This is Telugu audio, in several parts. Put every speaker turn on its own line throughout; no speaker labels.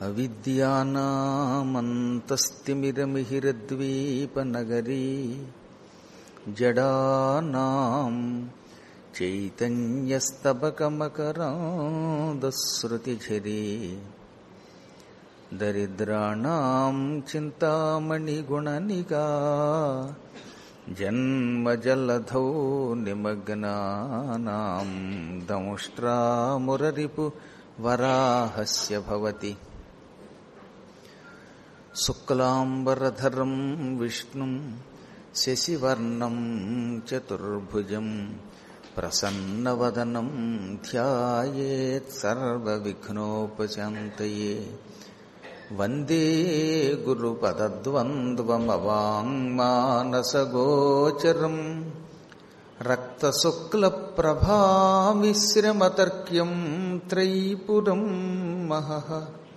అవిద్యానామంతస్తిమిరమిహిరద్వీపనగరీ జడానాం చైతన్యస్తబకమకరాదశ్రుతిఝరీ దరిద్రాణం చింతామణిగుణనిగా జన్మజలధౌ నిమగ్నానాం దంష్ట్రామురరిపు వరాహస్య భవతి శుక్లాంబరధరం విష్ణుం శశివర్ణం చతుర్భుజం ప్రసన్నవదనం ధ్యాయేత్ సర్వవిఘ్నోపశాంతయే వందే గురుపదద్వంద్వమవాङ्మానసగోచరం రక్తశుక్లప్రభామిశ్రమతర్క్యం త్రైపురం మహః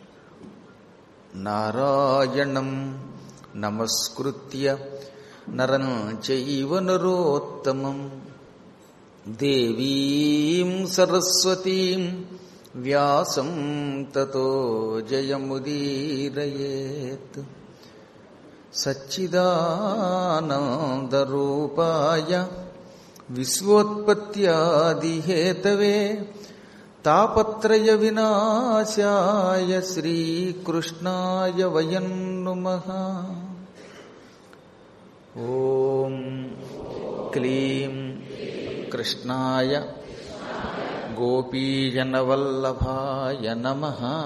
నారాయణం నమస్కృత్య నరం చైవ నరోత్తమం దేవీం సరస్వతీం వ్యాసం తతో జయముదీరయేత్ సచ్చిదానందరూపాయ విశ్వోత్పత్యాదిహేతవే తాపత్రయ వినాశాయ శ్రీకృష్ణాయ వయం నుమః ఓం క్లీం కృష్ణాయ గోపీజనవల్లభాయ నమ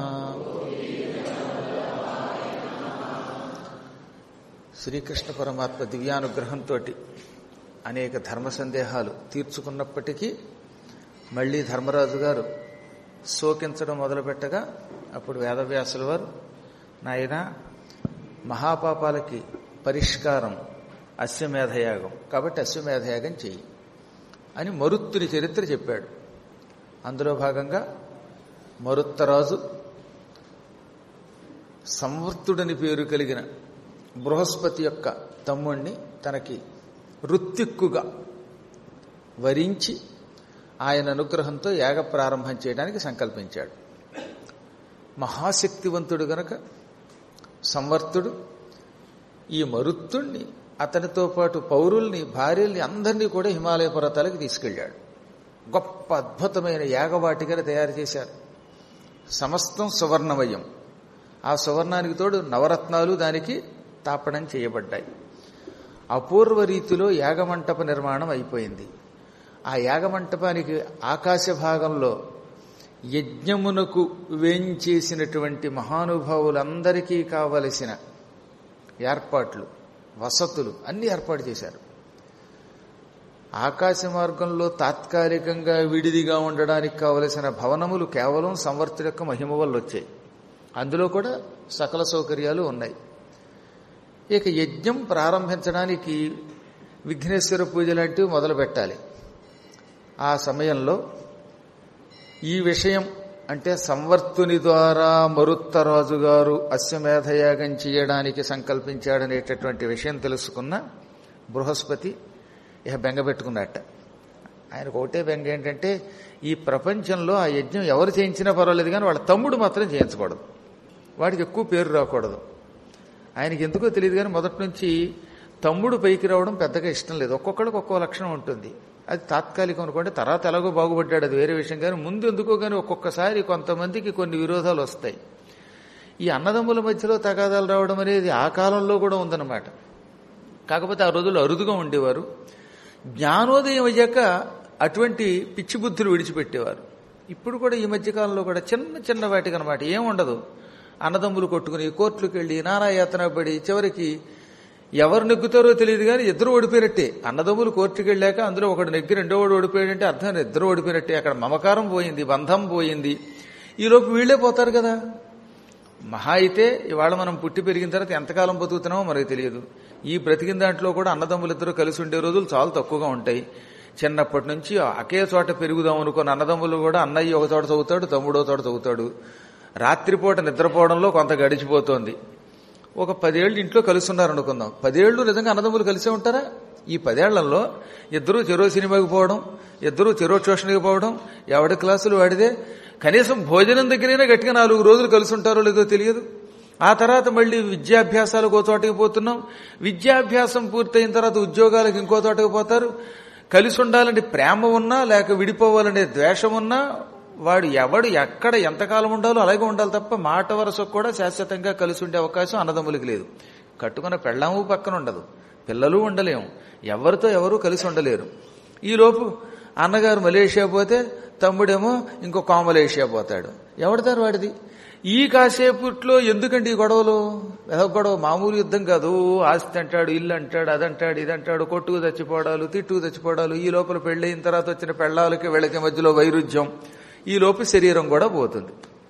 శ్రీకృష్ణ పరమాత్మ దివ్యానుగ్రహంతో అనేక ధర్మ సందేహాలు తీర్చుకున్నప్పటికీ మళ్ళీ ధర్మరాజు గారు శోకించడం మొదలుపెట్టగా అప్పుడు వేదవ్యాసుల వారు నాయన మహాపాపాలకి పరిష్కారం అశ్వమేధయాగం కాబట్టి అశ్వమేధయాగం చెయ్యి అని మరుత్తుని చరిత్ర చెప్పాడు అందులో భాగంగా మరుత్తరాజు సంవర్తుడని పేరు కలిగిన బృహస్పతి యొక్క తమ్ముణ్ణి తనకి రుత్తిక్కుగా వరించి ఆయన అనుగ్రహంతో యాగ ప్రారంభం చేయడానికి సంకల్పించాడు మహాశక్తివంతుడు గనక సంవర్తుడు ఈ మరుత్తుణ్ణి అతనితో పాటు పౌరుల్ని భార్యల్ని అందరినీ కూడా హిమాలయ పర్వతాలకు తీసుకెళ్ళాడు గొప్ప అద్భుతమైన యాగవాటికను తయారు చేశారు సమస్తం సువర్ణమయం ఆ సువర్ణానికి తోడు నవరత్నాలు దానికి తాపడం చేయబడ్డాయి అపూర్వ రీతిలో యాగమంటప నిర్మాణం అయిపోయింది ఆ యాగమంటపానికి ఆకాశ భాగంలో యజ్ఞమునకు వేంచేసినటువంటి మహానుభావులందరికీ కావలసిన ఏర్పాట్లు వసతులు అన్ని ఏర్పాటు చేశారు ఆకాశ మార్గంలో తాత్కాలికంగా విడిదిగా ఉండడానికి కావలసిన భవనములు కేవలం సంవర్తుడి యొక్క మహిమ వల్ల వచ్చాయి అందులో కూడా సకల సౌకర్యాలు ఉన్నాయి ఇక యజ్ఞం ప్రారంభించడానికి విఘ్నేశ్వర పూజ లాంటివి మొదలు పెట్టాలి ఆ సమయంలో ఈ విషయం అంటే సంవర్తుని ద్వారా మరుత్తరాజు గారు అశ్వమేధయాగం చేయడానికి సంకల్పించాడనేటటువంటి విషయం తెలుసుకున్న బృహస్పతి ఇక బెంగ పెట్టుకున్నట్ట ఆయనకు ఒకటే బెంగ ఏంటంటే ఈ ప్రపంచంలో ఆ యజ్ఞం ఎవరు చేయించినా పర్వాలేదు కానీ వాళ్ళ తమ్ముడు మాత్రం చేయించకూడదు వాడికి ఎక్కువ పేరు రాకూడదు ఆయనకి ఎందుకో తెలియదు కానీ మొదటి నుంచి తమ్ముడు పైకి రావడం పెద్దగా ఇష్టం లేదు ఒక్కొక్కడికి ఒక్కో లక్షణం ఉంటుంది అది తాత్కాలికం అనుకోండి తర్వాత ఎలాగో బాగుపడ్డాడు అది వేరే విషయం కానీ ముందు ఎందుకో కానీ ఒక్కొక్కసారి కొంతమందికి కొన్ని విరోధాలు వస్తాయి ఈ అన్నదమ్ముల మధ్యలో తగాదాలు రావడం అనేది ఆ కాలంలో కూడా ఉందన్నమాట కాకపోతే ఆ రోజుల్లో అరుదుగా ఉండేవారు జ్ఞానోదయం అయ్యాక అటువంటి పిచ్చి బుద్ధులు విడిచిపెట్టేవారు ఇప్పుడు కూడా ఈ మధ్యకాలంలో కూడా చిన్న చిన్న వాటికి అనమాట ఏముండదు అన్నదమ్ములు కొట్టుకుని కోర్టులకు వెళ్ళి నానాయాతన పడి చివరికి ఎవరు నెగ్గుతారో తెలియదు కానీ ఇద్దరు ఓడిపోయినట్టే అన్నదమ్ములు కోర్టుకు వెళ్ళాక అందులో ఒకడు నెగ్గి రెండో వాడు ఓడిపోయాడంటే అర్థం ఇద్దరు ఓడిపోయినట్టే అక్కడ మమకారం పోయింది బంధం పోయింది ఈలోపు వీళ్లే పోతారు కదా మహా అయితే ఇవాళ మనం పుట్టి పెరిగిన తర్వాత ఎంతకాలం బతుకుతున్నామో మనకు తెలియదు ఈ బ్రతికిన దాంట్లో కూడా అన్నదమ్ములిద్దరూ కలిసి ఉండే రోజులు చాలా తక్కువగా ఉంటాయి చిన్నప్పటి నుంచి ఒకే చోట పెరుగుదాం అనుకున్న అన్నదమ్ములు కూడా అన్నయ్య ఒక చోట చదువుతాడు తమ్ముడో చోట చదువుతాడు రాత్రిపూట నిద్రపోవడంలో కొంత గడిచిపోతోంది ఒక పదేళ్ళు ఇంట్లో కలిసి ఉన్నారు అనుకుందాం పదేళ్లు నిజంగా అన్నదమ్ములు కలిసే ఉంటారా ఈ పదేళ్లలో ఇద్దరూ చెరో సినిమాకి పోవడం ఇద్దరూ చెరో ట్యూషన్కి పోవడం ఎవడి క్లాసులు వాడిదే కనీసం భోజనం దగ్గరైనా గట్టిగా నాలుగు రోజులు కలిసి ఉంటారో లేదో తెలియదు ఆ తర్వాత మళ్ళీ విద్యాభ్యాసాలకు ఓ చోటకి పోతున్నాం విద్యాభ్యాసం పూర్తయిన తర్వాత ఉద్యోగాలకు ఇంకో చోటకి పోతారు కలిసి ఉండాలంటే ప్రేమ ఉన్నా లేక విడిపోవాలనే ద్వేషం ఉన్నా వాడు ఎవడు ఎక్కడ ఎంతకాలం ఉండాలో అలాగే ఉండాలి తప్ప మాట వరసకు కూడా శాశ్వతంగా కలిసి ఉండే అవకాశం అన్నదమ్ములకి లేదు కట్టుకున్న పెళ్ళాము పక్కన ఉండదు పిల్లలు ఉండలేము ఎవరితో ఎవరు కలిసి ఉండలేరు ఈలోపు అన్నగారు మలేషియా పోతే తమ్ముడేమో ఇంకో కామలేషియా పోతాడు ఎవడతారు వాడిది ఈ కాసేపుట్లో ఎందుకండి ఈ గొడవలు ఏదో గొడవ మామూలు యుద్ధం కాదు ఆస్తి అంటాడు ఇల్లు అంటాడు అదంటాడు ఇదంటాడు కొట్టుకు చచ్చిపోవడాలు తిట్టుకు చచ్చిపోవడాలు ఈ లోపల పెళ్ళయిన తర్వాత వచ్చిన పెళ్ళాలకి వీళ్ళకి మధ్యలో వైరుధ్యం ఈ లోపు శరీరం కూడా పోతుంది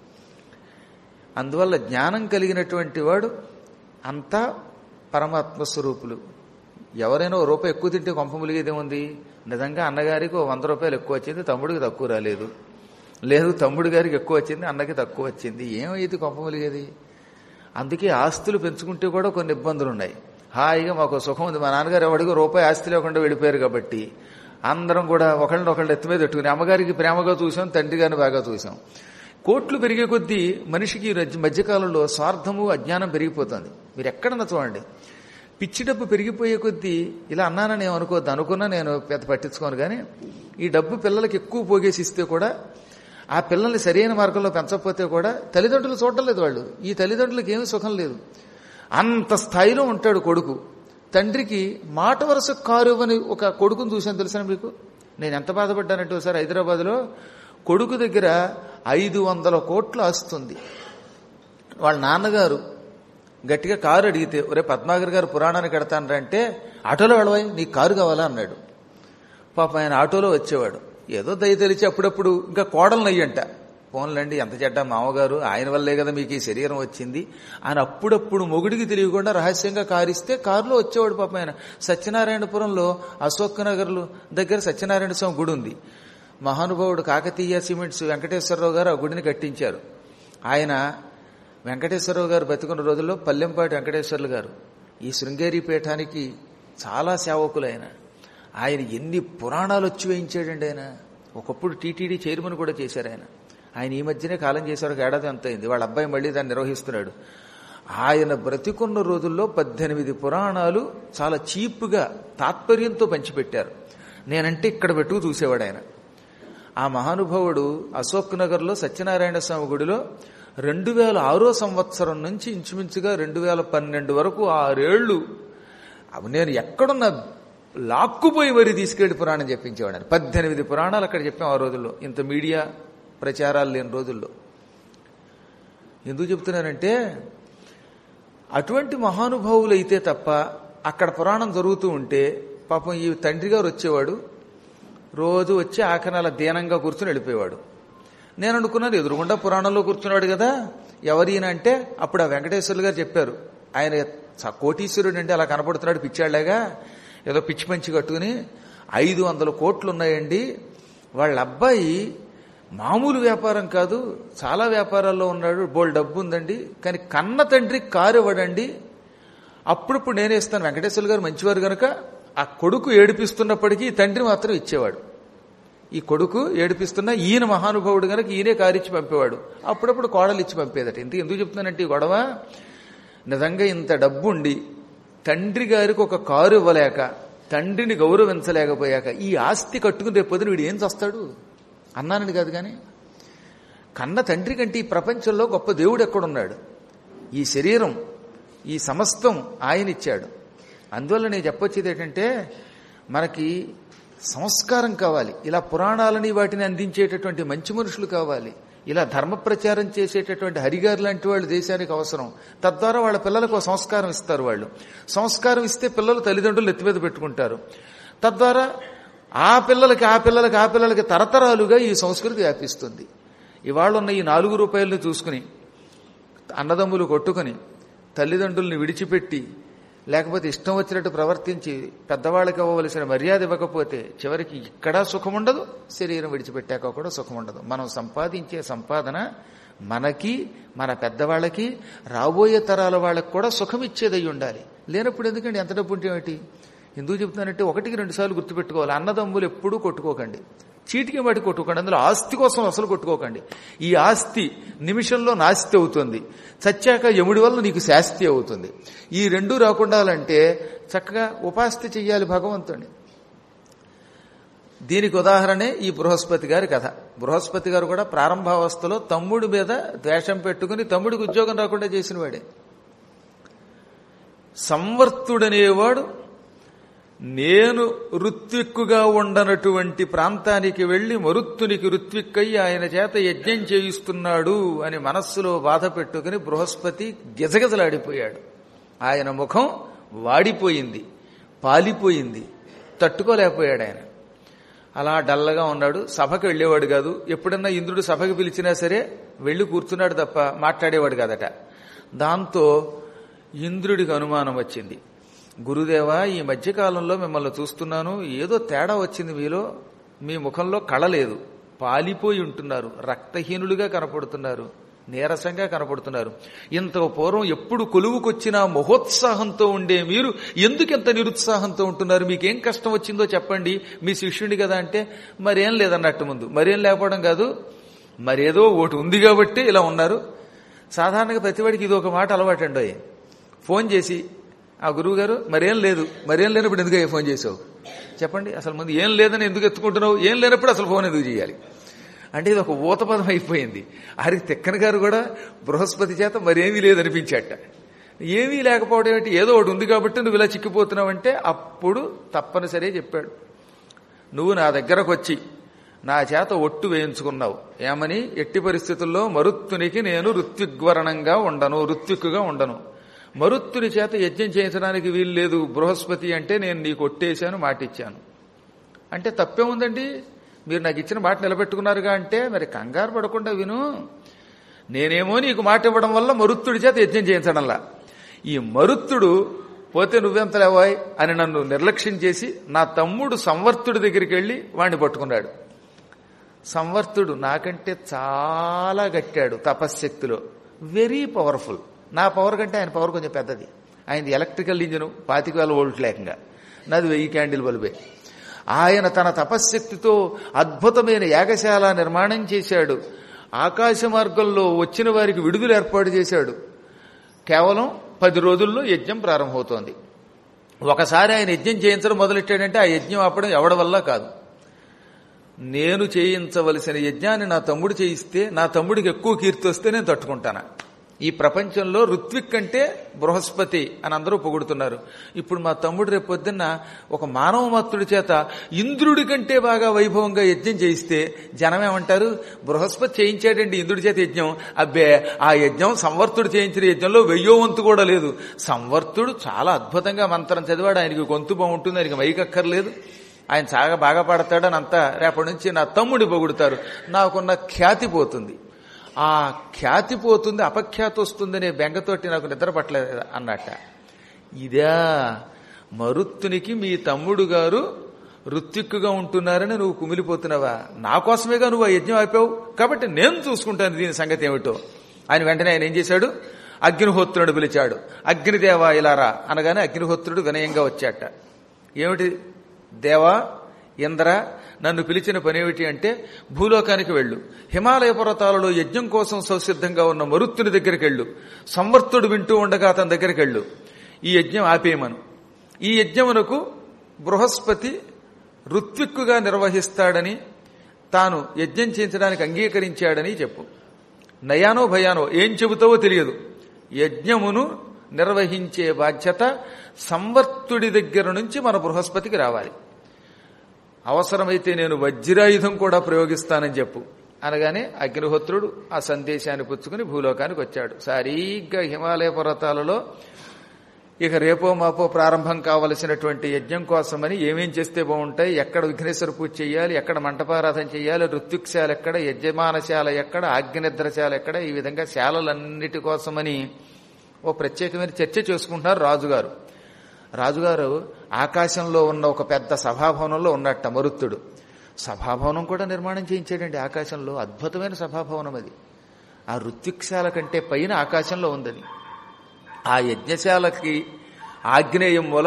అందువల్ల జ్ఞానం కలిగినటువంటి వాడు అంతా పరమాత్మ స్వరూపులు ఎవరైనా ఓ రూపాయి ఎక్కువ తింటే కొంప ములిగేదేముంది నిజంగా అన్నగారికి ఓ వంద రూపాయలు ఎక్కువ వచ్చింది తమ్ముడికి తక్కువ రాలేదు లేదు తమ్ముడి గారికి ఎక్కువ వచ్చింది అన్నకి తక్కువ వచ్చింది ఏమైంది కొంప ములిగేది అందుకే ఆస్తులు పెంచుకుంటే కూడా కొన్ని ఇబ్బందులు ఉన్నాయి హాయిగా మాకు సుఖం ఉంది మా నాన్నగారు ఎవడికి రూపాయి ఆస్తి లేకుండా వెళ్ళిపోయారు కాబట్టి అందరం కూడా ఒకళ్ళని ఒకళ్ళు ఎత్తి మీద పెట్టుకుని అమ్మగారికి ప్రేమగా చూసాం తండ్రి గారిని బాగా చూసాం కోట్లు పెరిగే కొద్దీ మనిషికి ఈ రజ్జ- మధ్యకాలంలో స్వార్థము అజ్ఞానం పెరిగిపోతుంది మీరు ఎక్కడన్నా చూడండి పిచ్చి డబ్బు పెరిగిపోయే కొద్దీ ఇలా అన్నానని నేను అనుకోవద్దు అనుకున్నా నేను పెద్ద పట్టించుకోను కానీ ఈ డబ్బు పిల్లలకి ఎక్కువ పోగేసి ఇస్తే కూడా ఆ పిల్లల్ని సరైన మార్గంలో పెంచకపోతే కూడా తల్లిదండ్రులు చూడటం లేదు వాళ్ళు ఈ తల్లిదండ్రులకి ఏమీ సుఖం లేదు అంత స్థాయిలో ఉంటాడు కొడుకు తండ్రికి మాట వరుస కారు అని ఒక కొడుకుని చూశాను తెలుసా మీకు నేను ఎంత బాధపడ్డానంటే ఒకసారి హైదరాబాద్లో కొడుకు దగ్గర ఐదు వందల కోట్లు ఆస్తుంది వాళ్ళ నాన్నగారు గట్టిగా కారు అడిగితే ఒరే పద్మాగర్ గారు పురాణానికి కడతానంటే ఆటోలో వెళ్ళవాయి నీకు కారు కావాలా అన్నాడు పాప ఆయన ఆటోలో వచ్చేవాడు ఏదో దయ తెలిసి అప్పుడప్పుడు ఇంకా కోడలు నయ్యంట పోన్లండి ఎంత చెడ్డ మామగారు ఆయన వల్లే కదా మీకు ఈ శరీరం వచ్చింది ఆయన అప్పుడప్పుడు మొగుడికి తెలియకుండా రహస్యంగా కారిస్తే కారులో వచ్చేవాడు పాప ఆయన సత్యనారాయణపురంలో అశోక్ నగర్లో దగ్గర సత్యనారాయణ స్వామి గుడి ఉంది మహానుభావుడు కాకతీయ సిమెంట్స్ వెంకటేశ్వరరావు గారు ఆ గుడిని కట్టించారు ఆయన వెంకటేశ్వరరావు గారు బతుకున్న రోజుల్లో పల్లెంపాటి వెంకటేశ్వర్లు గారు ఈ శృంగేరి పీఠానికి చాలా సేవకులైన ఆయన ఎన్ని పురాణాలు వచ్చి వేయించాడండి ఆయన ఒకప్పుడు టీటీడీ చైర్మన్ కూడా చేశారు ఆయన ఆయన ఈ మధ్యనే కాలం చేశారు ఒక ఏడాది అంత అయింది వాళ్ళ అబ్బాయి మళ్ళీ దాన్ని నిర్వహిస్తున్నాడు ఆయన బ్రతికున్న రోజుల్లో పద్దెనిమిది పురాణాలు చాలా చీప్గా తాత్పర్యంతో పంచిపెట్టారు నేనంటే ఇక్కడ పెట్టుకు చూసేవాడు ఆయన ఆ మహానుభావుడు అశోక్ నగర్లో సత్యనారాయణ స్వామి గుడిలో రెండు వేల ఆరో సంవత్సరం నుంచి ఇంచుమించుగా రెండు వేల పన్నెండు వరకు ఆరేళ్లు అవి నేను ఎక్కడున్నా లాక్కుపోయి మరి తీసుకెళ్లి పురాణం చెప్పించేవాడు పద్దెనిమిది పురాణాలు అక్కడ చెప్పాం ఆ రోజుల్లో ఇంత మీడియా ప్రచారాలు లేని రోజుల్లో ఎందుకు చెప్తున్నానంటే అటువంటి మహానుభావులు అయితే తప్ప అక్కడ పురాణం జరుగుతూ ఉంటే పాపం ఈ తండ్రి గారు వచ్చేవాడు రోజు వచ్చి ఆఖనాల దీనంగా కూర్చుని వెళ్ళిపోయేవాడు నేను అనుకున్నాను ఎదురుగుండా పురాణంలో కూర్చున్నాడు కదా ఎవరైనా అంటే అప్పుడు ఆ వెంకటేశ్వర్లు గారు చెప్పారు ఆయన స- కోటీశ్వరుడు అంటే అలా కనపడుతున్నాడు పిచ్చాళ్లాగా ఏదో పిచ్చి పంచి కట్టుకుని ఐదు వందల కోట్లు ఉన్నాయండి వాళ్ళ అబ్బాయి మామూలు వ్యాపారం కాదు చాలా వ్యాపారాల్లో ఉన్నాడు బోల్ డబ్బు ఉందండి కానీ కన్న తండ్రి కారు ఇవ్వడండి అప్పుడప్పుడు నేనే ఇస్తాను వెంకటేశ్వర గారు మంచివారు గనక ఆ కొడుకు ఏడిపిస్తున్నప్పటికీ ఈ తండ్రి మాత్రం ఇచ్చేవాడు ఈ కొడుకు ఏడిపిస్తున్న ఈయన మహానుభావుడు గనక ఈయనే కారిచ్చి పంపేవాడు అప్పుడప్పుడు కోడలు ఇచ్చి పంపేదట ఇంత ఎందుకు చెప్తున్నానంటే ఈ గొడవ నిజంగా ఇంత డబ్బు ఉండి తండ్రి గారికి ఒక కారు ఇవ్వలేక తండ్రిని గౌరవించలేకపోయాక ఈ ఆస్తి కట్టుకుని రేపు పొద్దున వీడు ఏం చేస్తాడు అన్నానని కాదు కానీ కన్న తండ్రి కంటే ఈ ప్రపంచంలో గొప్ప దేవుడు ఎక్కడున్నాడు ఈ శరీరం ఈ సమస్తం ఆయన ఇచ్చాడు అందువల్ల నేను చెప్పొచ్చేది ఏంటంటే మనకి సంస్కారం కావాలి ఇలా పురాణాలని వాటిని అందించేటటువంటి మంచి మనుషులు కావాలి ఇలా ధర్మ ప్రచారం చేసేటటువంటి హరిగారు లాంటి వాళ్ళు దేశానికి అవసరం తద్వారా వాళ్ళ పిల్లలకు ఒక సంస్కారం ఇస్తారు వాళ్ళు సంస్కారం ఇస్తే పిల్లలు తల్లిదండ్రులు ఎత్తి మీద పెట్టుకుంటారు తద్వారా ఆ పిల్లలకి ఆ పిల్లలకి ఆ పిల్లలకి తరతరాలుగా ఈ సంస్కృతి వ్యాపిస్తుంది ఇవాళ ఉన్న ఈ నాలుగు రూపాయలను చూసుకుని అన్నదమ్ములు కొట్టుకుని తల్లిదండ్రుల్ని విడిచిపెట్టి లేకపోతే ఇష్టం వచ్చినట్టు ప్రవర్తించి పెద్దవాళ్ళకి ఇవ్వవలసిన మర్యాద ఇవ్వకపోతే చివరికి ఇక్కడ సుఖం ఉండదు శరీరం విడిచిపెట్టాక కూడా సుఖం ఉండదు మనం సంపాదించే సంపాదన మనకి మన పెద్దవాళ్ళకి రాబోయే తరాల వాళ్ళకి కూడా సుఖం ఇచ్చేదై ఉండాలి లేనప్పుడు ఎందుకండి ఎంత డబ్బు ఉంటే ఏమిటి ఎందుకు చెప్తున్నానంటే ఒకటికి రెండు సార్లు గుర్తుపెట్టుకోవాలి అన్నదమ్ములు ఎప్పుడూ కొట్టుకోకండి చీటికి వాటి కొట్టుకోకండి అందులో ఆస్తి కోసం అసలు కొట్టుకోకండి ఈ ఆస్తి నిమిషంలో నాస్తి అవుతుంది చచ్చాక యముడి వల్ల నీకు శాస్తి అవుతుంది ఈ రెండు రాకుండాలంటే చక్కగా ఉపాస్తి చెయ్యాలి భగవంతుని దీనికి ఉదాహరణే ఈ బృహస్పతి గారి కథ బృహస్పతి గారు కూడా ప్రారంభావస్థలో తమ్ముడి మీద ద్వేషం పెట్టుకుని తమ్ముడికి ఉద్యోగం రాకుండా చేసిన వాడే సంవర్తుడనేవాడు నేను ఋత్విక్కుగా ఉండనటువంటి ప్రాంతానికి వెళ్లి మరుత్తునికి ఋత్విక్కయి ఆయన చేత యజ్ఞం చేయిస్తున్నాడు అని మనస్సులో బాధ పెట్టుకుని బృహస్పతి గిజగిజలాడిపోయాడు ఆయన ముఖం వాడిపోయింది పాలిపోయింది తట్టుకోలేకపోయాడు ఆయన అలా డల్లగా ఉన్నాడు సభకు వెళ్ళేవాడు కాదు ఎప్పుడన్నా ఇంద్రుడు సభకు పిలిచినా సరే వెళ్ళి కూర్చున్నాడు తప్ప మాట్లాడేవాడు కాదట దాంతో ఇంద్రుడికి అనుమానం వచ్చింది గురుదేవా ఈ మధ్యకాలంలో మిమ్మల్ని చూస్తున్నాను ఏదో తేడా వచ్చింది మీలో మీ ముఖంలో కళ లేదు పాలిపోయి ఉంటున్నారు రక్తహీనులుగా కనపడుతున్నారు నీరసంగా కనపడుతున్నారు ఇంత పూర్వం ఎప్పుడు కొలువుకొచ్చినా మహోత్సాహంతో ఉండే మీరు ఎందుకు ఎంత నిరుత్సాహంతో ఉంటున్నారు మీకేం కష్టం వచ్చిందో చెప్పండి మీ శిష్యుడి కదా అంటే మరేం లేదన్నట్టు ముందు మరేం లేకపోవడం కాదు మరేదో ఒకటి ఉంది కాబట్టి ఇలా ఉన్నారు సాధారణంగా ప్రతివాడికి ఇది ఒక మాట అలవాటండి ఫోన్ చేసి ఆ గురువు గారు మరేం లేదు మరేం లేనప్పుడు ఎందుకు ఫోన్ చేసావు చెప్పండి అసలు ముందు ఏం లేదని ఎందుకు ఎత్తుకుంటున్నావు ఏం లేనప్పుడు అసలు ఫోన్ ఎందుకు చేయాలి అంటే ఇది ఒక ఊతపదం అయిపోయింది ఆరికి తిక్కన గారు కూడా బృహస్పతి చేత మరేమీ లేదనిపించాట ఏమీ లేకపోవడం ఏంటి ఏదో ఒకటి ఉంది కాబట్టి నువ్వు ఇలా చిక్కిపోతున్నావంటే అప్పుడు తప్పనిసరే చెప్పాడు నువ్వు నా దగ్గరకు వచ్చి నా చేత ఒట్టు వేయించుకున్నావు ఏమని ఎట్టి పరిస్థితుల్లో మరుత్తునికి నేను ఋత్విగ్వరణంగా ఉండను ఋత్విక్కుగా ఉండను మరుత్తుని చేత యజ్ఞం చేయించడానికి వీలు లేదు బృహస్పతి అంటే నేను నీకు ఒట్టేశాను మాటిచ్చాను అంటే తప్పే ఉందండి మీరు నాకు ఇచ్చిన మాట నిలబెట్టుకున్నారుగా అంటే మరి కంగారు పడకుండా విను నేనేమో నీకు మాట ఇవ్వడం వల్ల మరుత్తుడి చేత యజ్ఞం చేయించడంలా ఈ మరుత్తుడు పోతే నువ్వెంత లేవాయ్ అని నన్ను నిర్లక్ష్యం చేసి నా తమ్ముడు సంవర్తుడి దగ్గరికి వెళ్ళి వాణ్ణి పట్టుకున్నాడు సంవర్తుడు నాకంటే చాలా గట్టాడు తపశ్శక్తిలో వెరీ పవర్ఫుల్ నా పవర్ కంటే ఆయన పవర్ కొంచెం పెద్దది ఆయనది ఎలక్ట్రికల్ ఇంజిన్ పాతిక వేల వోల్ట్ లేకంగా నాది వెయ్యి క్యాండిల్ బల్బే ఆయన తన తపశ్శక్తితో అద్భుతమైన యాగశాల నిర్మాణం చేశాడు ఆకాశ మార్గంలో వచ్చిన వారికి విడుదల ఏర్పాటు చేశాడు కేవలం పది రోజుల్లో యజ్ఞం ప్రారంభమవుతోంది ఒకసారి ఆయన యజ్ఞం చేయించడం మొదలెట్టాడంటే ఆ యజ్ఞం ఆపడం ఎవడ వల్ల కాదు నేను చేయించవలసిన యజ్ఞాన్ని నా తమ్ముడు చేయిస్తే నా తమ్ముడికి ఎక్కువ కీర్తి వస్తే నేను తట్టుకుంటాను ఈ ప్రపంచంలో ఋత్విక్ అంటే బృహస్పతి అని అందరూ పొగుడుతున్నారు ఇప్పుడు మా తమ్ముడు రేపు పొద్దున్న ఒక మానవ మాత్రుడి చేత ఇంద్రుడి కంటే బాగా వైభవంగా యజ్ఞం చేయిస్తే జనం ఏమంటారు బృహస్పతి చేయించాడండి ఇంద్రుడి చేత యజ్ఞం అబ్బే ఆ యజ్ఞం సంవర్తుడు చేయించిన యజ్ఞంలో వెయ్యో వంతు కూడా లేదు సంవర్తుడు చాలా అద్భుతంగా మంత్రం చదివాడు ఆయనకి గొంతు బాగుంటుంది ఆయనకి మైకక్కర్లేదు ఆయన చాలా బాగా పాడతాడని అంతా రేపటి నుంచి నా తమ్ముడి పొగుడుతారు నాకున్న ఖ్యాతి పోతుంది ఆ ఖ్యాతి పోతుంది అపఖ్యాతి వస్తుందనే బెంగతోటి నాకు నిద్ర పట్టలేదు అన్నట్ట ఇదా మరుత్తునికి మీ తమ్ముడు గారు ఋత్విక్కుగా ఉంటున్నారని నువ్వు కుమిలిపోతున్నావా నా కోసమేగా నువ్వు ఆ యజ్ఞం అయిపోయావు కాబట్టి నేను చూసుకుంటాను దీని సంగతి ఏమిటో ఆయన వెంటనే ఆయన ఏం చేశాడు అగ్నిహోత్రుడు పిలిచాడు అగ్నిదేవా ఇలారా అనగానే అగ్నిహోత్రుడు వినయంగా వచ్చాట ఏమిటి దేవా ఇంద్ర నన్ను పిలిచిన పనేమిటి అంటే భూలోకానికి వెళ్ళు హిమాలయ పర్వతాలలో యజ్ఞం కోసం సంసిద్ధంగా ఉన్న మరుత్తుని దగ్గరికి వెళ్ళు సంవర్తుడు వింటూ ఉండగా అతని దగ్గరికి వెళ్ళు ఈ యజ్ఞం ఆపేయమను ఈ యజ్ఞమునకు బృహస్పతి ఋత్విక్కుగా నిర్వహిస్తాడని తాను యజ్ఞం చేయించడానికి అంగీకరించాడని చెప్పు నయానో భయానో ఏం చెబుతావో తెలియదు యజ్ఞమును నిర్వహించే బాధ్యత సంవర్తుడి దగ్గర నుంచి మన బృహస్పతికి రావాలి అవసరమైతే నేను వజ్రాయుధం కూడా ప్రయోగిస్తానని చెప్పు అనగానే అగ్నిహోత్రుడు ఆ సందేశాన్ని పుచ్చుకుని భూలోకానికి వచ్చాడు సరిగ్గా హిమాలయ పర్వతాలలో ఇక రేపో మాపో ప్రారంభం కావలసినటువంటి యజ్ఞం కోసమని ఏమేం చేస్తే బాగుంటాయి ఎక్కడ విఘ్నేశ్వర పూజ చేయాలి ఎక్కడ మంటపారాధన చేయాలి ఋత్విక్శాల ఎక్కడ యజమానశాల ఎక్కడ ఆగ్నిద్రశాల ఎక్కడ ఈ విధంగా శాలలన్నిటి కోసమని ఓ ప్రత్యేకమైన చర్చ చేసుకుంటున్నారు రాజుగారు రాజుగారు ఆకాశంలో ఉన్న ఒక పెద్ద సభాభవనంలో ఉన్నట్ట మరుత్తుడు సభాభవనం కూడా నిర్మాణం చేయించాడండి ఆకాశంలో అద్భుతమైన సభాభవనం అది ఆ ఋత్విక్శాల కంటే పైన ఆకాశంలో ఉందని ఆ యజ్ఞశాలకి ఆగ్నేయం మూల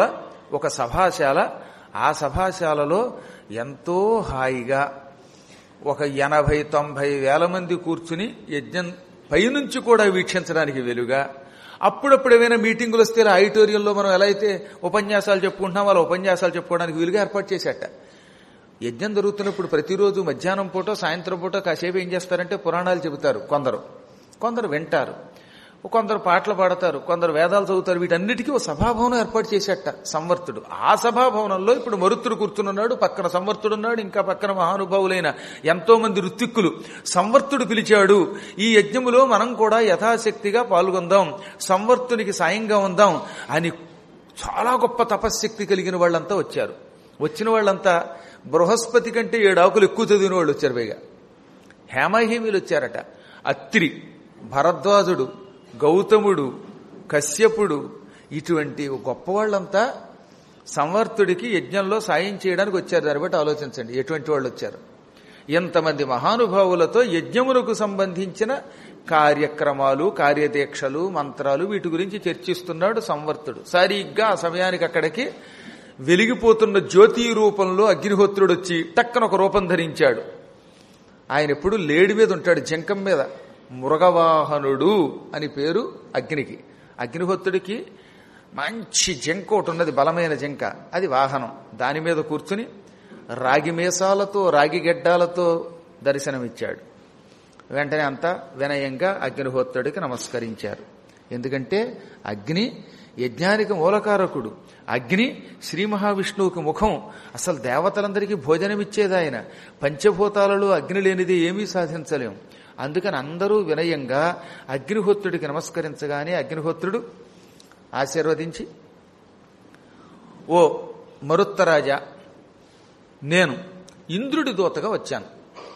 ఒక సభాశాల ఆ సభాశాలలో ఎంతో హాయిగా ఒక ఎనభై తొంభై వేల మంది కూర్చుని యజ్ఞం పైనుంచి కూడా వీక్షించడానికి వెలుగా అప్పుడప్పుడు ఏమైనా మీటింగులు వస్తే ఇలా ఆడిటోరియంలో మనం ఎలా అయితే ఉపన్యాసాలు చెప్పుకుంటున్నాం అలా ఉపన్యాసాలు చెప్పుకోవడానికి వీలుగా ఏర్పాటు చేశాట యజ్ఞం జరుగుతున్నప్పుడు ప్రతిరోజు మధ్యాహ్నం పూట సాయంత్రం పూట కాసేపు ఏం చేస్తారంటే పురాణాలు చెబుతారు కొందరు కొందరు వింటారు కొందరు పాటలు పాడతారు కొందరు వేదాలు చదువుతారు వీటన్నిటికీ ఒక సభాభవనం ఏర్పాటు చేసేట సంవర్తుడు ఆ సభాభవనంలో ఇప్పుడు మరుత్తుడు కూర్చున్నాడు పక్కన సంవర్తుడు ఉన్నాడు ఇంకా పక్కన మహానుభావులైన ఎంతో మంది ఋత్విక్కులు సంవర్తుడు పిలిచాడు ఈ యజ్ఞములో మనం కూడా యథాశక్తిగా పాల్గొందాం సంవర్తునికి సాయంగా ఉందాం అని చాలా గొప్ప తపశ్శక్తి కలిగిన వాళ్ళంతా వచ్చారు వచ్చిన వాళ్ళంతా బృహస్పతి కంటే ఏడు ఆకులు ఎక్కువ చదివిన వాళ్ళు వచ్చారు పైగా హేమహేమీలు వచ్చారట అత్రి భరద్వాజుడు గౌతముడు కశ్యపుడు ఇటువంటి గొప్పవాళ్ళంతా సంవర్తుడికి యజ్ఞంలో సాయం చేయడానికి వచ్చారు దాన్ని బట్టి ఆలోచించండి ఎటువంటి వాళ్ళు వచ్చారు ఎంతమంది మహానుభావులతో యజ్ఞమునకు సంబంధించిన కార్యక్రమాలు కార్యదీక్షలు మంత్రాలు వీటి గురించి చర్చిస్తున్నాడు సంవర్తుడు సరిగ్గా ఆ సమయానికి అక్కడికి వెలిగిపోతున్న జ్యోతి రూపంలో అగ్నిహోత్రుడు వచ్చి టక్కన ఒక రూపం ధరించాడు ఆయన ఎప్పుడు లేడి మీద ఉంటాడు జంకం మీద మృగవాహనుడు అని పేరు అగ్నికి అగ్నిహోత్రుడికి మంచి జంక ఒకటి ఉన్నది బలమైన జంక అది వాహనం దాని మీద కూర్చుని రాగి మీసాలతో రాగి గెడ్డాలతో దర్శనమిచ్చాడు వెంటనే అంతా వినయంగా అగ్నిహోత్రుడికి నమస్కరించారు ఎందుకంటే అగ్ని యజ్ఞానికి మూలకారకుడు అగ్ని శ్రీ మహావిష్ణువుకి ముఖం అసలు దేవతలందరికీ భోజనమిచ్చేది ఆయన పంచభూతాలలో అగ్ని లేనిది ఏమీ సాధించలేం అందుకని అందరూ వినయంగా అగ్నిహోత్రుడికి నమస్కరించగానే అగ్నిహోత్రుడు ఆశీర్వదించి ఓ మరుత్తరాజా నేను ఇంద్రుడి దూతగా వచ్చాను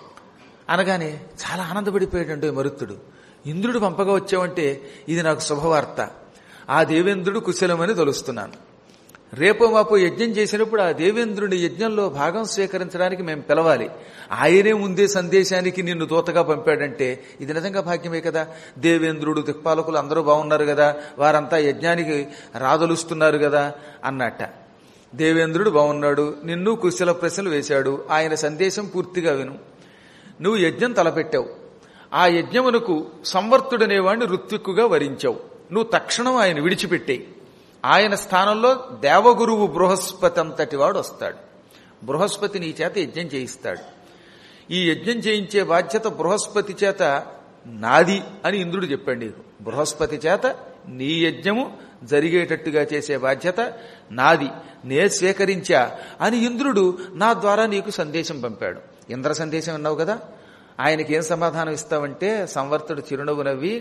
అనగానే చాలా ఆనందపడిపోయాడండి మరుత్తుడు ఇంద్రుడు పంపగా వచ్చావంటే ఇది నాకు శుభవార్త ఆ దేవేంద్రుడు కుశలమని తలుస్తున్నాను రేపో మాపో యజ్ఞం చేసినప్పుడు ఆ దేవేంద్రుని యజ్ఞంలో భాగం స్వీకరించడానికి మేము పిలవాలి ఆయనే ముందే సందేశానికి నిన్ను దూతగా పంపాడంటే ఇది నిజంగా భాగ్యమే కదా దేవేంద్రుడు దిక్పాలకులు అందరూ బాగున్నారు కదా వారంతా యజ్ఞానికి రాదలుస్తున్నారు కదా అన్నట్ట దేవేంద్రుడు బాగున్నాడు నిన్ను కుశల ప్రశ్నలు వేశాడు ఆయన సందేశం పూర్తిగా విను నువ్వు యజ్ఞం తలపెట్టావు ఆ యజ్ఞమునకు సంవర్తుడనేవాడిని ఋత్విక్కుగా వరించావు నువ్వు తక్షణం ఆయన విడిచిపెట్టేయి ఆయన స్థానంలో దేవగురువు బృహస్పతి అంతటి వాడు వస్తాడు బృహస్పతి నీ చేత యజ్ఞం చేయిస్తాడు ఈ యజ్ఞం చేయించే బాధ్యత బృహస్పతి చేత నాది అని ఇంద్రుడు చెప్పాడు నీకు బృహస్పతి చేత నీ యజ్ఞము జరిగేటట్టుగా చేసే బాధ్యత నాది నే స్వీకరించా అని ఇంద్రుడు నా ద్వారా నీకు సందేశం పంపాడు ఇంద్ర సందేశం అన్నావు కదా ఆయనకి ఏం సమాధానం ఇస్తావంటే సంవర్తుడు చిరునవ్వు నవ్వి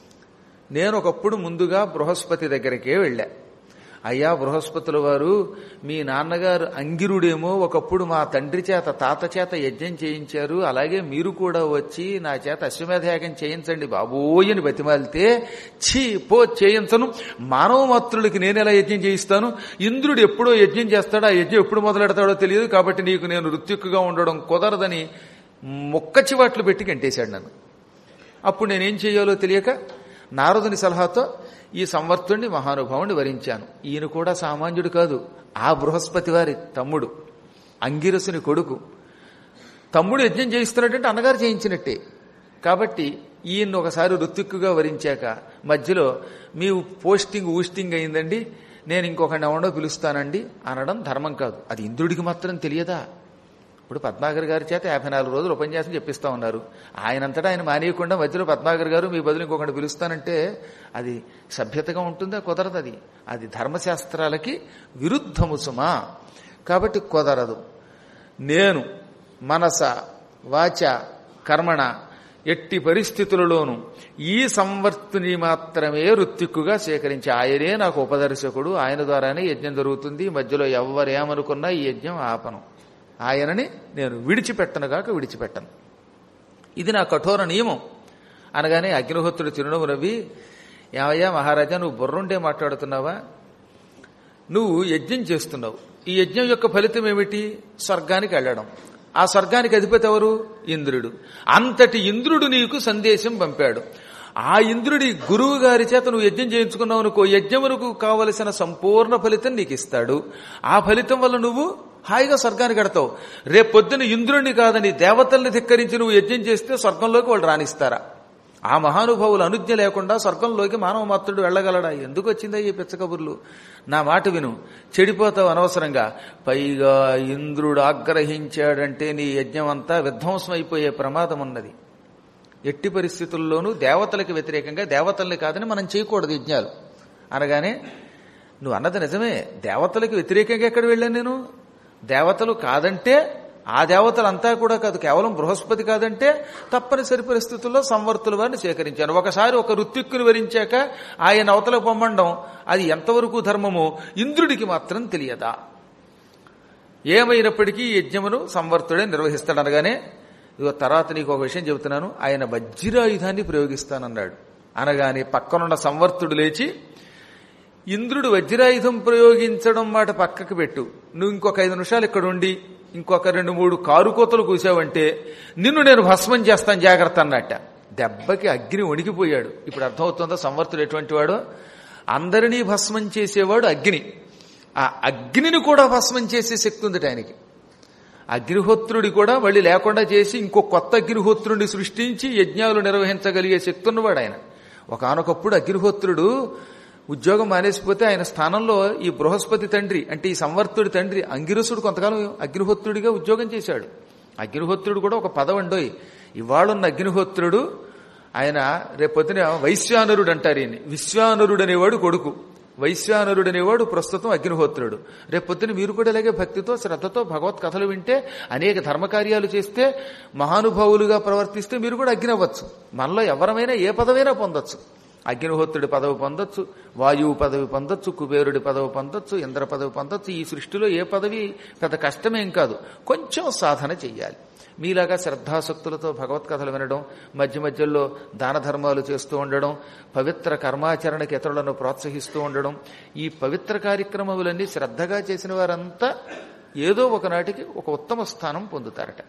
నేను ఒకప్పుడు ముందుగా బృహస్పతి దగ్గరికే వెళ్ళా అయ్యా బృహస్పతుల వారు మీ నాన్నగారు అంగిరుడేమో ఒకప్పుడు మా తండ్రి చేత తాత చేత యజ్ఞం చేయించారు అలాగే మీరు కూడా వచ్చి నా చేత అశ్వమేధయాగం చేయించండి బాబోయని బతిమాలితే ఛీ పో చేయించను మానవ మాతృలకి నేను ఎలా యజ్ఞం చేయిస్తాను ఇంద్రుడు ఎప్పుడో యజ్ఞం చేస్తాడో ఆ యజ్ఞం ఎప్పుడు మొదలెడతాడో తెలియదు కాబట్టి నీకు నేను ఋత్విక్కుగా ఉండడం కుదరదని మొక్క చివాట్లు పెట్టి కంటేశాడు నన్ను అప్పుడు నేనేం చేయాలో తెలియక నారదుని సలహాతో ఈ సంవర్తుణ్ణి మహానుభావుని వరించాను ఈయన కూడా సామాన్యుడు కాదు ఆ బృహస్పతి వారి తమ్ముడు అంగిరసుని కొడుకు తమ్ముడు యజ్ఞం చేయిస్తున్నట్టే అన్నగారు చేయించినట్టే కాబట్టి ఈయన్ని ఒకసారి ఋత్విక్కుగా వరించాక మధ్యలో మీ పోస్టింగ్ ఊస్టింగ్ అయిందండి నేను ఇంకొకటి ఎవడో పిలుస్తానండి అనడం ధర్మం కాదు అది ఇంద్రుడికి మాత్రం తెలియదా ఇప్పుడు పద్మాగర్ గారి చేత యాభై నాలుగు రోజులు ఉపన్యాసం చెప్పిస్తా ఉన్నారు ఆయనంతటా ఆయన మానేయకుండా మధ్యలో పద్మాగర్ గారు మీ బదులు ఇంకొకటి పిలుస్తానంటే అది సభ్యతగా ఉంటుందా కుదరదు అది అది ధర్మశాస్త్రాలకి విరుద్ధము సుమా కాబట్టి కుదరదు నేను మనస వాచ కర్మణ ఎట్టి పరిస్థితులలోనూ ఈ సంవర్తుని మాత్రమే ఋత్విక్కుగా స్వీకరించి ఆయనే నాకు ఉపదర్శకుడు ఆయన ద్వారానే యజ్ఞం జరుగుతుంది మధ్యలో ఎవరేమనుకున్నా ఈ యజ్ఞం ఆపను ఆయనని నేను విడిచిపెట్టనుగాక విడిచిపెట్టను ఇది నా కఠోర నియమం అనగానే అగ్నిహోత్రుడు చిరునవ్వు నవ్వి ఏమయ్యా మహారాజా నువ్వు బుర్రుండే మాట్లాడుతున్నావా నువ్వు యజ్ఞం చేస్తున్నావు ఈ యజ్ఞం యొక్క ఫలితం ఏమిటి స్వర్గానికి వెళ్ళడం ఆ స్వర్గానికి అధిపతి ఎవరు ఇంద్రుడు అంతటి ఇంద్రుడు నీకు సందేశం పంపాడు ఆ ఇంద్రుడి గురువు గారి చేత నువ్వు యజ్ఞం చేయించుకున్నావు అనుకో యజ్ఞమునకు కావలసిన సంపూర్ణ ఫలితం నీకు ఇస్తాడు ఆ ఫలితం వల్ల నువ్వు హాయిగా స్వర్గానికి గడతావు రేపు పొద్దున ఇంద్రుడిని కాదని దేవతల్ని ధిక్కరించి నువ్వు యజ్ఞం చేస్తే స్వర్గంలోకి వాళ్ళు రాణిస్తారా ఆ మహానుభావులు అనుజ్ఞ లేకుండా స్వర్గంలోకి మానవ మాత్రుడు వెళ్ళగలడా ఎందుకు వచ్చిందా ఈ పిచ్చ కబుర్లు నా మాట విను చెడిపోతావు అనవసరంగా పైగా ఇంద్రుడు ఆగ్రహించాడంటే నీ యజ్ఞం అంతా విధ్వంసం అయిపోయే ప్రమాదం ఉన్నది ఎట్టి పరిస్థితుల్లోనూ దేవతలకు వ్యతిరేకంగా దేవతల్ని కాదని మనం చేయకూడదు యజ్ఞాలు అనగానే నువ్వు అన్నది నిజమే దేవతలకు వ్యతిరేకంగా ఎక్కడ వెళ్ళాను నేను దేవతలు కాదంటే ఆ దేవతలంతా కూడా కాదు కేవలం బృహస్పతి కాదంటే తప్పనిసరి పరిస్థితుల్లో సంవర్తుల వారిని సేకరించాను ఒకసారి ఒక ఋత్విక్కుని వరించాక ఆయన అవతలకు పొమ్మండం అది ఎంతవరకు ధర్మమో ఇంద్రుడికి మాత్రం తెలియదా ఏమైనప్పటికీ ఈ యజ్ఞమును సంవర్తుడే నిర్వహిస్తాడు అనగానే ఇదిగో తర్వాత నీకు ఒక విషయం చెబుతున్నాను ఆయన వజ్రాయుధాన్ని ప్రయోగిస్తానన్నాడు అనగానే పక్కనున్న సంవర్తుడు లేచి ఇంద్రుడు వజ్రాయుధం ప్రయోగించడం మాట పక్కకు పెట్టు నువ్వు ఇంకొక ఐదు నిమిషాలు ఇక్కడ ఉండి ఇంకొక రెండు మూడు కారు కోతలు కూసావంటే నిన్ను నేను భస్మం చేస్తాను జాగ్రత్త అన్నట్ట దెబ్బకి అగ్ని వణికిపోయాడు ఇప్పుడు అర్థమవుతుందో సంవర్తుడు ఎటువంటి వాడు అందరినీ భస్మం చేసేవాడు అగ్ని ఆ అగ్నిని కూడా భస్మం చేసే శక్తి ఉంది ఆయనకి అగ్నిహోత్రుడి కూడా మళ్ళీ లేకుండా చేసి ఇంకో కొత్త అగ్నిహోత్రుడిని సృష్టించి యజ్ఞాలు నిర్వహించగలిగే శక్తి ఉన్నవాడు ఆయన ఒకనొకప్పుడు అగ్నిహోత్రుడు ఉద్యోగం మానేసిపోతే ఆయన స్థానంలో ఈ బృహస్పతి తండ్రి అంటే ఈ సంవర్తుడి తండ్రి అంగిరసుడు కొంతకాలం అగ్నిహోత్రుడిగా ఉద్యోగం చేశాడు అగ్నిహోత్రుడు కూడా ఒక పదవండోయ్ ఇవాళున్న అగ్నిహోత్రుడు ఆయన రేపొద్దున వైశ్వానరుడు అంటారు ఈయన్ని విశ్వానరుడు అనేవాడు కొడుకు వైశ్వానరుడు అనేవాడు ప్రస్తుతం అగ్నిహోత్రుడు రేపొద్దున మీరు కూడా ఇలాగే భక్తితో శ్రద్ధతో భగవత్ కథలు వింటే అనేక ధర్మకార్యాలు చేస్తే మహానుభావులుగా ప్రవర్తిస్తే మీరు కూడా అగ్ని అవ్వచ్చు మనలో ఎవరమైనా ఏ పదవైనా పొందొచ్చు అగ్నిహోత్రుడి పదవి పొందొచ్చు వాయువు పదవి పొందొచ్చు కుబేరుడి పదవి పొందొచ్చు ఇంద్ర పదవి పొందొచ్చు ఈ సృష్టిలో ఏ పదవి పెద్ద కష్టమేం కాదు కొంచెం సాధన చెయ్యాలి మీలాగా శ్రద్ధాసక్తులతో భగవత్ కథలు వినడం మధ్య మధ్యలో దాన ధర్మాలు చేస్తూ ఉండడం పవిత్ర కర్మాచరణకి ఇతరులను ప్రోత్సహిస్తూ ఉండడం ఈ పవిత్ర కార్యక్రమములన్నీ శ్రద్ధగా చేసిన వారంతా ఏదో ఒకనాటికి ఒక ఉత్తమ స్థానం పొందుతారట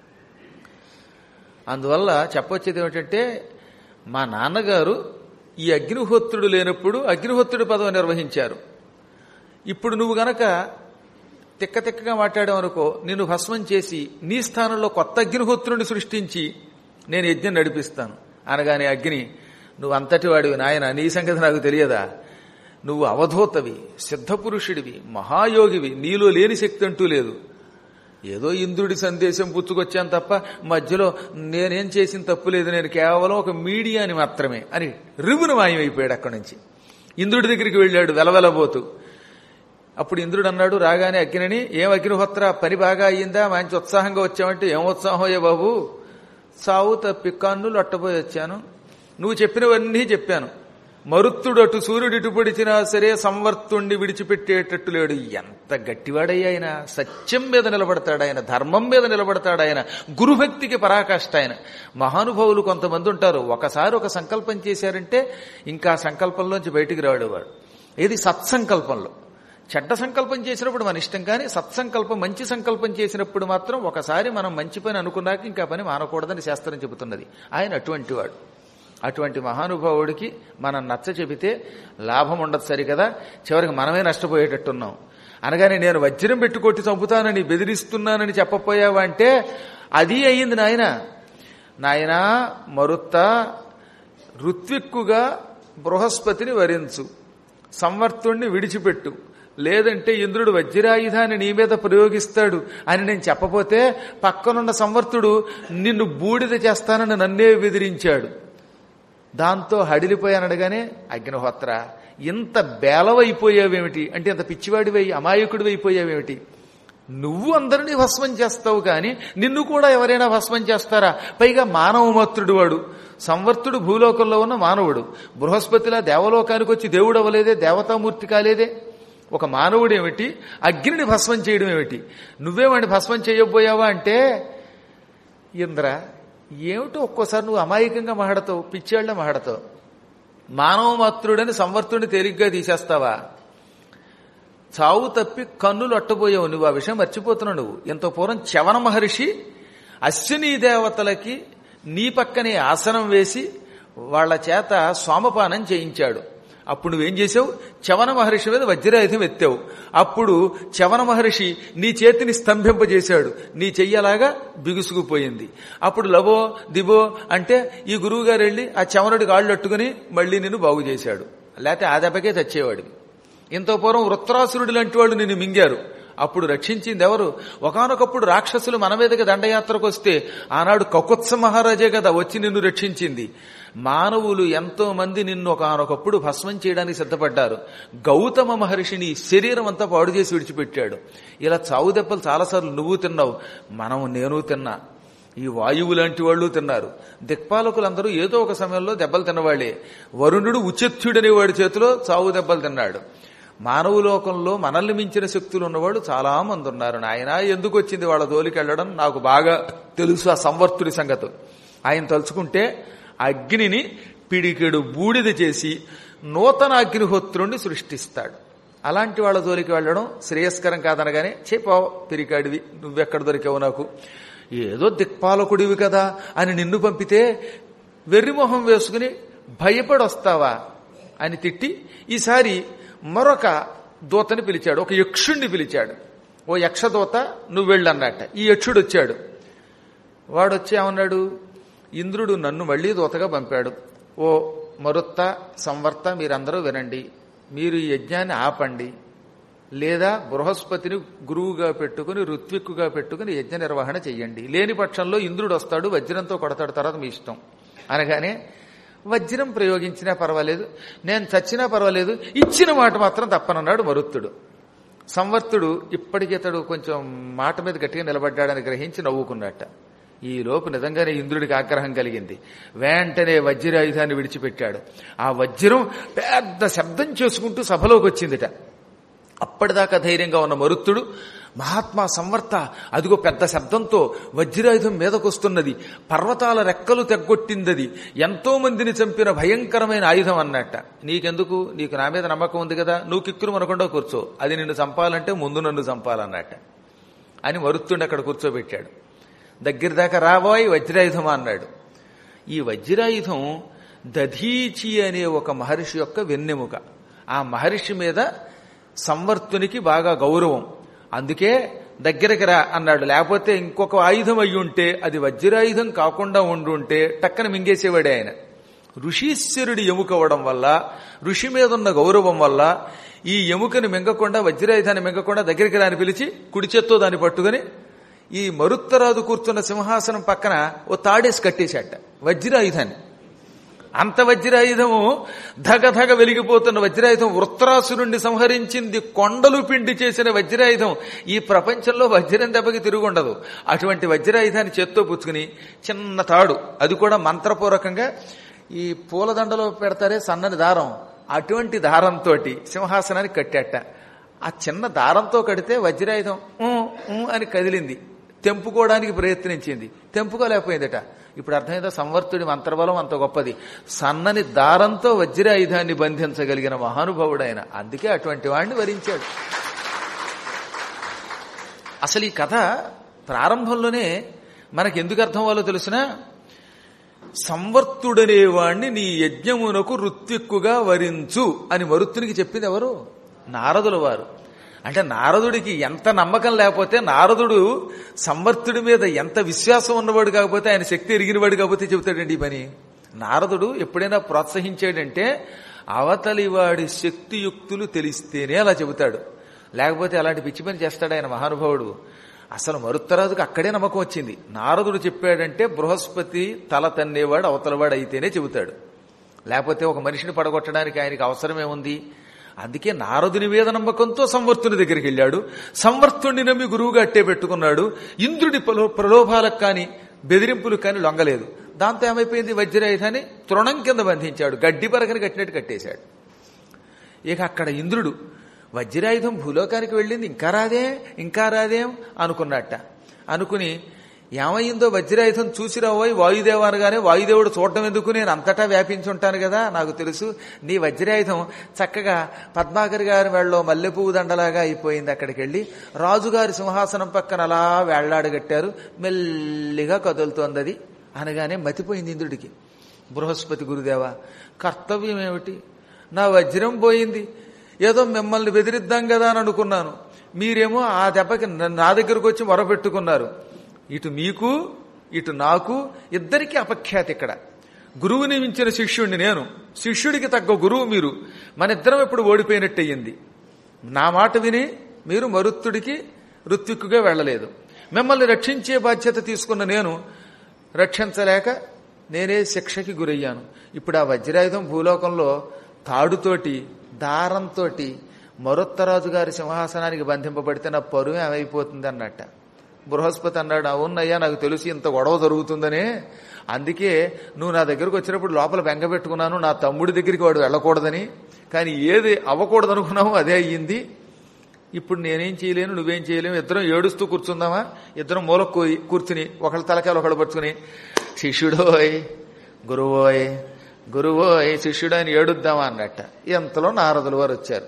అందువల్ల చెప్పొచ్చేది ఏమిటంటే మా నాన్నగారు ఈ అగ్నిహోత్రుడు లేనప్పుడు అగ్నిహోత్రుడి పదవి నిర్వహించారు ఇప్పుడు నువ్వు గనక తిక్క తిక్కగా మాట్లాడావనుకో నిన్ను భస్మం చేసి నీ స్థానంలో కొత్త అగ్నిహోత్రుడిని సృష్టించి నేను యజ్ఞం నడిపిస్తాను అనగానే అగ్ని నువ్వు అంతటి వాడివి నాయన నీ సంగతి నాకు తెలియదా నువ్వు అవధూతవి సిద్ధపురుషుడివి మహాయోగివి నీలో లేని శక్తి అంటూ లేదు ఏదో ఇంద్రుడి సందేశం పుచ్చుకొచ్చాను తప్ప మధ్యలో నేనేం చేసిన తప్పు లేదు నేను కేవలం ఒక మీడియాని మాత్రమే అని రివును మాయమైపోయాడు అక్కడి నుంచి ఇంద్రుడి దగ్గరికి వెళ్ళాడు వెలవెలబోతూ అప్పుడు ఇంద్రుడు అన్నాడు రాగానే అగ్నిని ఏం అగ్నిహోత్ర పని బాగా అయ్యిందా మంచి ఉత్సాహంగా వచ్చావంటే ఏం ఉత్సాహం బాబు సావు తప్పి కన్నులు అట్టపోయి వచ్చాను నువ్వు చెప్పినవన్నీ చెప్పాను మరుత్తుడు అటు సూర్యుడు ఇటు పొడిచినా సరే సంవర్తుండి విడిచిపెట్టేటట్టు లేడు ఎంత గట్టివాడయ్య ఆయన సత్యం మీద నిలబడతాడు ఆయన ధర్మం మీద నిలబడతాడు ఆయన గురుభక్తికి పరాకాష్ట ఆయన మహానుభావులు కొంతమంది ఉంటారు ఒకసారి ఒక సంకల్పం చేశారంటే ఇంకా సంకల్పంలోంచి బయటికి రాడేవాడు ఇది సత్సంకల్పంలో చెడ్డ సంకల్పం చేసినప్పుడు మన ఇష్టం కానీ సత్సంకల్పం మంచి సంకల్పం చేసినప్పుడు మాత్రం ఒకసారి మనం మంచి పని అనుకున్నాక ఇంకా పని మానకూడదని శాస్త్రం చెబుతున్నది ఆయన అటువంటి వాడు అటువంటి మహానుభావుడికి మనం నచ్చ చెబితే లాభం ఉండదు సరికదా చివరికి మనమే నష్టపోయేటట్టున్నాం అనగానే నేను వజ్రం పెట్టుకొట్టి చంపుతానని బెదిరిస్తున్నానని చెప్పపోయావా అంటే అది అయ్యింది నాయన నాయనా మరుత్త ఋత్విక్కుగా బృహస్పతిని వరించు సంవర్తుణ్ణి విడిచిపెట్టు లేదంటే ఇంద్రుడు వజ్రాయుధాన్ని నీ మీద ప్రయోగిస్తాడు అని నేను చెప్పపోతే పక్కనున్న సంవర్తుడు నిన్ను బూడిద చేస్తానని నన్నే బెదిరించాడు దాంతో హడిలిపోయానడగానే అగ్నిహోత్ర ఇంత బేలవైపోయావేమిటి అంటే ఇంత పిచ్చివాడివై అమాయకుడివి అయిపోయావేమిటి నువ్వు అందరినీ భస్మం చేస్తావు కానీ నిన్ను కూడా ఎవరైనా భస్మం చేస్తారా పైగా మానవ మాతృడు వాడు సంవర్తుడు భూలోకంలో ఉన్న మానవుడు బృహస్పతిలా దేవలోకానికి వచ్చి దేవుడు అవ్వలేదే దేవతామూర్తి కాలేదే ఒక మానవుడు ఏమిటి అగ్నిని భస్మం చేయడం ఏమిటి నువ్వేవాడిని భస్మం చేయబోయావా అంటే ఇంద్ర ఏమిటో ఒక్కోసారి నువ్వు అమాయకంగా మాడతావు పిచ్చేళ్ల మాడతావు మానవ మాతృడని సంవర్తుడిని తేలిగ్గా తీసేస్తావా చావు తప్పి కన్నులు అట్టబోయావు నువ్వు ఆ విషయం మర్చిపోతున్నావు నువ్వు ఎంతో పూర్వం చవన మహర్షి అశ్విని దేవతలకి నీ పక్కనే ఆసనం వేసి వాళ్ళ చేత సోమపానం చేయించాడు అప్పుడు నువ్వేం చేసావు చవన మహర్షి మీద వజ్రాయుధం ఎత్తావు అప్పుడు చవన మహర్షి నీ చేతిని స్తంభింపజేశాడు నీ చెయ్యలాగా బిగుసుకుపోయింది అప్పుడు లబో దిబో అంటే ఈ గురువు గారు వెళ్ళి ఆ చవనుడి కాళ్ళు అట్టుకుని మళ్ళీ నిన్ను బాగు చేశాడు లేకపోతే ఆ దెబ్బకే తెచ్చేవాడివి ఇంత పూర్వం వృత్రాసురుడు లాంటి వాళ్ళు నిన్ను మింగారు అప్పుడు రక్షించింది ఎవరు ఒకనొకప్పుడు రాక్షసులు మన మీదకి దండయాత్రకు వస్తే ఆనాడు కకుత్స మహారాజే కదా వచ్చి నిన్ను రక్షించింది మానవులు ఎంతో మంది నిన్ను ఒకనొకప్పుడు భస్మం చేయడానికి సిద్ధపడ్డారు గౌతమ మహర్షిని శరీరం అంతా పాడు చేసి విడిచిపెట్టాడు ఇలా చావు దెబ్బలు చాలాసార్లు నువ్వు తిన్నావు మనం నేను తిన్నా ఈ వాయువు లాంటి వాళ్ళు తిన్నారు దిక్పాలకులందరూ ఏదో ఒక సమయంలో దెబ్బలు తిన్నవాళ్లే వరుణుడు ఉచెత్యుడనే వాడి చేతిలో చావు దెబ్బలు తిన్నాడు మానవ లోకంలో మనల్ని మించిన శక్తులు ఉన్నవాళ్ళు చాలా మంది ఉన్నారు నాయన ఎందుకు వచ్చింది వాళ్ళ జోలికి వెళ్ళడం నాకు బాగా తెలుసు ఆ సంవర్తుడి సంగతి ఆయన తలుచుకుంటే అగ్నిని పిడికెడు బూడిద చేసి నూతన అగ్నిహోత్రుణ్ణి సృష్టిస్తాడు అలాంటి వాళ్ళ జోలికి వెళ్ళడం శ్రేయస్కరం కాదనగానే చెప్పా పిరికాడివి నువ్వెక్కడ దొరికావు నాకు ఏదో దిక్పాలకుడివి కదా అని నిన్ను పంపితే వెర్రిమొహం వేసుకుని భయపడి వస్తావా అని తిట్టి ఈసారి మరొక దూతని పిలిచాడు ఒక యక్షుణ్ణి పిలిచాడు ఓ యక్షదూత నువ్వు వెళ్ళన్నట్ట ఈ యక్షుడు వచ్చాడు వాడు వచ్చి ఏమన్నాడు ఇంద్రుడు నన్ను మళ్లీ దూతగా పంపాడు ఓ మరుత్త సంవర్త మీరందరూ వినండి మీరు ఈ యజ్ఞాన్ని ఆపండి లేదా బృహస్పతిని గురువుగా పెట్టుకుని ఋత్విక్కుగా పెట్టుకుని యజ్ఞ నిర్వహణ చెయ్యండి లేని పక్షంలో ఇంద్రుడు వస్తాడు వజ్రంతో కొడతాడు తర్వాత మీ ఇష్టం అనగానే వజ్రం ప్రయోగించినా పర్వాలేదు నేను చచ్చినా పర్వాలేదు ఇచ్చిన మాట మాత్రం తప్పనన్నాడు మరుత్తుడు సంవర్తుడు ఇప్పటికితడు కొంచెం మాట మీద గట్టిగా నిలబడ్డాడని గ్రహించి నవ్వుకున్నట్ట ఈ లోపు నిజంగానే ఇంద్రుడికి ఆగ్రహం కలిగింది వెంటనే వజ్రాయుధాన్ని విడిచిపెట్టాడు ఆ వజ్రం పెద్ద శబ్దం చేసుకుంటూ సభలోకి వచ్చిందిట అప్పటిదాకా ధైర్యంగా ఉన్న మరుత్తుడు మహాత్మా సంవర్త అదిగో పెద్ద శబ్దంతో వజ్రాయుధం మీదకొస్తున్నది పర్వతాల రెక్కలు తెగ్గొట్టిందది ఎంతో మందిని చంపిన భయంకరమైన ఆయుధం అన్నట్ట నీకెందుకు నీకు నా మీద నమ్మకం ఉంది కదా నువ్వు కిక్కురు మనకుండా కూర్చో అది నిన్ను చంపాలంటే ముందు నన్ను చంపాలన్నట్ట అని మరుత్తుడిని అక్కడ కూర్చోబెట్టాడు దగ్గర దాకా రాబోయ్ వజ్రాయుధం అన్నాడు ఈ వజ్రాయుధం దధీచి అనే ఒక మహర్షి యొక్క వెన్నెముక ఆ మహర్షి మీద సంవర్తునికి బాగా గౌరవం అందుకే దగ్గరికి రా అన్నాడు లేకపోతే ఇంకొక ఆయుధం అయి ఉంటే అది వజ్రాయుధం కాకుండా ఉండుంటే టక్కన మింగేసేవాడే ఆయన ఋషీశ్వరుడి ఎముకవడం వల్ల ఋషి మీద ఉన్న గౌరవం వల్ల ఈ ఎముకని మింగకుండా వజ్రాయుధాన్ని మింగకుండా దగ్గరికి రాని పిలిచి కుడి చేత్తో దాన్ని పట్టుకుని ఈ మరుత్తరాజు కూర్చున్న సింహాసనం పక్కన ఓ తాడేసి కట్టేశాట వజ్రాయుధాన్ని అంత వజ్రాయుధము ధగ ధగ వెలిగిపోతున్న వజ్రాయుధం వృత్రాసురుణ్ణి సంహరించింది కొండలు పిండి చేసిన వజ్రాయుధం ఈ ప్రపంచంలో వజ్రం దెబ్బకి తిరుగుండదు అటువంటి వజ్రాయుధాన్ని చేత్తో పుచ్చుకుని చిన్న తాడు అది కూడా మంత్రపూర్వకంగా ఈ పూలదండలో పెడతారే సన్నని దారం అటువంటి దారంతో సింహాసనానికి కట్టాట ఆ చిన్న దారంతో కడితే వజ్రాయుధం ఊ, ఊ అని కదిలింది తెంపుకోవడానికి ప్రయత్నించింది తెంపుకోలేకపోయిందట ఇప్పుడు అర్థమైందా సంవర్తుడి మంత్రబలం అంత గొప్పది సన్నని దారంతో వజ్రాయుధాన్ని బంధించగలిగిన మహానుభావుడైన అందుకే అటువంటి వాడిని వరించాడు అసలు ఈ కథ ప్రారంభంలోనే మనకి ఎందుకు అర్థం అవ్వాలో తెలిసినా సంవర్తుడనేవాణ్ణి నీ యజ్ఞమునకు రుత్విక్కుగా వరించు అని మరుత్తునికి చెప్పింది ఎవరు నారదుల వారు అంటే నారదుడికి ఎంత నమ్మకం లేకపోతే నారదుడు సంవర్తుడి మీద ఎంత విశ్వాసం ఉన్నవాడు కాకపోతే ఆయన శక్తి ఎరిగినవాడు కాకపోతే చెబుతాడండి ఈ పని నారదుడు ఎప్పుడైనా ప్రోత్సహించాడంటే అవతలి వాడి శక్తియుక్తులు తెలిస్తేనే అలా చెబుతాడు లేకపోతే అలాంటి పిచ్చి పని చేస్తాడు ఆయన మహానుభావుడు అసలు మరుత్తరాజుకు అక్కడే నమ్మకం వచ్చింది నారదుడు చెప్పాడంటే బృహస్పతి తల తన్నేవాడు అవతలవాడు అయితేనే చెబుతాడు లేకపోతే ఒక మనిషిని పడగొట్టడానికి ఆయనకి అవసరమేముంది అందుకే నారదుని మీద నమ్మకంతో సంవర్తుని దగ్గరికి వెళ్ళాడు సంవర్తుణ్ణి నమ్మి గురువుగా అట్టే పెట్టుకున్నాడు ఇంద్రుడి ప్రలో- ప్రలోభాలకు కానీ బెదిరింపులకు కానీ లొంగలేదు దాంతో ఏమైపోయింది వజ్రాయుధాన్ని తృణం కింద బంధించాడు గడ్డి పరకని కట్టినట్టు కట్టేశాడు ఇక అక్కడ ఇంద్రుడు వజ్రాయుధం భూలోకానికి వెళ్ళింది ఇంకా రాదే ఇంకా రాదేం అనుకున్నట్ట అనుకుని ఏమయ్యిందో వజ్రాయుధం చూసి రావోయ్ వాయుదేవ అనగానే వాయుదేవుడు చూడటం ఎందుకు నేను అంతటా వ్యాపించుంటాను కదా నాకు తెలుసు నీ వజ్రాయుధం చక్కగా పద్మాకర్ గారి వెళ్ళలో మల్లెపువ్వు దండలాగా అయిపోయింది అక్కడికి వెళ్ళి రాజుగారి సింహాసనం పక్కన అలా వేళ్లాడగట్టారు మెల్లిగా కదులుతోంది అది అనగానే మతిపోయింది ఇంద్రుడికి బృహస్పతి గురుదేవ కర్తవ్యం ఏమిటి నా వజ్రం పోయింది ఏదో మిమ్మల్ని బెదిరిద్దాం కదా అని అనుకున్నాను మీరేమో ఆ దెబ్బకి న- నా దగ్గరకు వచ్చి మొరపెట్టుకున్నారు ఇటు మీకు ఇటు నాకు ఇద్దరికి అపఖ్యాతి ఇక్కడ గురువుని మించిన శిష్యుణ్ణి నేను శిష్యుడికి తగ్గ గురువు మీరు మన ఇద్దరం ఇప్పుడు ఓడిపోయినట్టయింది నా మాట విని మీరు మరుత్తుడికి ఋత్విక్కుగా వెళ్ళలేదు మిమ్మల్ని రక్షించే బాధ్యత తీసుకున్న నేను రక్షించలేక నేనే శిక్షకి గురయ్యాను ఇప్పుడు ఆ వజ్రాయుధం భూలోకంలో తాడుతోటి దారంతోటి మరొత్తరాజు గారి సింహాసనానికి బంధింపబడితే నా పరువు ఏమైపోతుంది అన్నట్ట బృహస్పతి అన్నాడు అవునయ్యా నాకు తెలిసి ఇంత గొడవ జరుగుతుందనే అందుకే నువ్వు నా దగ్గరకు వచ్చినప్పుడు లోపల బెంగ పెట్టుకున్నాను నా తమ్ముడి దగ్గరికి వాడు వెళ్ళకూడదని కానీ ఏది అవ్వకూడదు అనుకున్నావు అదే అయ్యింది ఇప్పుడు నేనేం చేయలేను నువ్వేం చేయలేము ఇద్దరం ఏడుస్తూ కూర్చుందామా ఇద్దరం మూల కూర్చుని ఒకళ్ళ తలకాయలు ఒకళ్ళు పట్టుకుని శిష్యుడోయ్ గురువోయ్ గురువోయ్ శిష్యుడు అని ఏడుద్దామా అన్నట్ట ఎంతలో నారదుల వారు వచ్చారు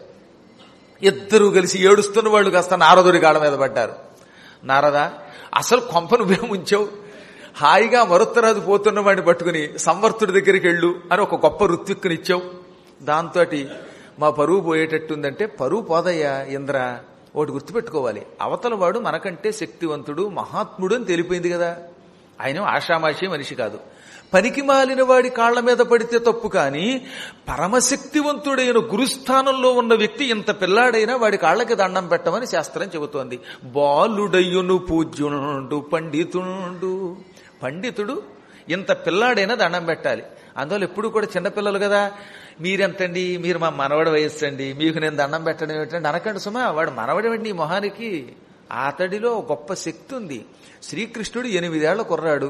ఇద్దరు కలిసి ఏడుస్తున్న వాళ్ళు కాస్త నారదుడి కాళ్ళ మీద పడ్డారు నారదా అసలు కొంప నువ్వే ముంచావు హాయిగా మరుత్తరాజు పోతున్న వాడిని పట్టుకుని సంవర్తుడి దగ్గరికి వెళ్ళు అని ఒక గొప్ప ఋత్విక్కునిచ్చావు దాంతో మా పరువు పోయేటట్టుందంటే పరువు పోదయ్యా ఇంద్ర ఒకటి గుర్తుపెట్టుకోవాలి అవతల వాడు మనకంటే శక్తివంతుడు మహాత్ముడు అని తెలిపోయింది కదా ఆయన ఆషామాషి మనిషి కాదు పనికి మాలిన వాడి కాళ్ల మీద పడితే తప్పు కాని పరమశక్తివంతుడైన గురుస్థానంలో ఉన్న వ్యక్తి ఇంత పిల్లాడైనా వాడి కాళ్ళకి దండం పెట్టమని శాస్త్రం చెబుతోంది బాలుడయ్యును పూజ్యునుండు పండితుడు పండితుడు ఇంత పిల్లాడైనా దండం పెట్టాలి అందువల్ల ఎప్పుడు కూడా చిన్నపిల్లలు కదా మీరెంతండి మీరు మా మనవడి వయస్సు అండి మీకు నేను దండం పెట్టడం ఏమిటండి అనకండి సుమా వాడు మనవడేమిటి నీ మొహానికి అతడిలో గొప్ప శక్తి ఉంది శ్రీకృష్ణుడు ఎనిమిదేళ్ల కుర్రాడు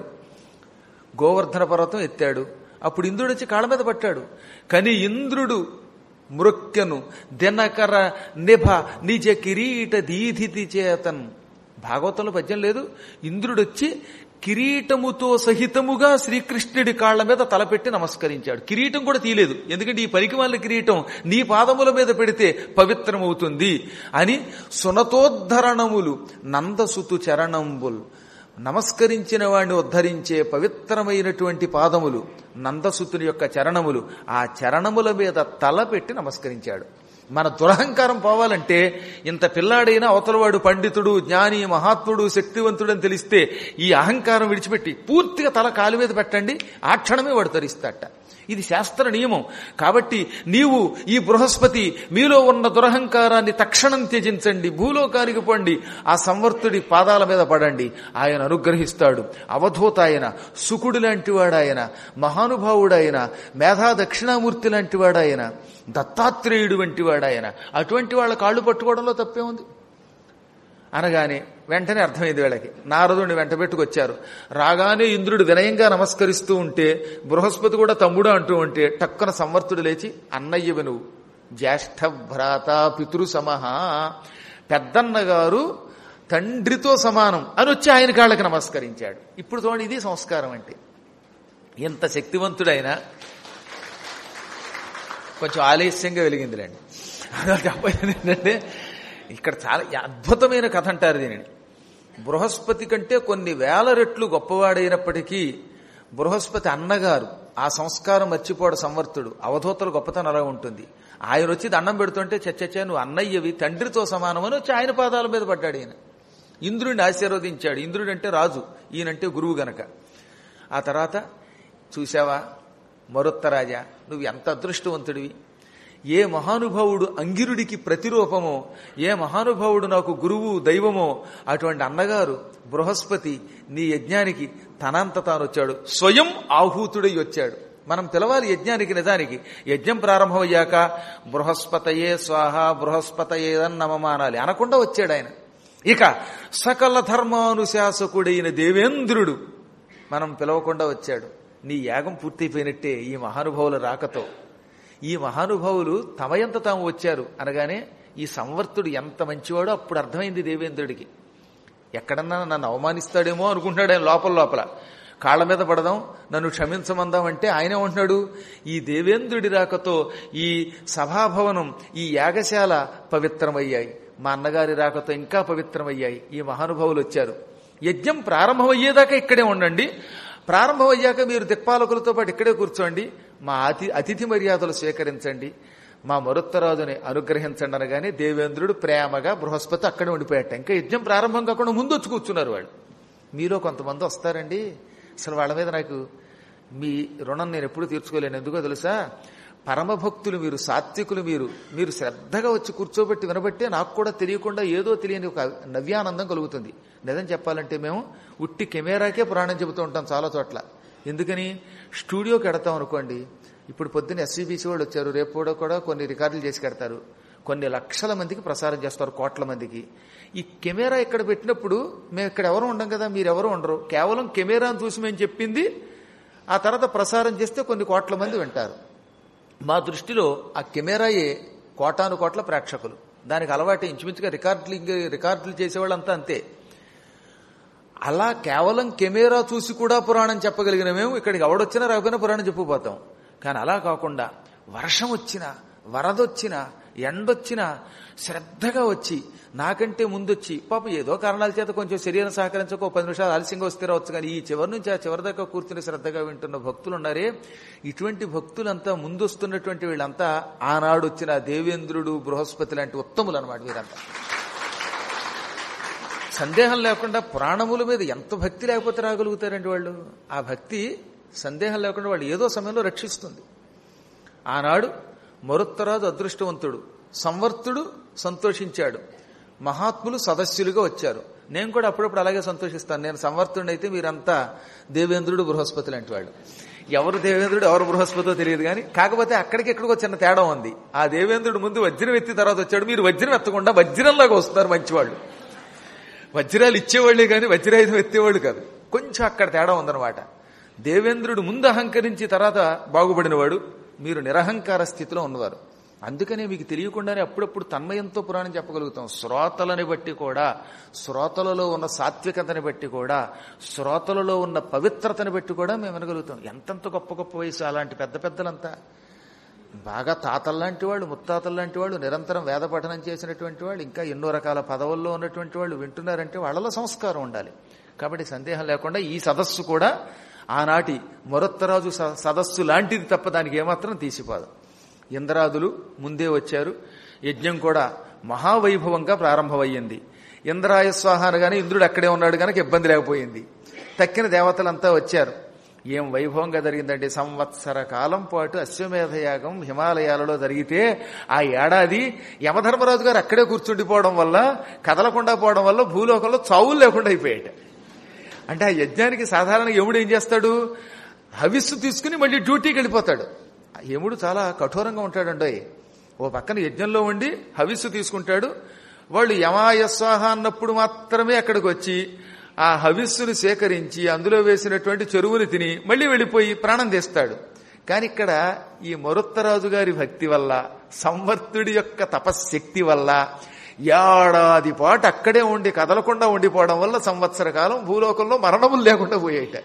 గోవర్ధన పర్వతం ఎత్తాడు అప్పుడు ఇంద్రుడు వచ్చి కాళ్ళ మీద పట్టాడు కానీ ఇంద్రుడు మృక్కెను దినకర నిభ నిజ కిరీట దీధితి చేతన్ భాగవతంలో పద్యం లేదు ఇంద్రుడు వచ్చి కిరీటముతో సహితముగా శ్రీకృష్ణుడి కాళ్ల మీద తలపెట్టి నమస్కరించాడు కిరీటం కూడా తీయలేదు ఎందుకంటే ఈ పనికి వాళ్ళ కిరీటం నీ పాదముల మీద పెడితే పవిత్రమవుతుంది అని సునతోద్ధరణములు నందసుతు చరణంబుల్ నమస్కరించిన వాడిని ఉద్ధరించే పవిత్రమైనటువంటి పాదములు నందసుతుని యొక్క చరణములు ఆ చరణముల మీద తల పెట్టి నమస్కరించాడు మన దురహంకారం పోవాలంటే ఇంత పిల్లాడైనా అవతలవాడు పండితుడు జ్ఞాని మహాత్ముడు శక్తివంతుడు అని తెలిస్తే ఈ అహంకారం విడిచిపెట్టి పూర్తిగా తల కాలు మీద పెట్టండి ఆ క్షణమే వాడు తరిస్తాట ఇది శాస్త్ర నియమం కాబట్టి నీవు ఈ బృహస్పతి మీలో ఉన్న దురహంకారాన్ని తక్షణం త్యజించండి భూలోకానికి పండి ఆ సంవర్తుడి పాదాల మీద పడండి ఆయన అనుగ్రహిస్తాడు అవధూత ఆయన సుకుడు లాంటివాడాయన మహానుభావుడాయన మేధా దక్షిణామూర్తి లాంటివాడాయన దత్తాత్రేయుడు వంటివాడాయన అటువంటి వాళ్ళ కాళ్ళు పట్టుకోవడంలో తప్పే ఉంది అనగానే వెంటనే అర్థమైంది వీళ్ళకి నారదుడిని వెంట పెట్టుకొచ్చారు రాగానే ఇంద్రుడు వినయంగా నమస్కరిస్తూ ఉంటే బృహస్పతి కూడా తమ్ముడు అంటూ ఉంటే టక్కన సంవర్తుడు లేచి అన్నయ్యవి నువ్వు జ్యేష్ఠ భ్రాత పితృ సమహ పెద్దన్న గారు తండ్రితో సమానం అని వచ్చి ఆయన కాళ్ళకి నమస్కరించాడు ఇప్పుడు చూడండి ఇది సంస్కారం అంటే ఎంత శక్తివంతుడైనా కొంచెం ఆలస్యంగా వెలిగిందిలేండి చెప్పేది ఏంటంటే ఇక్కడ చాలా అద్భుతమైన కథ అంటారు దీనిని బృహస్పతి కంటే కొన్ని వేల రెట్లు గొప్పవాడైనప్పటికీ బృహస్పతి అన్నగారు ఆ సంస్కారం మర్చిపోవడం సంవర్తుడు అవధూతలు గొప్పతనం అలా ఉంటుంది ఆయన వచ్చి దండం పెడుతుంటే చచ్చచ్చా నువ్వు అన్నయ్యవి తండ్రితో సమానమని వచ్చి ఆయన పాదాల మీద పడ్డాడు ఈయన ఇంద్రుడిని ఆశీర్వదించాడు ఇంద్రుడు అంటే రాజు ఈయనంటే గురువు గనక ఆ తర్వాత చూసావా మరొత్తరాజా నువ్వు ఎంత అదృష్టవంతుడివి ఏ మహానుభావుడు అంగిరుడికి ప్రతిరూపమో ఏ మహానుభావుడు నాకు గురువు దైవమో అటువంటి అన్నగారు బృహస్పతి నీ యజ్ఞానికి తనంత తాను వచ్చాడు స్వయం ఆహూతుడై వచ్చాడు మనం పిలవాలి యజ్ఞానికి నిజానికి యజ్ఞం ప్రారంభమయ్యాక బృహస్పతయే స్వాహ బృహస్పతయేదని నమమానాలి అనకుండా వచ్చాడు ఆయన ఇక సకల ధర్మానుశాసకుడైన దేవేంద్రుడు మనం పిలవకుండా వచ్చాడు నీ యాగం పూర్తయిపోయినట్టే ఈ మహానుభావుల రాకతో ఈ మహానుభావులు తమయంత తాము వచ్చారు అనగానే ఈ సంవర్తుడు ఎంత మంచివాడో అప్పుడు అర్థమైంది దేవేంద్రుడికి ఎక్కడన్నా నన్ను అవమానిస్తాడేమో అనుకుంటున్నాడు ఆయన లోపల లోపల కాళ్ళ మీద పడదాం నన్ను క్షమించమందాం అంటే ఆయనే ఉంటున్నాడు ఈ దేవేంద్రుడి రాకతో ఈ సభాభవనం ఈ యాగశాల పవిత్రమయ్యాయి మా అన్నగారి రాకతో ఇంకా పవిత్రమయ్యాయి ఈ మహానుభావులు వచ్చారు యజ్ఞం ప్రారంభమయ్యేదాకా ఇక్కడే ఉండండి ప్రారంభం అయ్యాక మీరు దిక్పాలకులతో పాటు ఇక్కడే కూర్చోండి మా అతి అతిథి మర్యాదలు స్వీకరించండి మా మరుత్తరాజుని అనుగ్రహించండి అనగానే దేవేంద్రుడు ప్రేమగా బృహస్పతి అక్కడే ఉండిపోయాట ఇంకా యజ్ఞం ప్రారంభం కాకుండా ముందు వచ్చి కూర్చున్నారు వాళ్ళు మీలో కొంతమంది వస్తారండి అసలు వాళ్ళ మీద నాకు మీ రుణం నేను ఎప్పుడు తీర్చుకోలేను ఎందుకో తెలుసా పరమభక్తులు మీరు సాత్వికులు మీరు మీరు శ్రద్ధగా వచ్చి కూర్చోబెట్టి వినబట్టే నాకు కూడా తెలియకుండా ఏదో తెలియని ఒక నవ్యానందం కలుగుతుంది నిజం చెప్పాలంటే మేము ఉట్టి కెమెరాకే పురాణం చెబుతూ ఉంటాం చాలా చోట్ల ఎందుకని స్టూడియోకి ఎడతాం అనుకోండి ఇప్పుడు పొద్దున్న ఎస్సీబీసీ వాళ్ళు వచ్చారు రేపు కూడా కూడా కొన్ని రికార్డులు చేసి కడతారు కొన్ని లక్షల మందికి ప్రసారం చేస్తారు కోట్ల మందికి ఈ కెమెరా ఇక్కడ పెట్టినప్పుడు మేము ఇక్కడ ఎవరు ఉండం కదా మీరు ఎవరు ఉండరు కేవలం కెమెరాను చూసి మేము చెప్పింది ఆ తర్వాత ప్రసారం చేస్తే కొన్ని కోట్ల మంది వింటారు మా దృష్టిలో ఆ కెమెరాయే కోటాను కోట్ల ప్రేక్షకులు దానికి అలవాటు ఇంచుమించుగా రికార్డులు రికార్డులు చేసేవాళ్ళంతా అంతే అలా కేవలం కెమెరా చూసి కూడా పురాణం చెప్పగలిగిన మేము ఇక్కడికి ఎవడొచ్చినా రాకపోయినా పురాణం చెప్పిపోతాం కానీ అలా కాకుండా వర్షం వచ్చినా వరదొచ్చినా ఎండొచ్చినా శ్రద్ధగా వచ్చి నాకంటే ముందొచ్చి పాప ఏదో కారణాల చేత కొంచెం శరీరం సహకరించక ఒక పది నిమిషాలు ఆలస్యంగా వస్తే రావచ్చు కానీ ఈ చివరి నుంచి ఆ చివరి దాకా కూర్చుని శ్రద్ధగా వింటున్న భక్తులు ఉన్నారే ఇటువంటి భక్తులంతా ముందొస్తున్నటువంటి వీళ్ళంతా ఆనాడు వచ్చిన దేవేంద్రుడు బృహస్పతి లాంటి ఉత్తములు అనమాట వీరంతా సందేహం లేకుండా ప్రాణముల మీద ఎంత భక్తి లేకపోతే రాగలుగుతారండి వాళ్ళు ఆ భక్తి సందేహం లేకుండా వాళ్ళు ఏదో సమయంలో రక్షిస్తుంది ఆనాడు మరుత్తరాజు అదృష్టవంతుడు సంవర్తుడు సంతోషించాడు మహాత్ములు సదస్యులుగా వచ్చారు నేను కూడా అప్పుడప్పుడు అలాగే సంతోషిస్తాను నేను సంవర్తుడిని అయితే మీరంతా దేవేంద్రుడు బృహస్పతి లాంటి వాళ్ళు ఎవరు దేవేంద్రుడు ఎవరు బృహస్పతో తెలియదు కానీ కాకపోతే అక్కడికి ఎక్కడికో చిన్న తేడా ఉంది ఆ దేవేంద్రుడు ముందు వజ్రం ఎత్తి తర్వాత వచ్చాడు మీరు వజ్రం ఎత్తకుండా వజ్రంలాగా వస్తున్నారు మంచివాళ్ళు వజ్రాలు ఇచ్చేవాళ్లే కానీ వజ్రాయుధం ఎత్తేవాళ్ళు కాదు కొంచెం అక్కడ తేడా ఉందన్నమాట దేవేంద్రుడు ముందు అహంకరించి తర్వాత బాగుపడినవాడు మీరు నిరహంకార స్థితిలో ఉన్నవారు అందుకనే మీకు తెలియకుండానే అప్పుడప్పుడు తన్మయంతో పురాణం చెప్పగలుగుతాం శ్రోతలని బట్టి కూడా శ్రోతలలో ఉన్న సాత్వికతని బట్టి కూడా శ్రోతలలో ఉన్న పవిత్రతని బట్టి కూడా మేము వినగలుగుతాం ఎంతంత గొప్ప గొప్ప వయసు అలాంటి పెద్ద పెద్దలంతా బాగా తాతల్లాంటి వాళ్ళు ముత్తాతల్లాంటి వాళ్ళు నిరంతరం వేద పఠనం చేసినటువంటి వాళ్ళు ఇంకా ఎన్నో రకాల పదవుల్లో ఉన్నటువంటి వాళ్ళు వింటున్నారంటే వాళ్ళలో సంస్కారం ఉండాలి కాబట్టి సందేహం లేకుండా ఈ సదస్సు కూడా ఆనాటి మొరత్తరాజు స- సదస్సు లాంటిది తప్ప దానికి ఏమాత్రం తీసిపోదు ఇంద్రాదులు ముందే వచ్చారు యజ్ఞం కూడా మహావైభవంగా ప్రారంభమయ్యింది ఇంద్రాయ స్వాహ అనగానే ఇంద్రుడు అక్కడే ఉన్నాడు కనుక ఇబ్బంది లేకపోయింది తక్కిన దేవతలంతా వచ్చారు ఏం వైభవంగా జరిగిందంటే సంవత్సర కాలం పాటు అశ్వమేధ యాగం హిమాలయాలలో జరిగితే ఆ ఏడాది యమధర్మరాజు గారు అక్కడే కూర్చుండిపోవడం వల్ల కదలకుండా పోవడం వల్ల భూలోకంలో చావులు లేకుండా అయిపోయాట అంటే ఆ యజ్ఞానికి సాధారణ యముడు ఏం చేస్తాడు హవిస్సు తీసుకుని మళ్ళీ డ్యూటీకి వెళ్ళిపోతాడు ఆ యముడు చాలా కఠోరంగా ఉంటాడండి ఓ పక్కన యజ్ఞంలో ఉండి హవిస్సు తీసుకుంటాడు వాళ్ళు యమాయస్వాహ అన్నప్పుడు మాత్రమే అక్కడికి వచ్చి ఆ హవిస్సును సేకరించి అందులో వేసినటువంటి చెరువుని తిని మళ్ళీ వెళ్ళిపోయి ప్రాణం తీస్తాడు కానీ ఇక్కడ ఈ మరుత్తరాజు గారి భక్తి వల్ల సంవర్తుడి యొక్క తపశ్శక్తి వల్ల ఏడాది పాటు అక్కడే ఉండి కదలకుండా ఉండిపోవడం వల్ల సంవత్సర కాలం భూలోకంలో మరణములు లేకుండా పోయేట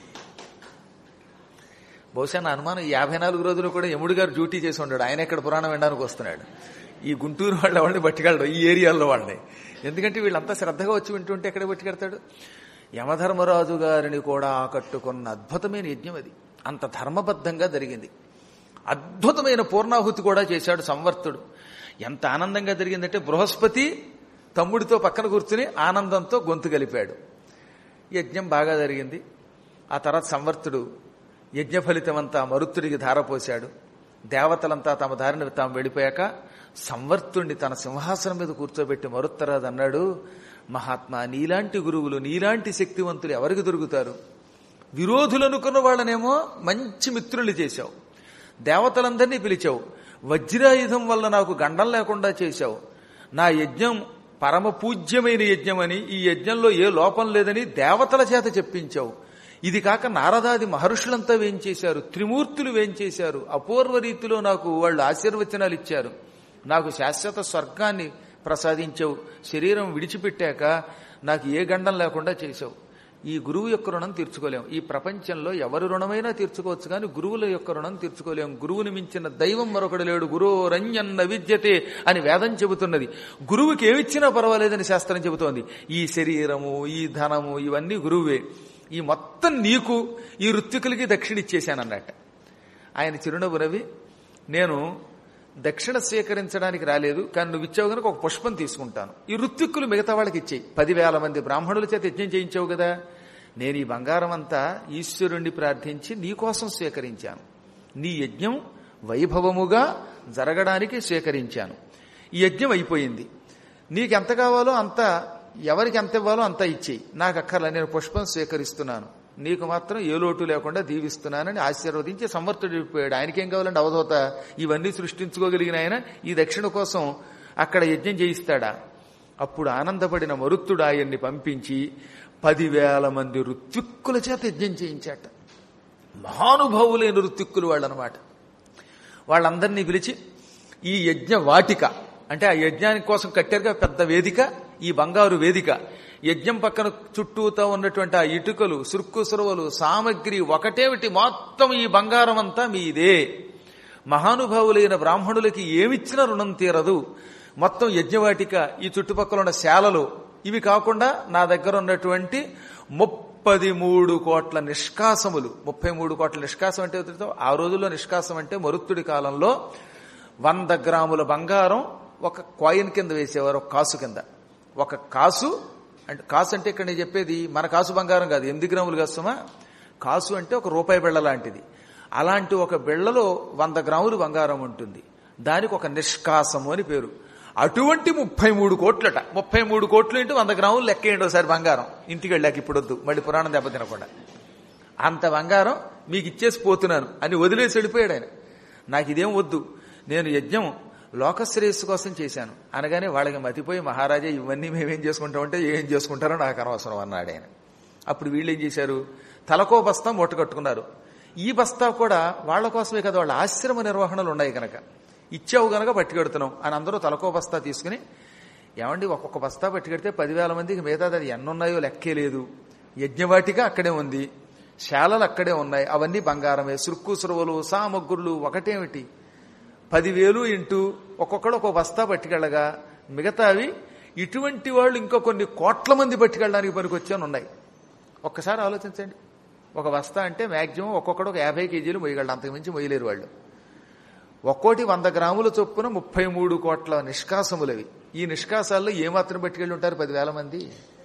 బహుశా నా అనుమానం ఈ యాభై నాలుగు రోజులు కూడా యముడు గారు డ్యూటీ చేసి ఉన్నాడు ఆయన ఎక్కడ పురాణం వినడానికి వస్తున్నాడు ఈ గుంటూరు వాళ్ళ వాళ్ళని పట్టుకెళ్ళడు ఈ ఏరియాల్లో వాళ్ళని ఎందుకంటే వీళ్ళంతా శ్రద్ధగా వచ్చి వింటుంటే ఎక్కడ పట్టుకెడతాడు యమధర్మరాజు గారిని కూడా ఆకట్టుకున్న అద్భుతమైన యజ్ఞం అది అంత ధర్మబద్ధంగా జరిగింది అద్భుతమైన పూర్ణాహుతి కూడా చేశాడు సంవర్తుడు ఎంత ఆనందంగా జరిగిందంటే బృహస్పతి తమ్ముడితో పక్కన కూర్చుని ఆనందంతో గొంతు కలిపాడు యజ్ఞం బాగా జరిగింది ఆ తర్వాత సంవర్తుడు యజ్ఞ ఫలితమంతా మరుత్తుడికి ధారపోశాడు దేవతలంతా తమ దారిని తాము వెళ్ళిపోయాక సంవర్తుణ్ణి తన సింహాసనం మీద కూర్చోబెట్టి మరుత్తరాజు అన్నాడు మహాత్మా నీలాంటి గురువులు నీలాంటి శక్తివంతులు ఎవరికి దొరుకుతారు విరోధులు అనుకున్న వాళ్ళనేమో మంచి మిత్రులు చేశావు దేవతలందరినీ పిలిచావు వజ్రాయుధం వల్ల నాకు గండం లేకుండా చేశావు నా యజ్ఞం పరమ పూజ్యమైన యజ్ఞమని ఈ యజ్ఞంలో ఏ లోపం లేదని దేవతల చేత చెప్పించావు ఇది కాక నారదాది మహర్షులంతా వేయించేశారు త్రిమూర్తులు వేయించేశారు అపూర్వ రీతిలో నాకు వాళ్ళు ఆశీర్వచనాలు ఇచ్చారు నాకు శాశ్వత స్వర్గాన్ని ప్రసాదించావు శరీరం విడిచిపెట్టాక నాకు ఏ గండం లేకుండా చేశావు ఈ గురువు యొక్క రుణం తీర్చుకోలేం ఈ ప్రపంచంలో ఎవరి రుణమైనా తీర్చుకోవచ్చు కానీ గురువుల యొక్క రుణం తీర్చుకోలేం గురువుని మించిన దైవం మరొకడు లేడు గురువు రంజన్న విద్యతే అని వేదం చెబుతున్నది గురువుకి ఏమిచ్చినా పర్వాలేదని శాస్త్రం చెబుతోంది ఈ శరీరము ఈ ధనము ఇవన్నీ గురువే ఈ మొత్తం నీకు ఈ ఋత్వికులకి దక్షిణ ఇచ్చేశాను అన్నట్ట ఆయన చిరునవ్వు నవ్వి నేను దక్షిణ స్వీకరించడానికి రాలేదు కానీ నువ్వు ఇచ్చావు కనుక ఒక పుష్పం తీసుకుంటాను ఈ ఋత్విక్కులు మిగతా వాళ్ళకి ఇచ్చేయి పదివేల మంది బ్రాహ్మణుల చేత యజ్ఞం చేయించావు కదా నేను ఈ బంగారం అంతా ఈశ్వరుణ్ణి ప్రార్థించి నీ కోసం స్వీకరించాను నీ యజ్ఞం వైభవముగా జరగడానికి స్వీకరించాను ఈ యజ్ఞం అయిపోయింది నీకెంత కావాలో అంత ఎవరికి ఎంత ఇవ్వాలో అంత ఇచ్చేయి నాకు అక్కర్లా నేను పుష్పం స్వీకరిస్తున్నాను నీకు మాత్రం ఏ లోటు లేకుండా దీవిస్తున్నానని ఆశీర్వదించి సమర్థుడు అయిపోయాడు ఆయనకేం కావాలంటే అవధూత ఇవన్నీ సృష్టించుకోగలిగిన ఆయన ఈ దక్షిణ కోసం అక్కడ యజ్ఞం చేయిస్తాడా అప్పుడు ఆనందపడిన మరుత్తుడు ఆయన్ని పంపించి పదివేల మంది ఋత్విక్కుల చేత యజ్ఞం చేయించాట మహానుభావులైన ఋత్విక్కులు వాళ్ళనమాట వాళ్ళందరినీ పిలిచి ఈ యజ్ఞ వాటిక అంటే ఆ యజ్ఞానికి కోసం కట్టారుగా పెద్ద వేదిక ఈ బంగారు వేదిక యజ్ఞం పక్కన చుట్టూతో ఉన్నటువంటి ఆ ఇటుకలు సురుక్కు సురవలు సామగ్రి ఒకటేమిటి మొత్తం ఈ బంగారం అంతా మీదే మహానుభావులైన బ్రాహ్మణులకి ఏమిచ్చినా రుణం తీరదు మొత్తం యజ్ఞవాటిక ఈ చుట్టుపక్కల ఉన్న శాలలు ఇవి కాకుండా నా దగ్గర ఉన్నటువంటి ముప్పది మూడు కోట్ల నిష్కాసములు ముప్పై మూడు కోట్ల నిష్కాసం అంటే ఏమిటో? ఆ రోజుల్లో నిష్కాసం అంటే మరుత్తుడి కాలంలో వంద గ్రాముల బంగారం ఒక కాయిన్ కింద వేసేవారు ఒక కాసు కింద ఒక కాసు అంటే కాసు అంటే ఇక్కడ నేను చెప్పేది మన కాసు బంగారం కాదు ఎనిమిది గ్రాములు కాసుమా కాసు అంటే ఒక రూపాయి బిళ్ళ లాంటిది అలాంటి ఒక బిళ్ళలో వంద గ్రాములు బంగారం ఉంటుంది దానికి ఒక నిష్కాసము అని పేరు అటువంటి ముప్పై మూడు కోట్లట ముప్పై మూడు కోట్లు ఇంటూ వంద గ్రాములు లెక్కేయండి ఒకసారి బంగారం ఇంటికి వెళ్ళాక ఇప్పుడు వద్దు మళ్ళీ పురాణం దెబ్బతినకుండా అంత బంగారం మీకు ఇచ్చేసి పోతున్నాను అని వదిలేసి వెళ్ళిపోయాడు ఆయన నాకు ఇదేం వద్దు నేను యజ్ఞం లోకశ్రేయస్సు కోసం చేశాను అనగానే వాళ్ళకి మతిపోయి మహారాజా ఇవన్నీ మేమేం చేసుకుంటామంటే ఏం చేసుకుంటారో నాకు అనవసరం అన్నాడు ఆయన అప్పుడు వీళ్ళు ఏం చేశారు తలకో బస్తా మూట కట్టుకున్నారు ఈ బస్తా కూడా వాళ్ళ కోసమే కదా వాళ్ళ ఆశ్రమ నిర్వహణలు ఉన్నాయి కనుక ఇచ్చావు గనక పట్టుకెడుతున్నాం అని అందరూ తలకో బస్తా తీసుకుని ఏమండి ఒక్కొక్క బస్తా పట్టుకెడితే పదివేల మందికి మిగతాది అది ఎన్నున్నాయో లెక్కే లేదు యజ్ఞవాటిక అక్కడే ఉంది శాలలు అక్కడే ఉన్నాయి అవన్నీ బంగారమే సురుక్కు సురువులు సామగ్రులు ఒకటేమిటి పదివేలు ఇంటూ ఒక్కొక్కడు ఒక్కొక్క బస్తా పట్టుకెళ్ళగా మిగతావి ఇటువంటి వాళ్ళు ఇంకో కొన్ని కోట్ల మంది పట్టుకెళ్ళడానికి పనికొచ్చాను ఉన్నాయి ఒక్కసారి ఆలోచించండి ఒక బస్తా అంటే మాక్సిమం ఒక్కొక్కడు ఒక యాభై కేజీలు మొయ్యగలడు అంతకుమించి మొయ్యలేరు వాళ్ళు ఒక్కోటి వంద గ్రాముల చొప్పున ముప్పై మూడు కోట్ల నిష్కాసములవి ఈ నిష్కాసాల్లో ఏమాత్రం పట్టుకెళ్ళి ఉంటారు పదివేల మంది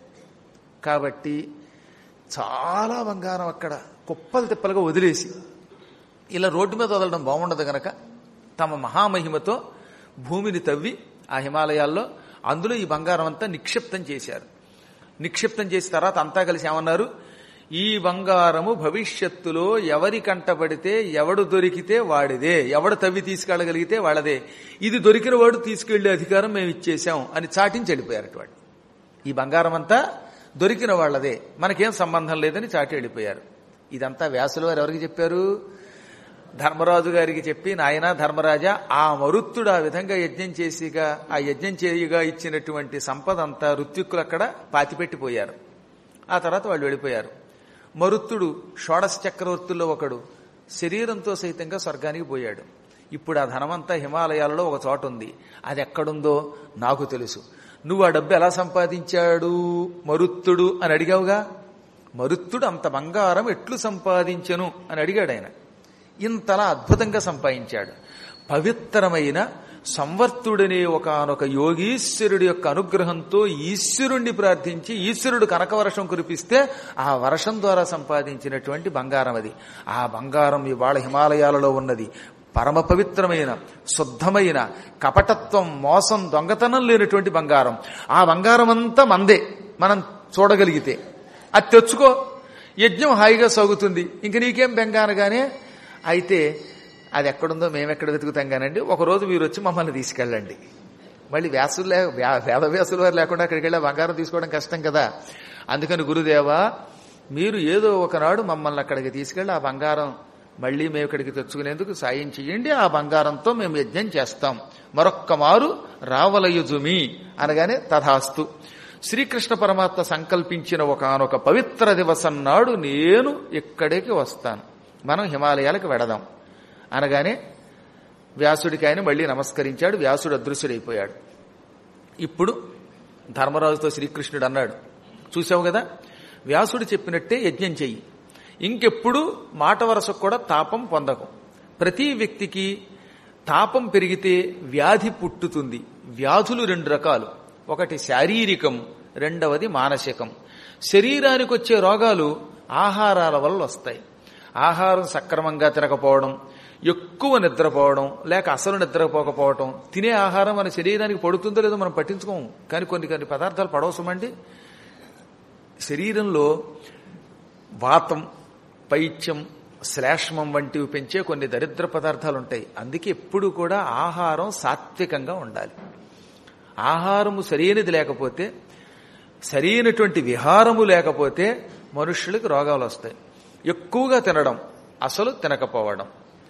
కాబట్టి చాలా బంగారం అక్కడ కుప్పలు తిప్పలుగా వదిలేసి ఇలా రోడ్డు మీద వదలడం బాగుండదు గనక తమ మహామహిమతో భూమిని తవ్వి ఆ హిమాలయాల్లో అందులో ఈ బంగారం అంతా నిక్షిప్తం చేశారు నిక్షిప్తం చేసిన తర్వాత అంతా కలిసి ఏమన్నారు ఈ బంగారము భవిష్యత్తులో ఎవరి కంటపడితే ఎవడు దొరికితే వాడిదే ఎవడు తవ్వి తీసుకెళ్ళగలిగితే వాళ్ళదే ఇది దొరికిన వాడు తీసుకెళ్లే అధికారం మేము ఇచ్చేశాం అని చాటించి వెళ్ళిపోయారు వాడు ఈ బంగారం అంతా దొరికిన వాళ్ళదే మనకేం సంబంధం లేదని చాటి వెళ్ళిపోయారు ఇదంతా వ్యాసులు వారు ఎవరికి చెప్పారు ధర్మరాజు గారికి చెప్పి నాయన ధర్మరాజా ఆ మరుత్తుడు ఆ విధంగా యజ్ఞం చేసిగా ఆ యజ్ఞం చేయగా ఇచ్చినటువంటి సంపద అంతా ఋత్విక్కులు అక్కడ పాతిపెట్టిపోయారు ఆ తర్వాత వాళ్ళు వెళ్ళిపోయారు మరుత్తుడు షోడశ చక్రవర్తుల్లో ఒకడు శరీరంతో సైతంగా స్వర్గానికి పోయాడు ఇప్పుడు ఆ ధనమంతా హిమాలయాలలో ఒక చోట ఉంది అది ఎక్కడుందో నాకు తెలుసు నువ్వు ఆ డబ్బు ఎలా సంపాదించాడు మరుత్తుడు అని అడిగావుగా మరుత్తుడు అంత బంగారం ఎట్లు సంపాదించను అని అడిగాడు ఆయన ఇంతలా అద్భుతంగా సంపాదించాడు పవిత్రమైన సంవర్తుడనే ఒకనొక యోగీశ్వరుడి యొక్క అనుగ్రహంతో ఈశ్వరుణ్ణి ప్రార్థించి ఈశ్వరుడు కనకవర్షం కురిపిస్తే ఆ వర్షం ద్వారా సంపాదించినటువంటి బంగారం అది ఆ బంగారం ఇవాళ హిమాలయాలలో ఉన్నది పరమ పవిత్రమైన శుద్ధమైన కపటత్వం మోసం దొంగతనం లేనటువంటి బంగారం ఆ బంగారం అంతా మందే మనం చూడగలిగితే అది తెచ్చుకో యజ్ఞం హాయిగా సాగుతుంది ఇంక నీకేం బెంగానగానే అయితే అది ఎక్కడుందో మేము ఎక్కడ వెతుకుతాం కానండి ఒకరోజు మీరు వచ్చి మమ్మల్ని తీసుకెళ్ళండి మళ్ళీ వ్యాసులు లే వ్యా- వేద వ్యాసులు వారు లేకుండా అక్కడికి వెళ్ళి ఆ బంగారం తీసుకోవడం కష్టం కదా అందుకని గురుదేవా మీరు ఏదో ఒకనాడు మమ్మల్ని అక్కడికి తీసుకెళ్ళి ఆ బంగారం మళ్ళీ మేము ఇక్కడికి తెచ్చుకునేందుకు సాయం చేయండి ఆ బంగారంతో మేము యజ్ఞం చేస్తాం మరొక్క మారు రావలయుజుమి అనగానే తథాస్తు శ్రీకృష్ణ పరమాత్మ సంకల్పించిన ఒకనొక పవిత్ర దివసం నాడు నేను ఇక్కడికి వస్తాను మనం హిమాలయాలకు వెడదాం అనగానే వ్యాసుడికి ఆయన మళ్ళీ నమస్కరించాడు వ్యాసుడు అదృశ్యుడైపోయాడు ఇప్పుడు ధర్మరాజుతో శ్రీకృష్ణుడు అన్నాడు చూసావు కదా వ్యాసుడు చెప్పినట్టే యజ్ఞం చెయ్యి ఇంకెప్పుడు మాట వరసకు కూడా తాపం పొందకు ప్రతి వ్యక్తికి తాపం పెరిగితే వ్యాధి పుట్టుతుంది వ్యాధులు రెండు రకాలు ఒకటి శారీరకం రెండవది మానసికం శరీరానికి వచ్చే రోగాలు ఆహారాల వల్ల వస్తాయి ఆహారం సక్రమంగా తినకపోవడం ఎక్కువ నిద్రపోవడం లేక అసలు నిద్రపోకపోవడం తినే ఆహారం మన శరీరానికి పడుతుందో లేదో మనం పట్టించుకోము కానీ కొన్ని కొన్ని పదార్థాలు పడవసమండి శరీరంలో వాతం పైత్యం శ్లేష్మం వంటివి పెంచే కొన్ని దరిద్ర పదార్థాలు ఉంటాయి అందుకే ఎప్పుడు కూడా ఆహారం సాత్వికంగా ఉండాలి ఆహారము సరైనది లేకపోతే సరైనటువంటి విహారము లేకపోతే మనుష్యులకు రోగాలు వస్తాయి ఎక్కువగా తినడం అసలు తినకపోవడం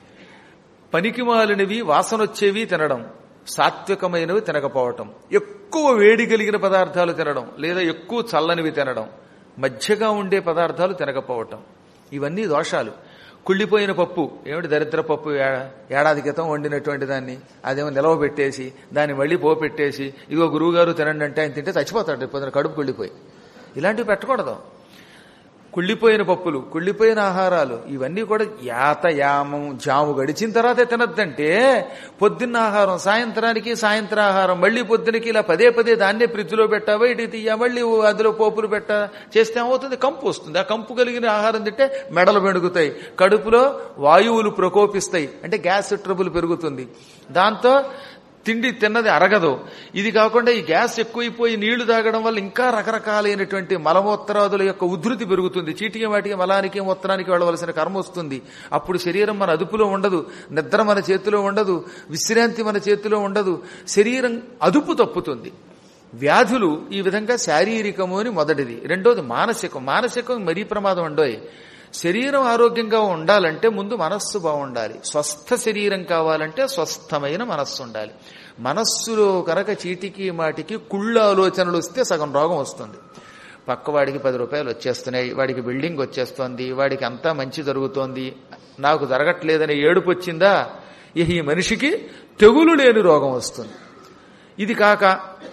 పనికిమాలినవి వాసనొచ్చేవి తినడం సాత్వికమైనవి తినకపోవటం ఎక్కువ వేడి కలిగిన పదార్థాలు తినడం లేదా ఎక్కువ చల్లనివి తినడం మధ్యగా ఉండే పదార్థాలు తినకపోవటం ఇవన్నీ దోషాలు కుళ్ళిపోయిన పప్పు ఏమిటి దరిద్ర పప్పు ఏ- ఏడాది క్రితం వండినటువంటి దాన్ని అదేమో నిలవ పెట్టేసి దాన్ని మళ్ళీ పోపెట్టేసి ఇగో గురువుగారు తినండి అంటే ఆయన తింటే చచ్చిపోతాడు పొద్దున కడుపు కుళ్ళిపోయి ఇలాంటివి పెట్టకూడదు కుళ్ళిపోయిన పప్పులు కుళ్ళిపోయిన ఆహారాలు ఇవన్నీ కూడా యాత యామం జాము గడిచిన తర్వాతే తినద్దంటే పొద్దున్న ఆహారం సాయంత్రానికి సాయంత్రం ఆహారం మళ్ళీ పొద్దునకి ఇలా పదే పదే దాన్నే ఫ్రిడ్జ్లో పెట్టా బయటికి తీయ మళ్ళీ అందులో పోపులు పెట్టా చేస్తే ఏమవుతుంది కంపు వస్తుంది ఆ కంపు కలిగిన ఆహారం తింటే మెడలు పెడుగుతాయి కడుపులో వాయువులు ప్రకోపిస్తాయి అంటే గ్యాస్ ట్రబుల్ పెరుగుతుంది దాంతో తిండి తిన్నది అరగదు ఇది కాకుండా ఈ గ్యాస్ ఎక్కువైపోయి నీళ్లు తాగడం వల్ల ఇంకా రకరకాలైనటువంటి మలమూత్రాదుల యొక్క ఉధృతి పెరుగుతుంది చీటికి వాటికి మలానికి మూత్రానికి వెళ్ళవలసిన కర్మ వస్తుంది అప్పుడు శరీరం మన అదుపులో ఉండదు నిద్ర మన చేతిలో ఉండదు విశ్రాంతి మన చేతిలో ఉండదు శరీరం అదుపు తప్పుతుంది వ్యాధులు ఈ విధంగా శారీరకము అని మొదటిది రెండోది మానసికం మానసికం మరీ ప్రమాదం ఉండోయ్ శరీరం ఆరోగ్యంగా ఉండాలంటే ముందు మనస్సు బాగుండాలి స్వస్థ శరీరం కావాలంటే స్వస్థమైన మనస్సు ఉండాలి మనస్సులో కనుక చీటికి మాటికి కుళ్ళ ఆలోచనలు వస్తే సగం రోగం వస్తుంది పక్కవాడికి పది రూపాయలు వచ్చేస్తున్నాయి వాడికి బిల్డింగ్ వచ్చేస్తోంది వాడికి అంతా మంచి జరుగుతోంది నాకు జరగట్లేదనే ఏడుపు వచ్చిందా ఇక ఈ మనిషికి తెగులు లేని రోగం వస్తుంది ఇది కాక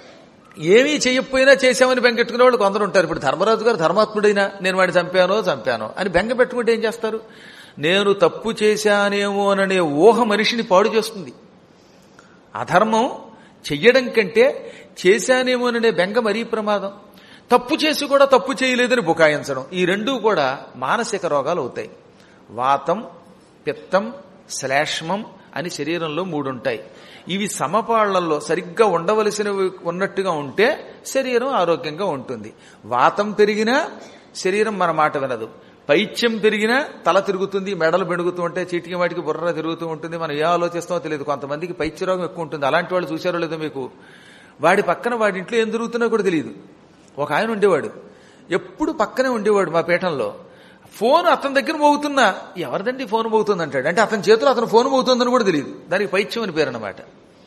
ఏమీ చెయ్యకపోయినా చేశామని బెంగెట్టుకునే వాళ్ళు కొందరు ఉంటారు ఇప్పుడు ధర్మరాజు గారు ధర్మాత్ముడైనా నేను వాడిని చంపానో చంపానో అని బెంగ పెట్టుకుంటే ఏం చేస్తారు నేను తప్పు చేశానేమో అనే ఊహ మనిషిని పాడు చేస్తుంది అధర్మం చెయ్యడం కంటే చేశానేమోననే బెంగ మరీ ప్రమాదం తప్పు చేసి కూడా తప్పు చేయలేదని బుకాయించడం ఈ రెండూ కూడా మానసిక రోగాలు అవుతాయి వాతం పిత్తం శ్లేష్మం అని శరీరంలో మూడుంటాయి ఇవి సమపాళ్లలో సరిగ్గా ఉండవలసినవి ఉన్నట్టుగా ఉంటే శరీరం ఆరోగ్యంగా ఉంటుంది వాతం పెరిగినా శరీరం మన మాట వినదు పైత్యం పెరిగినా తల తిరుగుతుంది మెడలు బెడుగుతూ ఉంటే చీటికి వాటికి బుర్ర తిరుగుతూ ఉంటుంది మనం ఏ ఆలోచిస్తామో తెలియదు కొంతమందికి పైత్య రోగం ఎక్కువ ఉంటుంది అలాంటి వాళ్ళు చూశారో లేదో మీకు వాడి పక్కన వాడి ఇంట్లో ఏం జరుగుతున్నా కూడా తెలియదు ఒక ఆయన ఉండేవాడు ఎప్పుడు పక్కనే ఉండేవాడు మా పీఠంలో ఫోన్ అతని దగ్గర మోగుతున్నా ఎవరిదండి ఫోన్ మోగుతుంది అంటాడు అంటే అతని చేతిలో అతను ఫోన్ మోగుతుందని కూడా తెలియదు దానికి పైత్యం అని పేరు అన్నమాట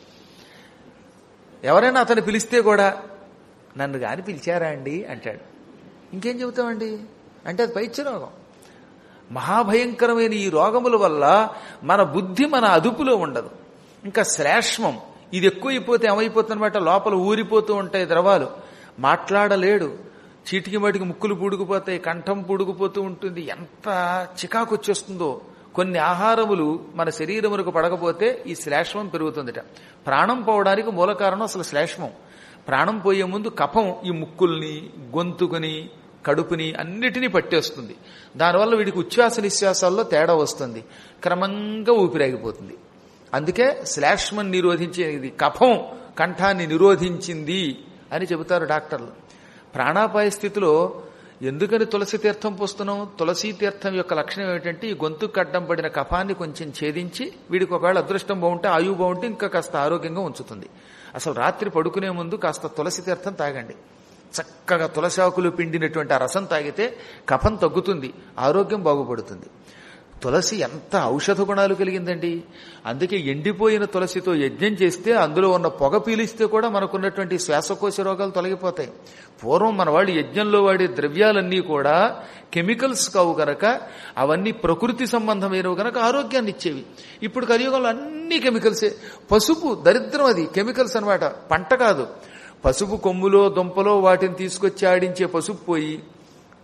ఎవరైనా అతను పిలిస్తే కూడా నన్ను గాని పిలిచారా అండి అంటాడు ఇంకేం చెబుతామండి అంటే అది పైత్య రోగం మహాభయంకరమైన ఈ రోగముల వల్ల మన బుద్ధి మన అదుపులో ఉండదు ఇంకా శ్లేష్మం ఇది ఎక్కువైపోతే ఏమైపోతుందన్నమాట లోపల ఊరిపోతూ ఉంటాయి ద్రవాలు మాట్లాడలేడు చీటికి వాటికి ముక్కులు పూడుకుపోతాయి కంఠం పూడుకుపోతూ ఉంటుంది ఎంత చికాకు వచ్చేస్తుందో కొన్ని ఆహారములు మన శరీరమునకు పడకపోతే ఈ శ్లేష్మం పెరుగుతుందిట ప్రాణం పోవడానికి మూల కారణం అసలు శ్లేష్మం ప్రాణం పోయే ముందు కఫం ఈ ముక్కుల్ని గొంతుకుని కడుపుని అన్నిటినీ పట్టేస్తుంది దానివల్ల వీడికి ఉచ్ఛ్వాస నిశ్వాసాల్లో తేడా వస్తుంది క్రమంగా ఊపిరాగిపోతుంది అందుకే శ్లేష్మం నిరోధించేది కఫం కంఠాన్ని నిరోధించింది అని చెబుతారు డాక్టర్లు ప్రాణాపాయ స్థితిలో ఎందుకని తులసి తీర్థం పోస్తున్నాం తులసి తీర్థం యొక్క లక్షణం ఏమిటంటే ఈ గొంతుకు అడ్డం పడిన కఫాన్ని కొంచెం ఛేదించి వీడికి ఒకవేళ అదృష్టం బాగుంటే ఆయువు బాగుంటే ఇంకా కాస్త ఆరోగ్యంగా ఉంచుతుంది అసలు రాత్రి పడుకునే ముందు కాస్త తులసి తీర్థం తాగండి చక్కగా తులసాకులు పిండినటువంటి ఆ రసం తాగితే కఫం తగ్గుతుంది ఆరోగ్యం బాగుపడుతుంది తులసి ఎంత ఔషధ గుణాలు కలిగిందండి అందుకే ఎండిపోయిన తులసితో యజ్ఞం చేస్తే అందులో ఉన్న పొగ పీలిస్తే కూడా మనకున్నటువంటి శ్వాసకోశ రోగాలు తొలగిపోతాయి పూర్వం మన వాళ్ళు యజ్ఞంలో వాడే ద్రవ్యాలన్నీ కూడా కెమికల్స్ కావు గనక అవన్నీ ప్రకృతి సంబంధమైనవి గనక ఆరోగ్యాన్ని ఇచ్చేవి ఇప్పుడు కలియుగంలో అన్ని కెమికల్సే పసుపు దరిద్రం అది కెమికల్స్ అన్నమాట పంట కాదు పసుపు కొమ్ములో దుంపలో వాటిని తీసుకొచ్చి ఆడించే పసుపు పోయి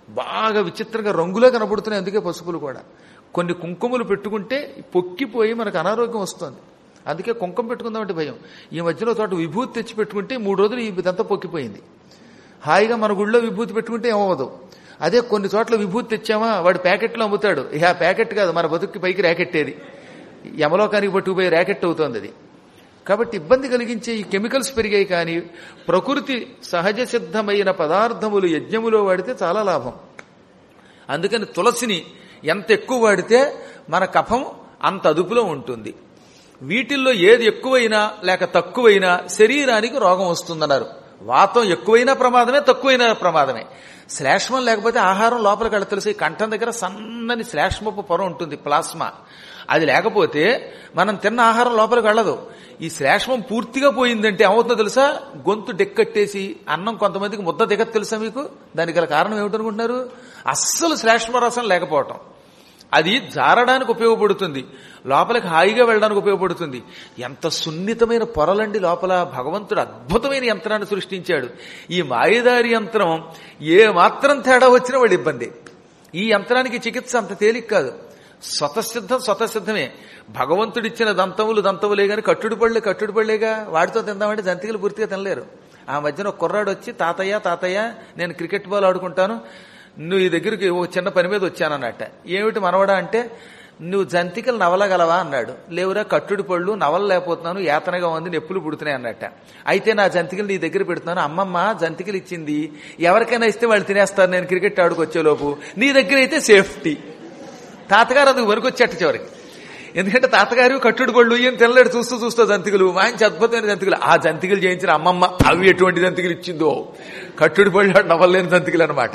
బాగా విచిత్రంగా రంగులో కనబడుతున్నాయి అందుకే పసుపులు కూడా కొన్ని కుంకుమలు పెట్టుకుంటే పొక్కిపోయి మనకు అనారోగ్యం వస్తుంది అందుకే కుంకుమ పెట్టుకుందామంటే భయం ఈ మధ్యలో తోట విభూతి తెచ్చి పెట్టుకుంటే మూడు రోజులు ఈ ఇదంతా పొక్కిపోయింది హాయిగా మన గుళ్ళో విభూతి పెట్టుకుంటే ఏమవ్వదు అదే కొన్ని చోట్ల విభూతి తెచ్చామా వాడు ప్యాకెట్లో అమ్ముతాడు ఇక ఆ ప్యాకెట్ కాదు మన బతుక్కి పైకి ర్యాకెట్టేది యమలోకానికి పట్టుకుపోయి ర్యాకెట్ అవుతోంది అది కాబట్టి ఇబ్బంది కలిగించే ఈ కెమికల్స్ పెరిగాయి కానీ ప్రకృతి సహజ సిద్ధమైన పదార్థములు యజ్ఞములో వాడితే చాలా లాభం అందుకని తులసిని ఎంత ఎక్కువ వాడితే మన కఫం అంత అదుపులో ఉంటుంది వీటిల్లో ఏది ఎక్కువైనా లేక తక్కువైనా శరీరానికి రోగం వస్తుందన్నారు వాతం ఎక్కువైనా ప్రమాదమే తక్కువైనా ప్రమాదమే శ్లేష్మం లేకపోతే ఆహారం లోపలికి వెళ్ళ తెలిసి కంఠం దగ్గర సన్నని శ్లేష్మపు పొర ఉంటుంది ప్లాస్మా అది లేకపోతే మనం తిన్న ఆహారం లోపలికి వెళ్ళదు ఈ శ్లేష్మం పూర్తిగా పోయిందంటే ఏమవుతుందో తెలుసా గొంతు డెక్కట్టేసి అన్నం కొంతమందికి ముద్ద దిగదు తెలుసా మీకు దానికి గల కారణం ఏమిటనుకుంటున్నారు అస్సలు శ్లేష్మ రసం లేకపోవటం అది జారడానికి ఉపయోగపడుతుంది లోపలికి హాయిగా వెళ్ళడానికి ఉపయోగపడుతుంది ఎంత సున్నితమైన పొరలండి లోపల భగవంతుడు అద్భుతమైన యంత్రాన్ని సృష్టించాడు ఈ మాయదారి యంత్రం ఏ మాత్రం తేడా వచ్చినా వాడి ఇబ్బంది ఈ యంత్రానికి చికిత్స అంత తేలిక కాదు స్వతసిద్ధం స్వతసిద్ధమే భగవంతుడిచ్చిన దంతములు దంతములే గాని కట్టుడు పళ్ళే కట్టుడు పళ్ళేగా వాటితో తిందామంటే జంతికలు పూర్తిగా తినలేరు ఆ మధ్యన ఒక కుర్రాడు వచ్చి తాతయ్య తాతయ్య నేను క్రికెట్ బాల్ ఆడుకుంటాను నువ్వు ఈ దగ్గరికి ఓ చిన్న పని మీద వచ్చానన్నట్ట ఏమిటి మనవడా అంటే నువ్వు జంతికలు నవలగలవా అన్నాడు లేవురా కట్టుడు పళ్ళు నవల లేకపోతున్నాను యాతనగా ఉంది నొప్పులు పుడుతున్నాయి అన్నట్ట అయితే నా జంతికలు నీ దగ్గర పెడుతున్నాను అమ్మమ్మ జంతికలు ఇచ్చింది ఎవరికైనా ఇస్తే వాళ్ళు తినేస్తారు నేను క్రికెట్ ఆడుకొచ్చేలోపు నీ దగ్గర అయితే సేఫ్టీ తాతగారు అందుకు వరకొచ్చేట చివరికి ఎందుకంటే తాతగారు కట్టుడు పళ్ళు ఏం తినలేడు చూస్తూ చూస్తూ జంతికలు మంచి అద్భుతమైన జంతికలు ఆ జంతికలు చేయించిన అమ్మమ్మ అవి ఎటువంటి జంతికలు ఇచ్చిందో కట్టుడు పళ్ళు నవ్వలేని జంతికలు అనమాట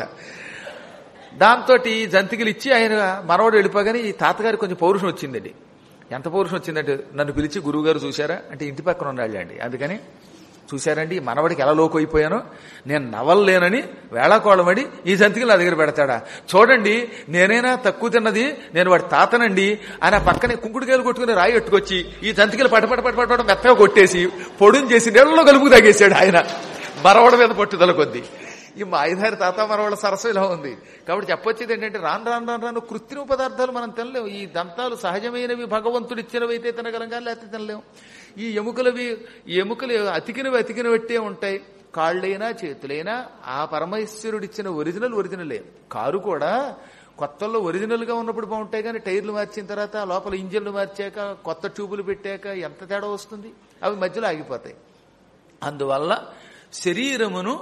దాంతో జంతికలు ఇచ్చి ఆయన మనవడు వెళ్ళిపోగానే ఈ తాతగారికి కొంచెం పౌరుషం వచ్చిందండి ఎంత పౌరుషం వచ్చిందంటే నన్ను పిలిచి గురువుగారు చూశారా అంటే ఇంటి పక్కన ఉన్నాళ్ళండి అందుకని చూశారండి ఈ మనవడికి ఎలా లోకు అయిపోయానో నేను నవలలేనని వేళాకోళమడి ఈ జంతికలు నా దగ్గర పెడతాడా చూడండి నేనైనా తక్కువ తిన్నది నేను వాడి తాతనండి ఆయన పక్కనే కుంకుడుకాయలు కొట్టుకుని రాయి ఎట్టుకొచ్చి ఈ జంతికలు పటపట పటపట మెత్తగా కొట్టేసి పొడుని చేసి నీళ్ళలో కలుపు తాగేశాడు ఆయన మరవడ మీద పట్టుదల కొద్దీ ఈ మాయదారి తాత మనవాళ్ళ సరస్సు ఇలా ఉంది కాబట్టి చెప్పొచ్చేది ఏంటంటే రాను రాను రాను రాను కృత్రిమ పదార్థాలు మనం తినలేము ఈ దంతాలు సహజమైనవి భగవంతుడు ఇచ్చినవి అయితే తినగలం కానీ లేకపోతే తినలేము ఈ ఎముకలవి ఈ ఎముకలు అతికినవి అతికినవట్టే ఉంటాయి కాళ్ళైనా చేతులైనా ఆ పరమేశ్వరుడిచ్చిన ఒరిజినల్ ఒరిజినలే కారు కూడా కొత్తల్లో ఒరిజినల్ గా ఉన్నప్పుడు బాగుంటాయి కానీ టైర్లు మార్చిన తర్వాత లోపల ఇంజన్లు మార్చాక కొత్త ట్యూబులు పెట్టాక ఎంత తేడా వస్తుంది అవి మధ్యలో ఆగిపోతాయి అందువల్ల శరీరమును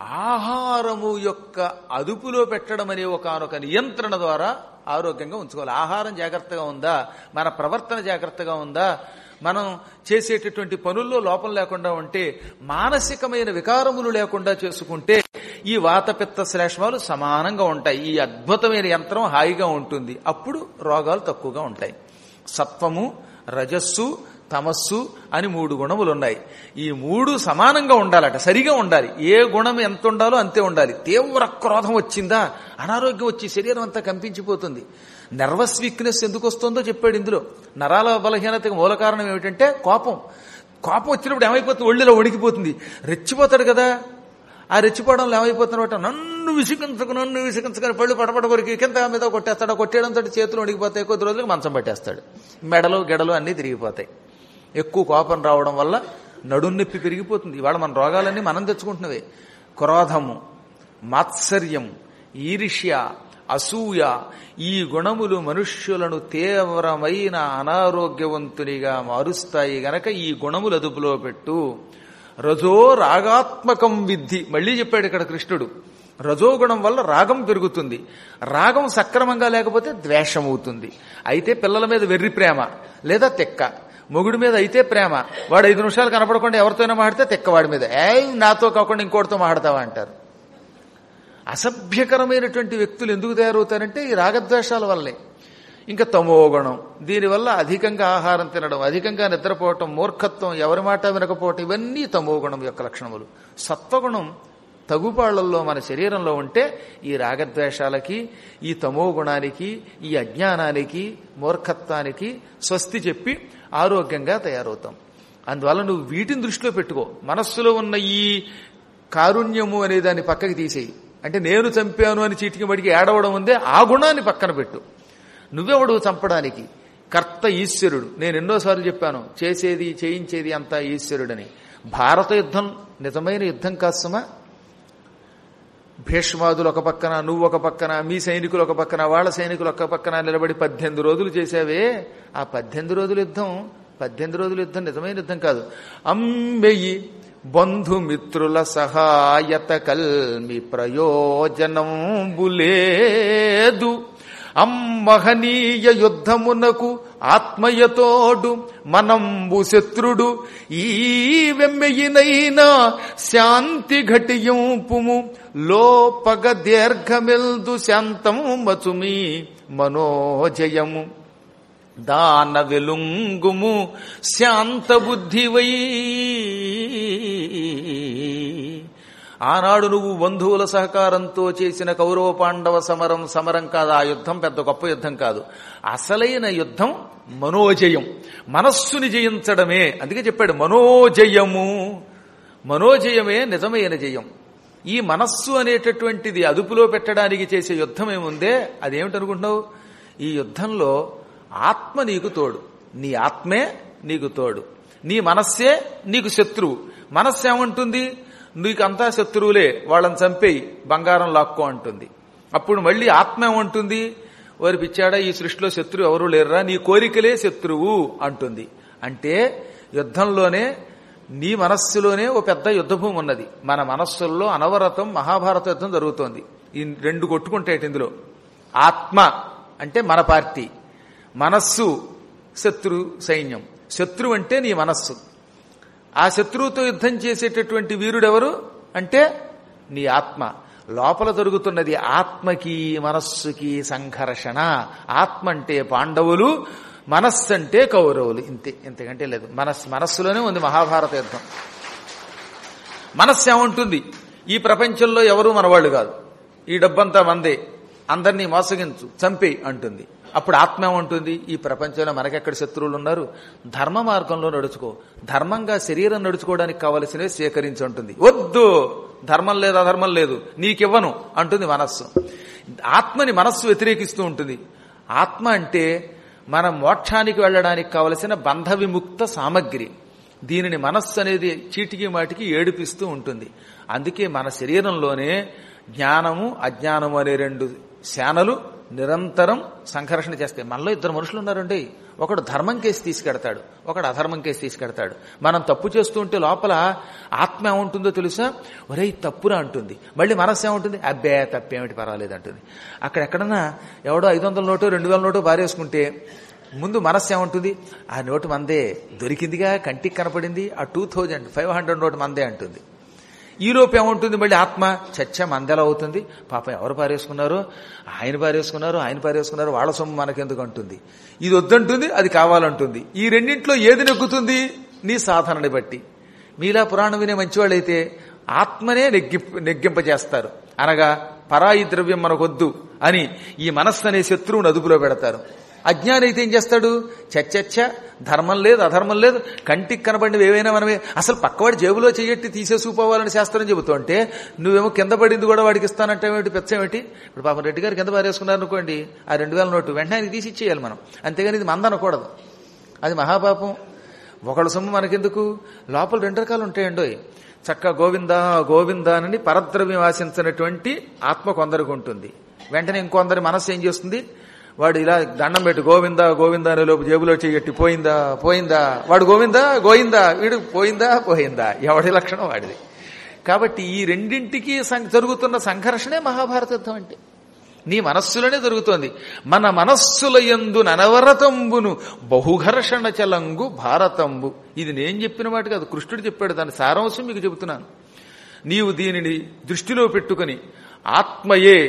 ఆహారము యొక్క అదుపులో పెట్టడం అనే ఒకనొక నియంత్రణ ద్వారా ఆరోగ్యంగా ఉంచుకోవాలి ఆహారం జాగ్రత్తగా ఉందా మన ప్రవర్తన జాగ్రత్తగా ఉందా మనం చేసేటటువంటి పనుల్లో లోపం లేకుండా ఉంటే మానసికమైన వికారములు లేకుండా చేసుకుంటే ఈ వాతపిత్త శ్లేష్మాలు సమానంగా ఉంటాయి ఈ అద్భుతమైన యంత్రం హాయిగా ఉంటుంది అప్పుడు రోగాలు తక్కువగా ఉంటాయి సత్వము రజస్సు తమస్సు అని మూడు గుణములు ఉన్నాయి ఈ మూడు సమానంగా ఉండాలట సరిగా ఉండాలి ఏ గుణం ఎంత ఉండాలో అంతే ఉండాలి తీవ్ర క్రోధం వచ్చిందా అనారోగ్యం వచ్చి శరీరం అంతా కంపించిపోతుంది నర్వస్ వీక్నెస్ ఎందుకు వస్తుందో చెప్పాడు ఇందులో నరాల బలహీనతకి మూల కారణం ఏమిటంటే కోపం కోపం వచ్చినప్పుడు ఏమైపోతుంది ఒళ్ళిలో వణికిపోతుంది రెచ్చిపోతాడు కదా ఆ రెచ్చిపోవడంలో ఏమైపోతున్నమాట నన్ను విసిగించకు నన్ను విసిగించకని పళ్ళు పడపడ కొరికి కింద మీద కొట్టేస్తాడు కొట్టేయడంతో చేతులు వణికిపోతాయి కొద్ది రోజులకు మంచం పట్టేస్తాడు మెడలు గెడలు అన్నీ తిరిగిపోతాయి ఎక్కువ కోపం రావడం వల్ల నడున్నొప్పి పెరిగిపోతుంది ఇవాళ మన రోగాలన్నీ మనం తెచ్చుకుంటున్నవే క్రోధము మాత్సర్యం ఈర్ష్య అసూయ ఈ గుణములు మనుష్యులను తీవ్రమైన అనారోగ్యవంతునిగా మారుస్తాయి గనక ఈ గుణములు అదుపులో పెట్టు రజో రాగాత్మకం విద్ధి మళ్ళీ చెప్పాడు ఇక్కడ కృష్ణుడు రజోగుణం వల్ల రాగం పెరుగుతుంది రాగం సక్రమంగా లేకపోతే ద్వేషం అవుతుంది అయితే పిల్లల మీద వెర్రి ప్రేమ లేదా తెక్క మొగుడి మీద అయితే ప్రేమ వాడు ఐదు నిమిషాలు కనపడకుండా ఎవరితోనో మాడితే తెక్క వాడి మీద ఏ నాతో కాకుండా ఇంకోటితో మాడతావా అంటారు అసభ్యకరమైనటువంటి వ్యక్తులు ఎందుకు తయారవుతారంటే ఈ రాగద్వేషాల వల్లే ఇంకా తమోగుణం దీనివల్ల అధికంగా ఆహారం తినడం అధికంగా నిద్రపోవటం మూర్ఖత్వం ఎవరి మాట వినకపోవటం ఇవన్నీ తమోగుణం యొక్క లక్షణములు సత్వగుణం తగుపాళ్లలో మన శరీరంలో ఉంటే ఈ రాగద్వేషాలకి ఈ తమోగుణానికి ఈ అజ్ఞానానికి మూర్ఖత్వానికి స్వస్తి చెప్పి ఆరోగ్యంగా తయారవుతాం అందువల్ల నువ్వు వీటిని దృష్టిలో పెట్టుకో మనస్సులో ఉన్న ఈ కారుణ్యము అనే దాన్ని పక్కకి తీసేయి అంటే నేను చంపాను అని చీటికి మడికి ఏడవడం ఉందే ఆ గుణాన్ని పక్కన పెట్టు నువ్వెవడు చంపడానికి కర్త ఈశ్వరుడు నేను ఎన్నోసార్లు చెప్పాను చేసేది చేయించేది అంతా ఈశ్వరుడని భారత యుద్ధం నిజమైన యుద్ధం కాస్తమా భీష్మాదులు ఒక పక్కన నువ్వు ఒక పక్కన మీ సైనికులు ఒక పక్కన వాళ్ళ సైనికులు ఒక పక్కన నిలబడి పద్దెనిమిది రోజులు చేసావే ఆ పద్దెనిమిది రోజుల యుద్ధం పద్దెనిమిది రోజుల యుద్ధం నిజమైన యుద్ధం కాదు అంబెయ్యి బంధుమిత్రుల సహాయత కల్మి ప్రయోజనంబులేదు అమ్మహనీయ యుద్ధమునకు ఆత్మయతోడు మనంబు శత్రుడు ఈ వెమ్మెయినైనా శాంతి ఘటియంపుము లోపగ దీర్ఘమెల్దు శాంతం మచుమి మనోజయము దాన వెలుంగుము శాంత బుద్ధివై ఆనాడు నువ్వు బంధువుల సహకారంతో చేసిన కౌరవ పాండవ సమరం సమరం కాదు ఆ యుద్ధం పెద్ద గొప్ప యుద్ధం కాదు అసలైన యుద్ధం మనోజయం మనస్సుని జయించడమే అందుకే చెప్పాడు మనోజయము మనోజయమే నిజమైన జయం ఈ మనస్సు అనేటటువంటిది అదుపులో పెట్టడానికి చేసే యుద్ధం ఏముందే అదేమిటనుకుంటున్నావు ఈ యుద్ధంలో ఆత్మ నీకు తోడు నీ ఆత్మే నీకు తోడు నీ మనస్సే నీకు శత్రువు మనస్సు ఏమంటుంది నీకు అంతా శత్రువులే వాళ్ళని చంపేయి బంగారం లాక్కో అంటుంది అప్పుడు మళ్ళీ ఆత్మ ఏమంటుంది వారి పిచ్చాడా ఈ సృష్టిలో శత్రువు ఎవరు లేరురా నీ కోరికలే శత్రువు అంటుంది అంటే యుద్ధంలోనే నీ మనస్సులోనే ఓ పెద్ద యుద్ధభూమి ఉన్నది మన మనస్సుల్లో అనవరతం మహాభారత యుద్ధం జరుగుతోంది ఈ రెండు కొట్టుకుంటాయి ఇందులో ఆత్మ అంటే మన పార్టీ మనస్సు శత్రు సైన్యం శత్రు అంటే నీ మనస్సు ఆ శత్రువుతో యుద్ధం చేసేటటువంటి వీరుడెవరు అంటే నీ ఆత్మ లోపల జరుగుతున్నది ఆత్మకి మనస్సుకి సంఘర్షణ ఆత్మ అంటే పాండవులు మనస్సు అంటే కౌరవులు ఇంతే ఇంతకంటే లేదు మనస్సు మనస్సులోనే ఉంది మహాభారత యుద్ధం మనస్సు ఏముంటుంది ఈ ప్రపంచంలో ఎవరు మనవాళ్ళు కాదు ఈ డబ్బంతా మందే అందరినీ మోసగించు చంపే అంటుంది అప్పుడు ఆత్మ ఏముంటుంది ఈ ప్రపంచంలో మనకెక్కడ శత్రువులు ఉన్నారు ధర్మ మార్గంలో నడుచుకో ధర్మంగా శరీరం నడుచుకోవడానికి కావలసినవి స్వీకరించి ఉంటుంది వద్దు ధర్మం లేదు అధర్మం లేదు నీకివ్వను అంటుంది మనస్సు ఆత్మని మనస్సు వ్యతిరేకిస్తూ ఉంటుంది ఆత్మ అంటే మన మోక్షానికి వెళ్ళడానికి కావలసిన బంధ విముక్త సామగ్రి దీనిని మనస్సు అనేది చీటికి మాటికి ఏడిపిస్తూ ఉంటుంది అందుకే మన శరీరంలోనే జ్ఞానము అజ్ఞానము అనే రెండు శానలు నిరంతరం సంఘర్షణ చేస్తాయి మనలో ఇద్దరు మనుషులు ఉన్నారండి ఒకడు ధర్మం కేసి తీసుకెడతాడు ఒకడు అధర్మం కేసి తీసుకెడతాడు మనం తప్పు చేస్తూ ఉంటే లోపల ఆత్మ ఏముంటుందో తెలుసా ఒరే తప్పురా అంటుంది మళ్ళీ మనస్సు ఏముంటుంది అబ్బే తప్పేమిటి పర్వాలేదు అంటుంది అక్కడ ఎక్కడన్నా ఎవడో ఐదు వందల నోటు రెండు వేల నోటు బారేసుకుంటే ముందు మనస్సు ఏముంటుంది ఆ నోటు మందే దొరికిందిగా కంటికి కనపడింది ఆ two thousand five hundred note మందే అంటుంది ఈలోపు ఏముంటుంది మళ్ళీ ఆత్మ చచ్చ మందెలా అవుతుంది పాపం ఎవరు పారేసుకున్నారు ఆయన పారేసుకున్నారు ఆయన పారేసుకున్నారు వాళ్ళ సొమ్ము మనకెందుకు అంటుంది ఇది వద్దంటుంది అది కావాలంటుంది ఈ రెండింట్లో ఏది నెగ్గుతుంది నీ సాధనని బట్టి మీలా పురాణం వినే మంచివాళ్ళైతే ఆత్మనే నెగ్గి నెగ్గింపజేస్తారు అనగా పరాయి ద్రవ్యం మనకొద్దు అని ఈ మనస్సు అనే శత్రువుని అదుపులో పెడతారు అజ్ఞాని అయితే ఏం చేస్తాడు చచ్చచ్చ ధర్మం లేదు అధర్మం లేదు కంటికి కనబడినవి ఏవైనా మనమే అసలు పక్కవాడి జేబులో చెయ్యట్టి తీసేసుకుపోవాలని శాస్త్రం చెబుతుంటే నువ్వేమో కింద పడింది కూడా వాడికి ఇస్తానంటే ఏమిటి పెచ్చేమిటి ఇప్పుడు పాపం రెడ్డి గారు కింద పారేసుకున్నారు అనుకోండి ఆ రెండు వేల నోటు వెంటనే ఆయనకి తీసి ఇచ్చేయాలి మనం అంతేగాని ఇది మంద అనకూడదు అది మహాపాపం ఒకళ్ళ సొమ్ము మనకెందుకు లోపల రెండు రకాలు ఉంటాయండోయ్ చక్క గోవింద గోవింద అని పరద్రవ్యం ఆశించినటువంటి ఆత్మ కొందరికి ఉంటుంది వెంటనే ఇంకొందరి మనస్సు ఏం చేస్తుంది వాడు ఇలా దండం పెట్టి గోవిందా గోవిందా అనే లోపు జేబులో చెయ్యట్టి పోయిందా పోయిందా వాడు గోవిందా గోయిందా వీడు పోయిందా పోయిందా ఎవడి లక్షణం వాడిది కాబట్టి ఈ రెండింటికి సం- జరుగుతున్న సంఘర్షణే మహాభారత యుద్ధం అంటే నీ మనస్సులోనే జరుగుతోంది మన మనస్సుల యందు ననవరతంబును బహుఘర్షణ చలంగు భారతంబు ఇది నేను చెప్పిన మాట కాదు కృష్ణుడు చెప్పాడు దాని సారాంశం మీకు చెబుతున్నాను నీవు దీనిని దృష్టిలో పెట్టుకుని ఆత్మయే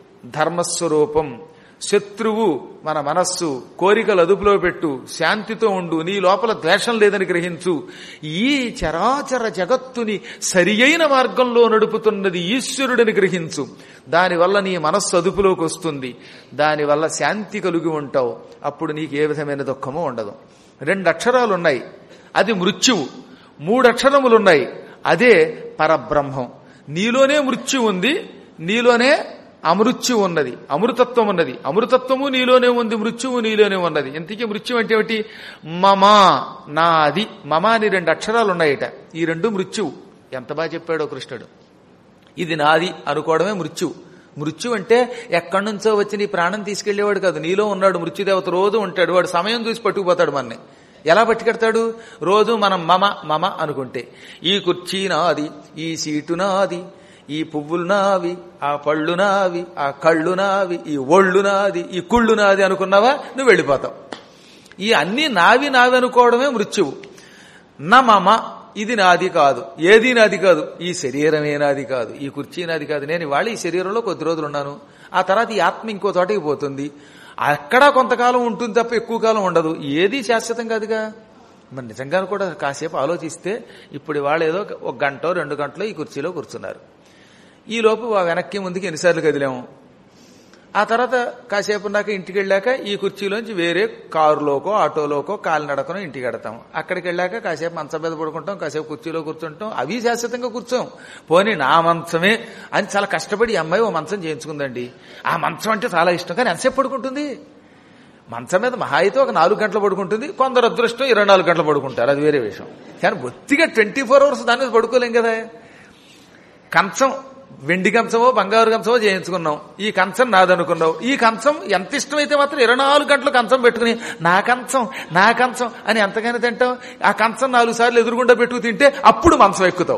ధర్మస్వరూపం శత్రువు మన మనస్సు కోరికలు అదుపులో పెట్టు శాంతితో ఉండు నీ లోపల ద్వేషం లేదని గ్రహించు ఈ చరాచర జగత్తుని సరియైన మార్గంలో నడుపుతున్నది ఈశ్వరుడని గ్రహించు దానివల్ల నీ మనస్సు అదుపులోకి వస్తుంది దానివల్ల శాంతి కలిగి ఉంటావు అప్పుడు నీకు ఏ విధమైన దుఃఖము ఉండదు రెండు అక్షరాలు ఉన్నాయి అది మృత్యువు మూడు అక్షరములున్నాయి అదే పరబ్రహ్మం నీలోనే మృత్యు ఉంది నీలోనే అమృత్యు ఉన్నది అమృతత్వం ఉన్నది అమృతత్వము నీలోనే ఉంది మృత్యువు నీలోనే ఉన్నది ఇంతకీ మృత్యు అంటే ఏమిటి మమా నాది మమ అని రెండు అక్షరాలు ఉన్నాయట ఈ రెండు మృత్యువు ఎంత బాగా చెప్పాడో కృష్ణుడు ఇది నాది అనుకోవడమే మృత్యువు మృత్యు అంటే ఎక్కడి నుంచో వచ్చి నీ ప్రాణం తీసుకెళ్లేవాడు కాదు నీలో ఉన్నాడు మృత్యుదేవత రోజు ఉంటాడు వాడు సమయం చూసి పట్టుకుపోతాడు మనని ఎలా పట్టుకెడతాడు రోజు మనం మమ మమ అనుకుంటే ఈ కుర్చీ నాది ఈ సీటు నాది ఈ పువ్వులు నావి ఆ పళ్ళు నావి ఆ కళ్ళు నావి ఈ ఒళ్ళు నాది ఈ కుళ్ళు నాది అనుకున్నావా నువ్వు వెళ్ళిపోతావు ఈ అన్ని నావి నావి అనుకోవడమే మృత్యువు నా మమ ఇది నాది కాదు ఏది నాది కాదు ఈ శరీరమే నాది కాదు ఈ కుర్చీ నాది కాదు నేను ఇవాళ ఈ శరీరంలో కొద్ది రోజులు ఉన్నాను ఆ తర్వాత ఈ ఆత్మ ఇంకో చోటకి పోతుంది అక్కడ కొంతకాలం ఉంటుంది తప్ప ఎక్కువ కాలం ఉండదు ఏది శాశ్వతం కాదుగా మరి నిజంగాను కూడా కాసేపు ఆలోచిస్తే ఇప్పుడు ఇవాళ ఏదో ఒక గంట రెండు గంటలో ఈ కుర్చీలో కూర్చున్నారు ఈ లోపు ఆ వెనక్కి ముందుకి ఎన్నిసార్లు కదిలాము ఆ తర్వాత కాసేపు ఉన్నాక ఇంటికి వెళ్ళాక ఈ కుర్చీలోంచి వేరే కారులోకో ఆటోలోకో కాలినడకనో ఇంటికి వెడతాం అక్కడికి వెళ్ళాక కాసేపు మంచం మీద పడుకుంటాం కాసేపు కుర్చీలో కూర్చుంటాం అవి శాశ్వతంగా కూర్చోం పోనీ నా మంచమే అని చాలా కష్టపడి ఈ అమ్మాయి ఓ మంచం చేయించుకుందండి ఆ మంచం అంటే చాలా ఇష్టం కానీ ఎంతసేపు పడుకుంటుంది మంచం మీద మహా అయితే ఒక నాలుగు గంటలు పడుకుంటుంది కొందరు అదృష్టం ఇరవై నాలుగు గంటలు పడుకుంటారు అది వేరే విషయం కానీ బొత్తిగా ట్వంటీ ఫోర్ అవర్స్ దాని మీద పడుకోలేం కదా కంచం వెండి కంచమో బంగారు కంచమో చేయించుకున్నాం ఈ కంచం నాదనుకున్నావు ఈ కంచం ఎంత ఇష్టమైతే మాత్రం ఇరవై నాలుగు గంటలు కంచం పెట్టుకుని నా కంచం నా కంచం అని ఎంతగానో తింటావు ఆ కంచం నాలుగు సార్లు ఎదురుగుండా పెట్టుకు తింటే అప్పుడు మంచం ఎక్కుతావు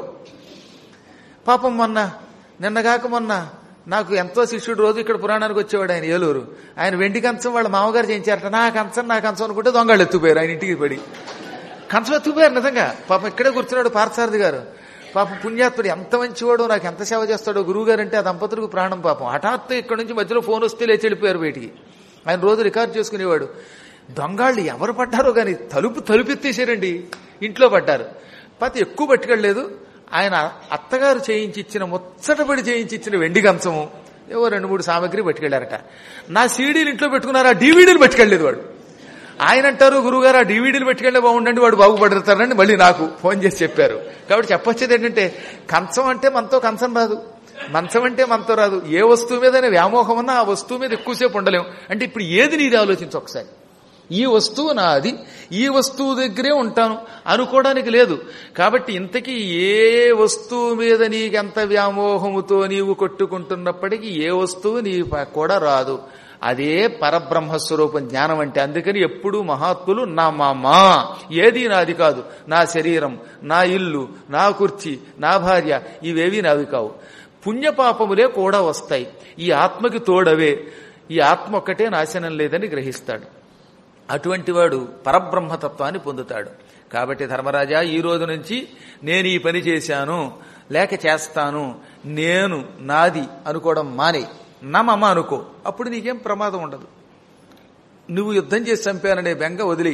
పాపం మొన్న నిన్నగాక మొన్న నాకు ఎంతో శిష్యుడు రోజు ఇక్కడ పురాణానికి వచ్చేవాడు ఆయన ఏలూరు ఆయన వెండి కంచం వాళ్ళ మామగారు చేయించారట నా కంచం నా కంచం అనుకుంటే దొంగళ్ళు ఎత్తుపోయారు ఆయన ఇంటికి పడి కంచం ఎత్తుపోయారు నిజంగా పాపం ఇక్కడే కూర్చున్నాడు పార్థసారథి గారు పాపం పుణ్యాత్ముడు ఎంత మంచివాడో నాకు ఎంత సేవ చేస్తాడో గురువు గారు అంటే ఆ దంపతులకు ప్రాణం పాపం హఠాత్తు ఇక్కడ నుంచి మధ్యలో ఫోన్ వస్తే లేచి వెళ్ళిపోయారు బయటికి ఆయన రోజు రికార్డు చేసుకునేవాడు దొంగాళ్ళు ఎవరు పడ్డారో గాని తలుపు తలుపెత్తేసారండి ఇంట్లో పడ్డారు పతి ఎక్కువ పట్టుకెళ్ళలేదు ఆయన అత్తగారు చేయించి ఇచ్చిన ముచ్చటపడి చేయించి ఇచ్చిన వెండి కంచము ఏవో రెండు మూడు సామాగ్రి పట్టుకెళ్లారట నా సీడీలు ఇంట్లో పెట్టుకున్నారు ఆ డీవీడీలు పట్టుకెళ్ళలేదు వాడు ఆయన అంటారు గురుగారు ఆ డీవీడీలు పెట్టుకెళ్ళే బాగుండండి వాడు బాగుపడతారని మళ్ళీ నాకు ఫోన్ చేసి చెప్పారు కాబట్టి చెప్పొచ్చేది ఏంటంటే కంచం అంటే మనతో కంచం రాదు మంచం అంటే మనతో రాదు ఏ వస్తువు మీద వ్యామోహం ఉన్నా ఆ వస్తువు మీద ఎక్కువసేపు ఉండలేము అంటే ఇప్పుడు ఏది నీది ఆలోచించు ఒకసారి ఈ వస్తువు నాది ఈ వస్తువు దగ్గరే ఉంటాను అనుకోవడానికి లేదు కాబట్టి ఇంతకీ ఏ వస్తువు మీద నీకెంత వ్యామోహముతో నీవు కొట్టుకుంటున్నప్పటికీ ఏ వస్తువు నీ కూడా రాదు అదే పరబ్రహ్మస్వరూపం జ్ఞానం అంటే అందుకని ఎప్పుడూ మహాత్ములు నా మామా ఏది నాది కాదు నా శరీరం నా ఇల్లు నా కుర్చీ నా భార్య ఇవేవి నావి కావు పుణ్యపాపములే కూడా వస్తాయి ఈ ఆత్మకి తోడవే ఈ ఆత్మ ఒక్కటే నాశనం లేదని గ్రహిస్తాడు అటువంటి వాడు పరబ్రహ్మతత్వాన్ని పొందుతాడు కాబట్టి ధర్మరాజా ఈ రోజు నుంచి నేను ఈ పని చేశాను లేక చేస్తాను నేను నాది అనుకోవడం మానే నమమ అనుకో అప్పుడు నీకేం ప్రమాదం ఉండదు నువ్వు యుద్ధం చేసి చంపాననే బెంగ వదిలి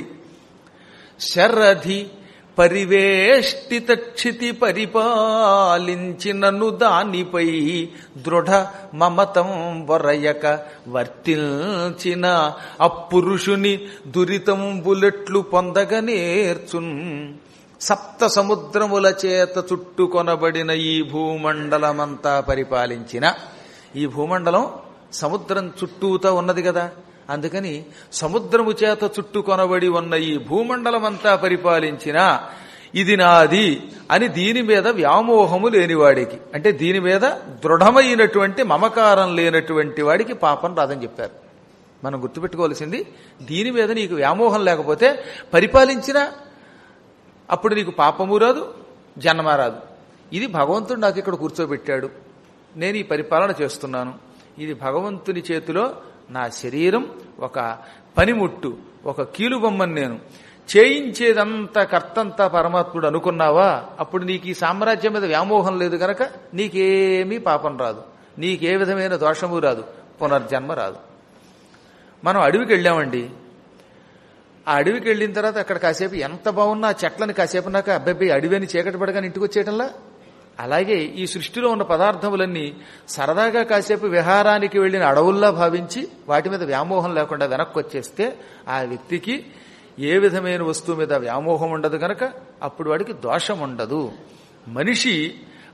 శరధి పరివేష్టిత క్షితి పరిపాలించినను దానిపై దృఢ మమతం వరయక వర్తిల్చిన అప్పురుషుని దురితం బులెట్లు పొందగ నేర్చున్ సప్త సముద్రముల చేత చుట్టుకొనబడిన ఈ భూమండలమంతా పరిపాలించిన ఈ భూమండలం సముద్రం చుట్టూతా ఉన్నది కదా అందుకని సముద్రము చేత చుట్టుకొనబడి ఉన్న ఈ భూమండలమంతా పరిపాలించిన ఇది నాది అని దీని మీద వ్యామోహము లేనివాడికి అంటే దీని మీద దృఢమైనటువంటి మమకారం లేనటువంటి వాడికి పాపం రాదని చెప్పారు మనం గుర్తుపెట్టుకోవాల్సింది దీని మీద నీకు వ్యామోహం లేకపోతే పరిపాలించిన అప్పుడు నీకు పాపము రాదు జన్మ రాదు ఇది భగవంతుడు నాకు ఇక్కడ కూర్చోబెట్టాడు నేను ఈ పరిపాలన చేస్తున్నాను ఇది భగవంతుని చేతిలో నా శరీరం ఒక పనిముట్టు ఒక కీలుబొమ్మని నేను చేయించేదంతా కర్తంతా పరమాత్ముడు అనుకున్నావా అప్పుడు నీకు ఈ సామ్రాజ్యం మీద వ్యామోహం లేదు గనక నీకేమీ పాపం రాదు నీకే విధమైన దోషము రాదు పునర్జన్మ రాదు మనం అడవికి వెళ్ళామండి ఆ అడవికి వెళ్ళిన తర్వాత అక్కడ కాసేపు ఎంత బాగున్నా ఆ చెట్లని కాసేపు నాక అబ్బాయి అడవిని చీకటి పడగానే ఇంటికి వచ్చేయటంలా అలాగే ఈ సృష్టిలో ఉన్న పదార్థములన్నీ సరదాగా కాసేపు విహారానికి వెళ్లిన అడవుల్లా భావించి వాటి మీద వ్యామోహం లేకుండా వెనక్కి వచ్చేస్తే ఆ వ్యక్తికి ఏ విధమైన వస్తువు మీద వ్యామోహం ఉండదు గనక అప్పుడు వాడికి దోషం ఉండదు మనిషి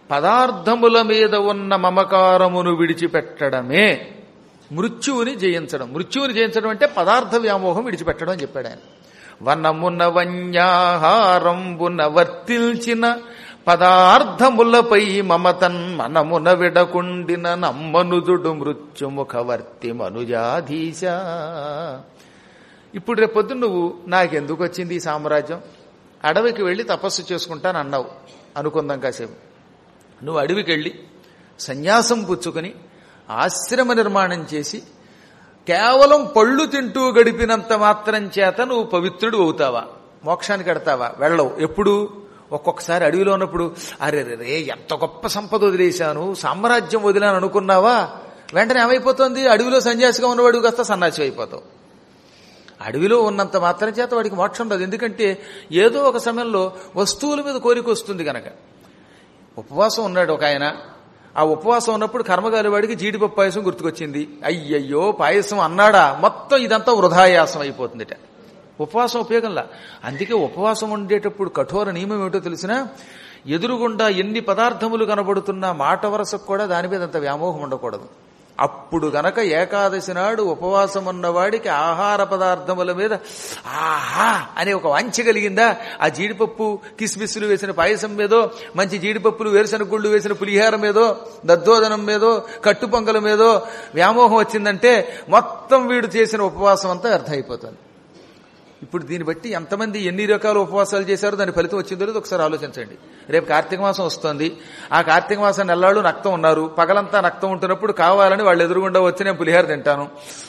పదార్థముల మీద ఉన్న మమకారమును విడిచిపెట్టడమే మృత్యువుని జయించడం మృత్యువుని జయించడం అంటే పదార్థ వ్యామోహం విడిచిపెట్టడం అని చెప్పాడు ఆయన వనమున వన్యాహారంబున వర్తిల్చిన పదార్థములపై మమతన్ మనమున విడకుండిన నమ్మనుదుడు మృత్యుముఖవర్తి మనుజాధీశ ఇప్పుడు రేపొద్దు నువ్వు నాకెందుకు వచ్చింది ఈ సామ్రాజ్యం అడవికి వెళ్ళి తపస్సు చేసుకుంటాను అన్నావు అనుకుందాం కాసేపు నువ్వు అడవికి వెళ్ళి సన్యాసం పుచ్చుకొని ఆశ్రమ నిర్మాణం చేసి కేవలం పళ్ళు తింటూ గడిపినంత మాత్రం చేత నువ్వు పవిత్రుడు అవుతావా మోక్షానికి ఎడతావా వెళ్ళవు ఎప్పుడు ఒక్కొక్కసారి అడవిలో ఉన్నప్పుడు అరే రే ఎంత గొప్ప సంపద వదిలేశాను సామ్రాజ్యం వదిలాను అనుకున్నావా వెంటనే ఏమైపోతుంది అడవిలో సన్యాసిగా ఉన్నవాడు కాస్త సన్యాసి అయిపోతావు అడవిలో ఉన్నంత మాత్రం చేత వాడికి మోక్షం రాదు ఎందుకంటే ఏదో ఒక సమయంలో వస్తువుల మీద కోరిక వస్తుంది కనుక ఉపవాసం ఉన్నాడు ఒక ఆయన ఆ ఉపవాసం ఉన్నప్పుడు కర్మగాలి వాడికి జీడిపప్పు పాయసం గుర్తుకొచ్చింది అయ్యయ్యో పాయసం అన్నాడా మొత్తం ఇదంతా వృధాయాసం అయిపోతుందిట ఉపవాసం ఉపయోగంలా అందుకే ఉపవాసం ఉండేటప్పుడు కఠోర నియమం ఏమిటో తెలిసినా ఎదురుగుండా ఎన్ని పదార్థములు కనబడుతున్నా మాట వరసకు కూడా దాని మీద అంత వ్యామోహం ఉండకూడదు అప్పుడు గనక ఏకాదశి నాడు ఉపవాసం ఉన్నవాడికి ఆహార పదార్థముల మీద ఆహా అనే ఒక వాంఛ కలిగిందా ఆ జీడిపప్పు కిస్మిస్సులు వేసిన పాయసం మీదో మంచి జీడిపప్పులు వేరుశనగ గుళ్ళు వేసిన పులిహార మీదో దద్దోదనం మీదో కట్టు పొంగల మీదో వ్యామోహం వచ్చిందంటే మొత్తం వీడు చేసిన ఉపవాసం అంతా వ్యర్థం అయిపోతుంది ఇప్పుడు దీన్ని బట్టి ఎంతమంది ఎన్ని రకాల ఉపవాసాలు చేశారో దాని ఫలితం వచ్చిందో లేదో ఒకసారి ఆలోచించండి రేపు కార్తీక మాసం వస్తుంది ఆ కార్తీక మాసం నెల్లాళ్ళు నక్తం ఉన్నారు పగలంతా నక్తం ఉంటున్నప్పుడు కావాలని వాళ్ళు ఎదురుగుండా వచ్చి నేను పులిహార తింటాను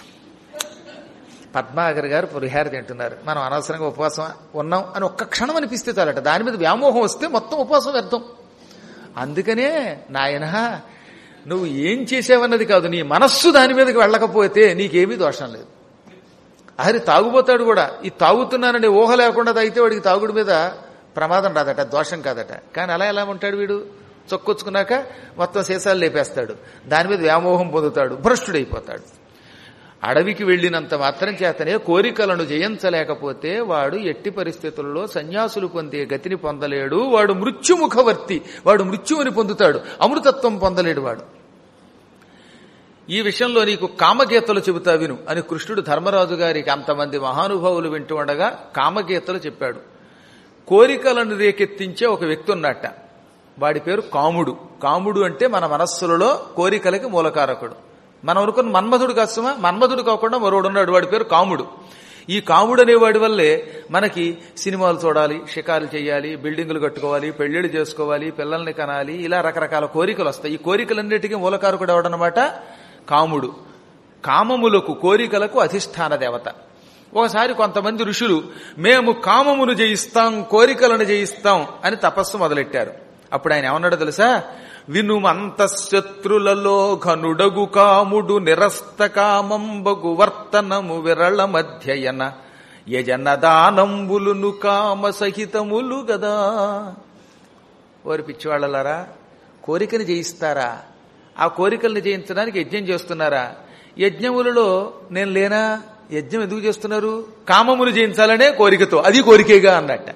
పద్మాగర్ గారు పులిహార తింటున్నారు మనం అనవసరంగా ఉపవాసం ఉన్నాం అని ఒక్క క్షణం అనిపిస్తే చాలట దాని మీద వ్యామోహం వస్తే మొత్తం ఉపవాసం వ్యర్థం అందుకనే నాయన నువ్వు ఏం చేసావన్నది కాదు నీ మనస్సు దాని మీదకి వెళ్ళకపోతే నీకేమీ దోషం లేదు అహరి తాగుపోతాడు కూడా ఈ తాగుతున్నానని ఊహ లేకుండా తాగితే వాడికి తాగుడు మీద ప్రమాదం రాదట దోషం కాదట కానీ అలా ఎలా ఉంటాడు వీడు చొక్కొచ్చుకున్నాక మొత్తం సీసాలు లేపేస్తాడు దాని మీద వ్యామోహం పొందుతాడు భ్రష్టుడైపోతాడు అడవికి వెళ్ళినంత మాత్రం చేతనే కోరికలను జయించలేకపోతే వాడు ఎట్టి పరిస్థితుల్లో సన్యాసులు పొందే గతిని పొందలేడు వాడు మృత్యుముఖవర్తి వాడు మృత్యువుని పొందుతాడు అమృతత్వం పొందలేడు వాడు ఈ విషయంలో నీకు కామగీతలు చెబుతా విను అని కృష్ణుడు ధర్మరాజు గారికి అంతమంది మహానుభావులు వింటూ ఉండగా కామగీతలు చెప్పాడు కోరికలను రేకెత్తించే ఒక వ్యక్తి ఉన్నట్ట వాడి పేరు కాముడు కాముడు అంటే మన మనస్సులలో కోరికలకి మూలకారకుడు మనం అనుకున్న మన్మధుడు కాస్తమా మన్మధుడు కాకుండా మరోడున్నాడు వాడి పేరు కాముడు ఈ కాముడు అనేవాడి వల్లే మనకి సినిమాలు చూడాలి షికారులు చేయాలి బిల్డింగులు కట్టుకోవాలి పెళ్లిళ్ళు చేసుకోవాలి పిల్లల్ని కనాలి ఇలా రకరకాల కోరికలు వస్తాయి ఈ కోరికలన్నిటికీ మూలకారకుడు ఎవడనమాట కాముడు కామములకు కోరికలకు అధిష్టాన దేవత ఒకసారి కొంతమంది ఋషులు మేము కామమును జయిస్తాం కోరికలను జయిస్తాం అని తపస్సు మొదలెట్టారు అప్పుడు ఆయన ఏమన్నాడో తెలుసా వినుమంతశత్రులలో ఘనుడగు కాముడు నిరస్త కామంబగు వర్తనము విరళ మధ్యయన యజన దానంబులును కామ సహితములు గదా ఓరి పిచ్చివాళ్ళలారా కోరికని జయిస్తారా ఆ కోరికల్ని జయించడానికి యజ్ఞం చేస్తున్నారా యజ్ఞములలో నేను లేనా యజ్ఞం ఎందుకు చేస్తున్నారు కామమును జయించాలనే కోరికతో అది కోరికేగా అన్నట్ట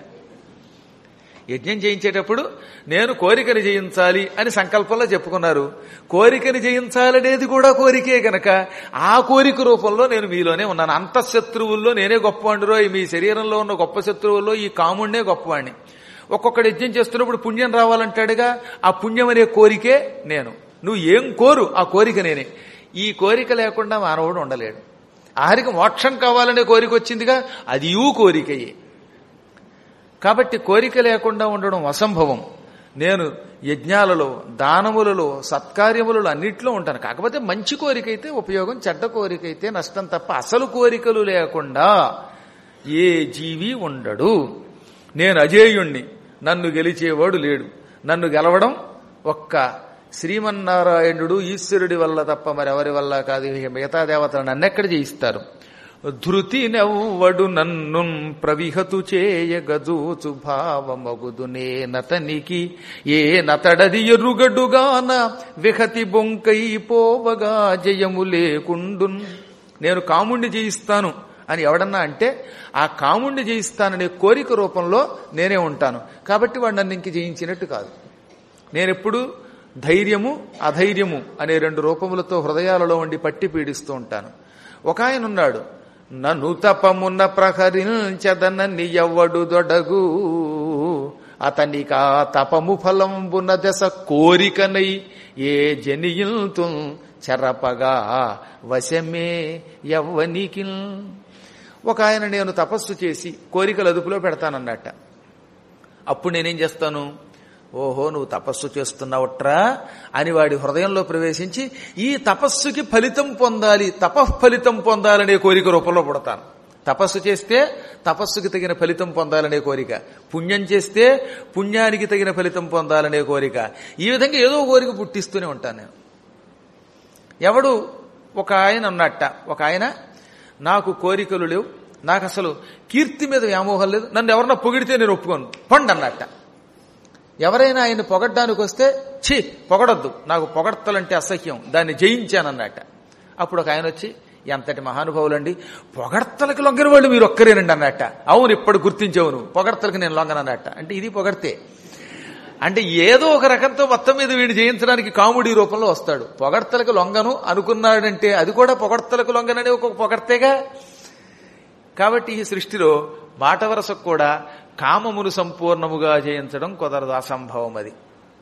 యజ్ఞం చేయించేటప్పుడు నేను కోరికని జయించాలి అని సంకల్పంలో చెప్పుకున్నారు కోరికని జయించాలనేది కూడా కోరికే గనక ఆ కోరిక రూపంలో నేను మీలోనే ఉన్నాను అంతఃశత్రువుల్లో నేనే గొప్పవాడిరో మీ శరీరంలో ఉన్న గొప్ప శత్రువుల్లో ఈ కాముణ్ణే గొప్పవాణ్ణి ఒక్కొక్కడు యజ్ఞం చేస్తున్నప్పుడు పుణ్యం రావాలంటాడుగా ఆ పుణ్యం అనే కోరికే నేను నువ్వు ఏం కోరు ఆ కోరిక నేనే ఈ కోరిక లేకుండా మానవుడు ఉండలేడు ఆఖరికి మోక్షం కావాలనే కోరిక వచ్చిందిగా అది యూ కోరికయే కాబట్టి కోరిక లేకుండా ఉండడం అసంభవం నేను యజ్ఞాలలో దానములలో సత్కార్యములలో అన్నిట్లో ఉంటాను కాకపోతే మంచి కోరిక అయితే ఉపయోగం చెడ్డ కోరిక అయితే నష్టం తప్ప అసలు కోరికలు లేకుండా ఏ జీవి ఉండడు నేను అజేయుణ్ణి నన్ను గెలిచేవాడు లేడు నన్ను గెలవడం ఒక్క శ్రీమన్నారాయణుడు ఈశ్వరుడి వల్ల తప్ప మరెవరి వల్ల కాదు ఇక మిగతా దేవతలు నన్నెక్కడ జయిస్తారు ధృతి నెవ్వడు నన్ను ప్రవిహతు చేయగజూచు భావమగుదు నేనతనికి ఏ నతడది ఎరుగడుగాన విహతి బొంకై పోవగా జయము లేకుండున్ నేను కాముణ్ణి జయిస్తాను అని ఎవడన్నా అంటే ఆ కాముణ్ణి జయిస్తాననే కోరిక రూపంలో నేనే ఉంటాను కాబట్టి వాడు నన్ను ఇంక జయించినట్టు కాదు నేనెప్పుడు ధైర్యము అధైర్యము అనే రెండు రూపములతో హృదయాలలో ఉండి పట్టి పీడిస్తూ ఉంటాను ఒక ఆయన ఉన్నాడు నన్ను తపమున్న ప్రహరించదనని ఎవ్వడు దొడగు అతనికా తపము ఫలంబున దశ కోరికనై ఏ జనియుల్తు చెరపగా వశమే ఎవ్వనికి ఒక ఆయన నేను తపస్సు చేసి కోరికలు అదుపులో పెడతానన్నట్ట అప్పుడు నేనేం చేస్తాను ఓహో నువ్వు తపస్సు చేస్తున్నావుట్రా అని వాడి హృదయంలో ప్రవేశించి ఈ తపస్సుకి ఫలితం పొందాలి తపఫలితం పొందాలనే కోరిక రూపంలో పుడతాను తపస్సు చేస్తే తపస్సుకి తగిన ఫలితం పొందాలనే కోరిక పుణ్యం చేస్తే పుణ్యానికి తగిన ఫలితం పొందాలనే కోరిక ఈ విధంగా ఏదో కోరిక పుట్టిస్తూనే ఉంటాను నేను ఎవడు ఒక ఆయన ఉన్నట్ట ఒక ఆయన నాకు కోరికలు లేవు నాకు అసలు కీర్తి మీద వ్యామోహం లేదు నన్ను ఎవరన్నా పొగిడితే నేను ఒప్పుకోను పండు అన్నట్ట ఎవరైనా ఆయన పొగడ్డానికి వస్తే ఛీ పొగడొద్దు నాకు పొగడ్తలంటే అసహ్యం దాన్ని జయించానన్నట్ట అప్పుడు ఒక ఆయన వచ్చి ఎంతటి మహానుభావులండి పొగడ్తలకు లొంగని వాళ్ళు మీరు ఒక్కరేనండి అన్నట్ట అవును ఇప్పుడు గుర్తించావు నువ్వు పొగడ్తలకు నేను లొంగనన్నట్ట అంటే ఇది పొగడితే అంటే ఏదో ఒక రకంతో మొత్తం మీద వీడిని జయించడానికి కామెడీ రూపంలో వస్తాడు పొగడ్తలకు లొంగను అనుకున్నాడంటే అది కూడా పొగడ్తలకు లొంగననే ఒక పొగడ్తేగా కాబట్టి ఈ సృష్టిలో మాట వరసకు కూడా కామమును సంపూర్ణముగా జయించడం కుదరదు అసంభవం అది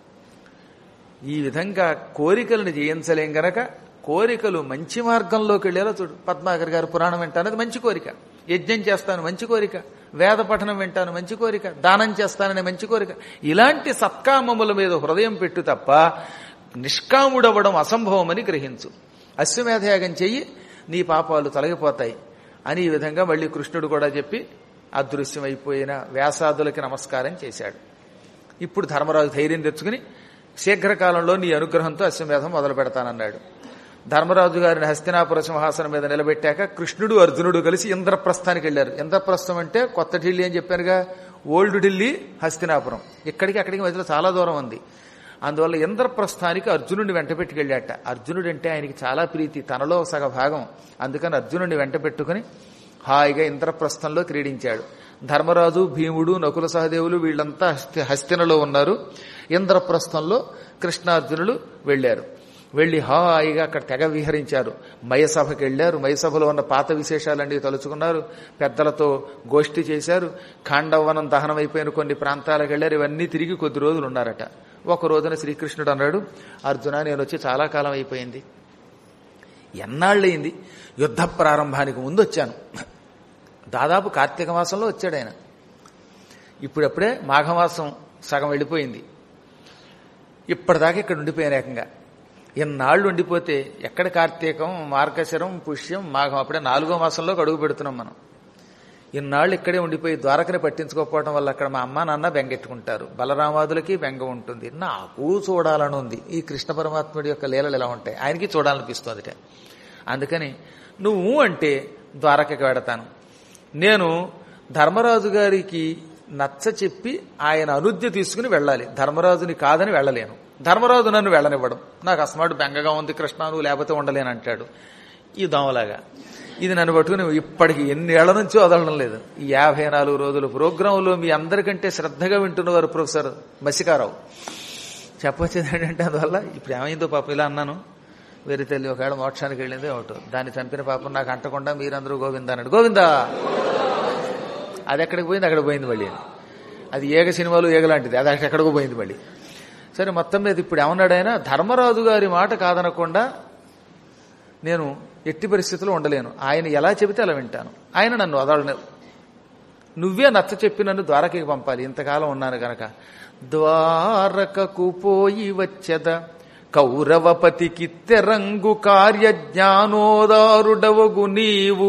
ఈ విధంగా కోరికలను జయించలేం గనక కోరికలు మంచి మార్గంలోకి వెళ్ళేలా చూడు పద్మాకర్ గారు పురాణం వింటానది మంచి కోరిక యజ్ఞం చేస్తాను మంచి కోరిక వేద పఠనం వింటాను మంచి కోరిక దానం చేస్తాననే మంచి కోరిక ఇలాంటి సత్కామముల మీద హృదయం పెట్టు తప్ప నిష్కాముడవ్వడం అసంభవమని గ్రహించు అశ్వమేధయాగం చెయ్యి నీ పాపాలు తొలగిపోతాయి అని ఈ విధంగా మళ్ళీ కృష్ణుడు కూడా చెప్పి అదృశ్యమైపోయిన వ్యాసాదులకి నమస్కారం చేశాడు ఇప్పుడు ధర్మరాజు ధైర్యం తెచ్చుకుని శీఘ్రకాలంలో నీ అనుగ్రహంతో అశ్వమేధం మొదలు పెడతానన్నాడు ధర్మరాజు గారిని హస్తినాపుర సింహాసనం మీద నిలబెట్టాక కృష్ణుడు అర్జునుడు కలిసి ఇంద్రప్రస్థానికి వెళ్లారు ఇంద్రప్రస్థం అంటే కొత్త ఢిల్లీ అని చెప్పారుగా ఓల్డ్ ఢిల్లీ హస్తినాపురం ఇక్కడికి అక్కడికి మధ్యలో చాలా దూరం ఉంది అందువల్ల ఇంద్రప్రస్థానికి అర్జునుడిని వెంట పెట్టుకెళ్ళాట అర్జునుడు అంటే ఆయనకి చాలా ప్రీతి తనలో సగ భాగం అందుకని అర్జునుడిని వెంట పెట్టుకుని హాయిగా ఇంద్రప్రస్థంలో క్రీడించాడు ధర్మరాజు భీముడు నకుల సహదేవులు వీళ్ళంతా హస్తి హస్తినలో ఉన్నారు ఇంద్రప్రస్థంలో కృష్ణార్జునులు వెళ్లారు వెళ్లి హాయిగా అక్కడ తెగ విహరించారు మయసభకి వెళ్లారు మయసభలో ఉన్న పాత విశేషాలన్నీ తలుచుకున్నారు పెద్దలతో గోష్ఠి చేశారు ఖాండవనం దహనం అయిపోయిన కొన్ని ప్రాంతాలకు వెళ్లారు ఇవన్నీ తిరిగి కొద్ది రోజులు ఉన్నారట ఒక రోజున శ్రీకృష్ణుడు అన్నాడు అర్జున నేను వచ్చి చాలా కాలం అయిపోయింది ఎన్నాళ్ళయింది యుద్ధ ప్రారంభానికి ముందు వచ్చాను దాదాపు కార్తీక మాసంలో వచ్చాడు ఆయన ఇప్పుడప్పుడే మాఘమాసం సగం వెళ్ళిపోయింది ఇప్పటిదాకా ఇక్కడ ఉండిపోయాను ఏకంగా ఎన్నాళ్ళు ఉండిపోతే ఎక్కడ కార్తీకం మార్గశరం పుష్యం మాఘం అప్పుడే నాలుగో మాసంలోకి అడుగు పెడుతున్నాం మనం ఇన్నాళ్ళు ఇక్కడే ఉండిపోయి ద్వారకని పట్టించుకోకపోవడం వల్ల అక్కడ మా అమ్మ నాన్న బెంగెట్టుకుంటారు బలరామాదులకి బెంగ ఉంటుంది నాకు చూడాలని ఉంది ఈ కృష్ణ పరమాత్ముడి యొక్క లీలలు ఎలా ఉంటాయి ఆయనకి చూడాలనిపిస్తుంది అందుకని నువ్వు అంటే ద్వారకకి వెడతాను నేను ధర్మరాజు గారికి నచ్చ చెప్పి ఆయన అనుజ్ఞ తీసుకుని వెళ్ళాలి ధర్మరాజుని కాదని వెళ్ళలేను ధర్మరాజు నన్ను వెళ్ళనివ్వడం నాకు అస్మాడు బెంగగా ఉంది కృష్ణ నువ్వు లేకపోతే ఉండలేను అంటాడు ఈ దోమలాగా ఇది నన్ను పట్టుకుని ఇప్పటికి ఎన్ని ఏళ్ల నుంచి వదలడం లేదు ఈ యాభై నాలుగు రోజుల ప్రోగ్రాంలో మీ అందరికంటే శ్రద్ధగా వింటున్నవారు ప్రొఫెసర్ మసికారావు చెప్పొచ్చేది ఏంటంటే అందువల్ల ఇప్పుడు ఏమైందో పాపం ఇలా అన్నాను వేరే తల్లి ఒకవేళ మోక్షానికి వెళ్ళింది ఒకటి దాన్ని చంపిన పాపం నాకు అంటకుండా మీరందరూ గోవిందా అన్నాడు గోవిందా అది ఎక్కడికి పోయింది అక్కడ పోయింది మళ్ళీ అది ఏగ సినిమాలు ఏగలాంటిది అది ఎక్కడికో పోయింది మళ్ళీ సరే మొత్తం మీద ఇప్పుడు ఏమన్నాడు ఆయన ధర్మరాజు గారి మాట కాదనకుండా నేను ఎట్టి పరిస్థితుల్లో ఉండలేను ఆయన ఎలా చెబితే అలా వింటాను ఆయన నన్ను వదలను నువ్వే నచ్చ చెప్పి నన్ను ద్వారకకి పంపాలి ఇంతకాలం ఉన్నాను గనక ద్వారకకు పోయి వచ్చద కౌరవపతికి తెరంగు కార్య జ్ఞానోదారుడవగు నీవు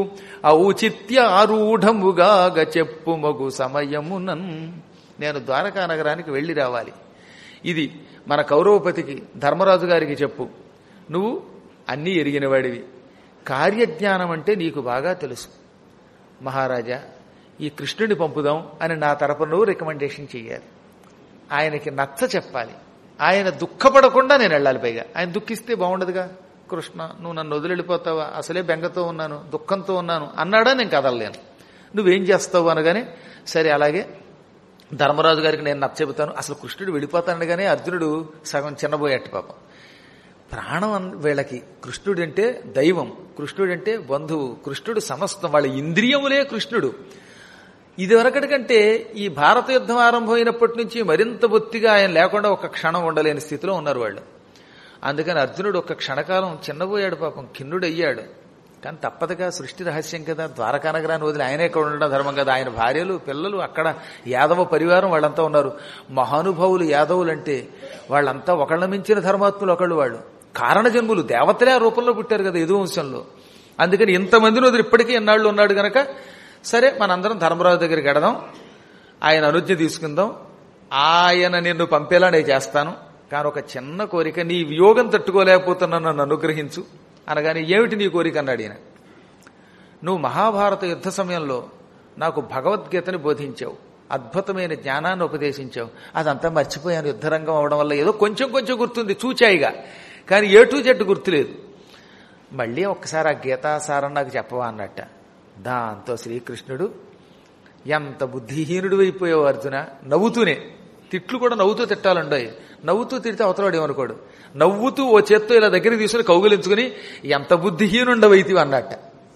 ఔచిత్యారూఢముగాగ చెప్పు మగు సమయమునన్ నేను ద్వారకా నగరానికి వెళ్లి రావాలి ఇది మన కౌరవపతికి ధర్మరాజు గారికి చెప్పు నువ్వు అన్నీ ఎరిగినవాడివి కార్యజ్ఞానం అంటే నీకు బాగా తెలుసు మహారాజా ఈ కృష్ణుని పంపుదాం అని నా తరపున నువ్వు రికమెండేషన్ చెయ్యాలి ఆయనకి నచ్చ చెప్పాలి ఆయన దుఃఖపడకుండా నేను వెళ్ళాలి పైగా ఆయన దుఃఖిస్తే బాగుండదుగా కృష్ణ నువ్వు నన్ను వదిలిపోతావా అసలే బెంగతో ఉన్నాను దుఃఖంతో ఉన్నాను అన్నాడా నేను కదలలేను నువ్వేం చేస్తావు అనగానే సరే అలాగే ధర్మరాజు గారికి నేను నచ్చ చెబుతాను అసలు కృష్ణుడు వెళ్ళిపోతానగానే అర్జునుడు సగం చిన్నబోయేట్టు పాపం ప్రాణం అన్- వీళ్ళకి కృష్ణుడు అంటే దైవం కృష్ణుడు అంటే బంధువు కృష్ణుడు సమస్తం వాళ్ళ ఇంద్రియములే కృష్ణుడు ఇదివరకటికంటే ఈ భారత యుద్ధం ఆరంభమైనప్పటి నుంచి మరింత బొత్తిగా ఆయన లేకుండా ఒక క్షణం ఉండలేని స్థితిలో ఉన్నారు వాళ్ళు అందుకని అర్జునుడు ఒక క్షణకాలం చిన్నబోయాడు పాపం కిన్నుడు అయ్యాడు కానీ తప్పదుగా సృష్టి రహస్యం కదా ద్వారకా నగరాన్ని వదిలి ఆయనే ఇక్కడ ఉండడం ధర్మం కదా ఆయన భార్యలు పిల్లలు అక్కడ యాదవ పరివారం వాళ్ళంతా ఉన్నారు మహానుభావులు యాదవులు అంటే వాళ్ళంతా ఒకళ్ళ మించిన ధర్మాత్ములు ఒకళ్ళు వాళ్ళు కారణజన్ములు దేవతలే ఆ రూపంలో పుట్టారు కదా యదువంశంలో అందుకని ఇంతమందిని వదిలి ఇప్పటికీ ఎన్నాళ్ళు ఉన్నాడు గనక సరే మనందరం ధర్మరాజు దగ్గరికి ఎడదాం ఆయన అనుజ్ఞ తీసుకుందాం ఆయన నిన్ను పంపేలా నేను చేస్తాను కానీ ఒక చిన్న కోరిక నీ వియోగం తట్టుకోలేకపోతున్నా నన్ను అనుగ్రహించు అనగానే ఏమిటి నీ కోరిక అన్నాడు ఈయన నువ్వు మహాభారత యుద్ధ సమయంలో నాకు భగవద్గీతని బోధించావు అద్భుతమైన జ్ఞానాన్ని ఉపదేశించావు అదంతా మర్చిపోయాను యుద్ధరంగం అవడం వల్ల ఏదో కొంచెం కొంచెం గుర్తుంది చూచాయిగా కానీ ఏ టు జట్టు గుర్తులేదు మళ్ళీ ఒక్కసారి ఆ గీతాసారం నాకు చెప్పవా అన్నట్ట దాంతో శ్రీకృష్ణుడు ఎంత బుద్ధిహీనుడు అయిపోయావు అర్జున నవ్వుతూనే తిట్లు కూడా నవ్వుతూ తిట్టాలండోయ్ నవ్వుతూ తిడితే అవతలవాడు ఏమనుకోడు నవ్వుతూ ఓ చేత్తో ఇలా దగ్గరికి తీసుకుని కౌగులించుకుని ఎంత బుద్ధిహీనుండవైతివి అన్నట్ట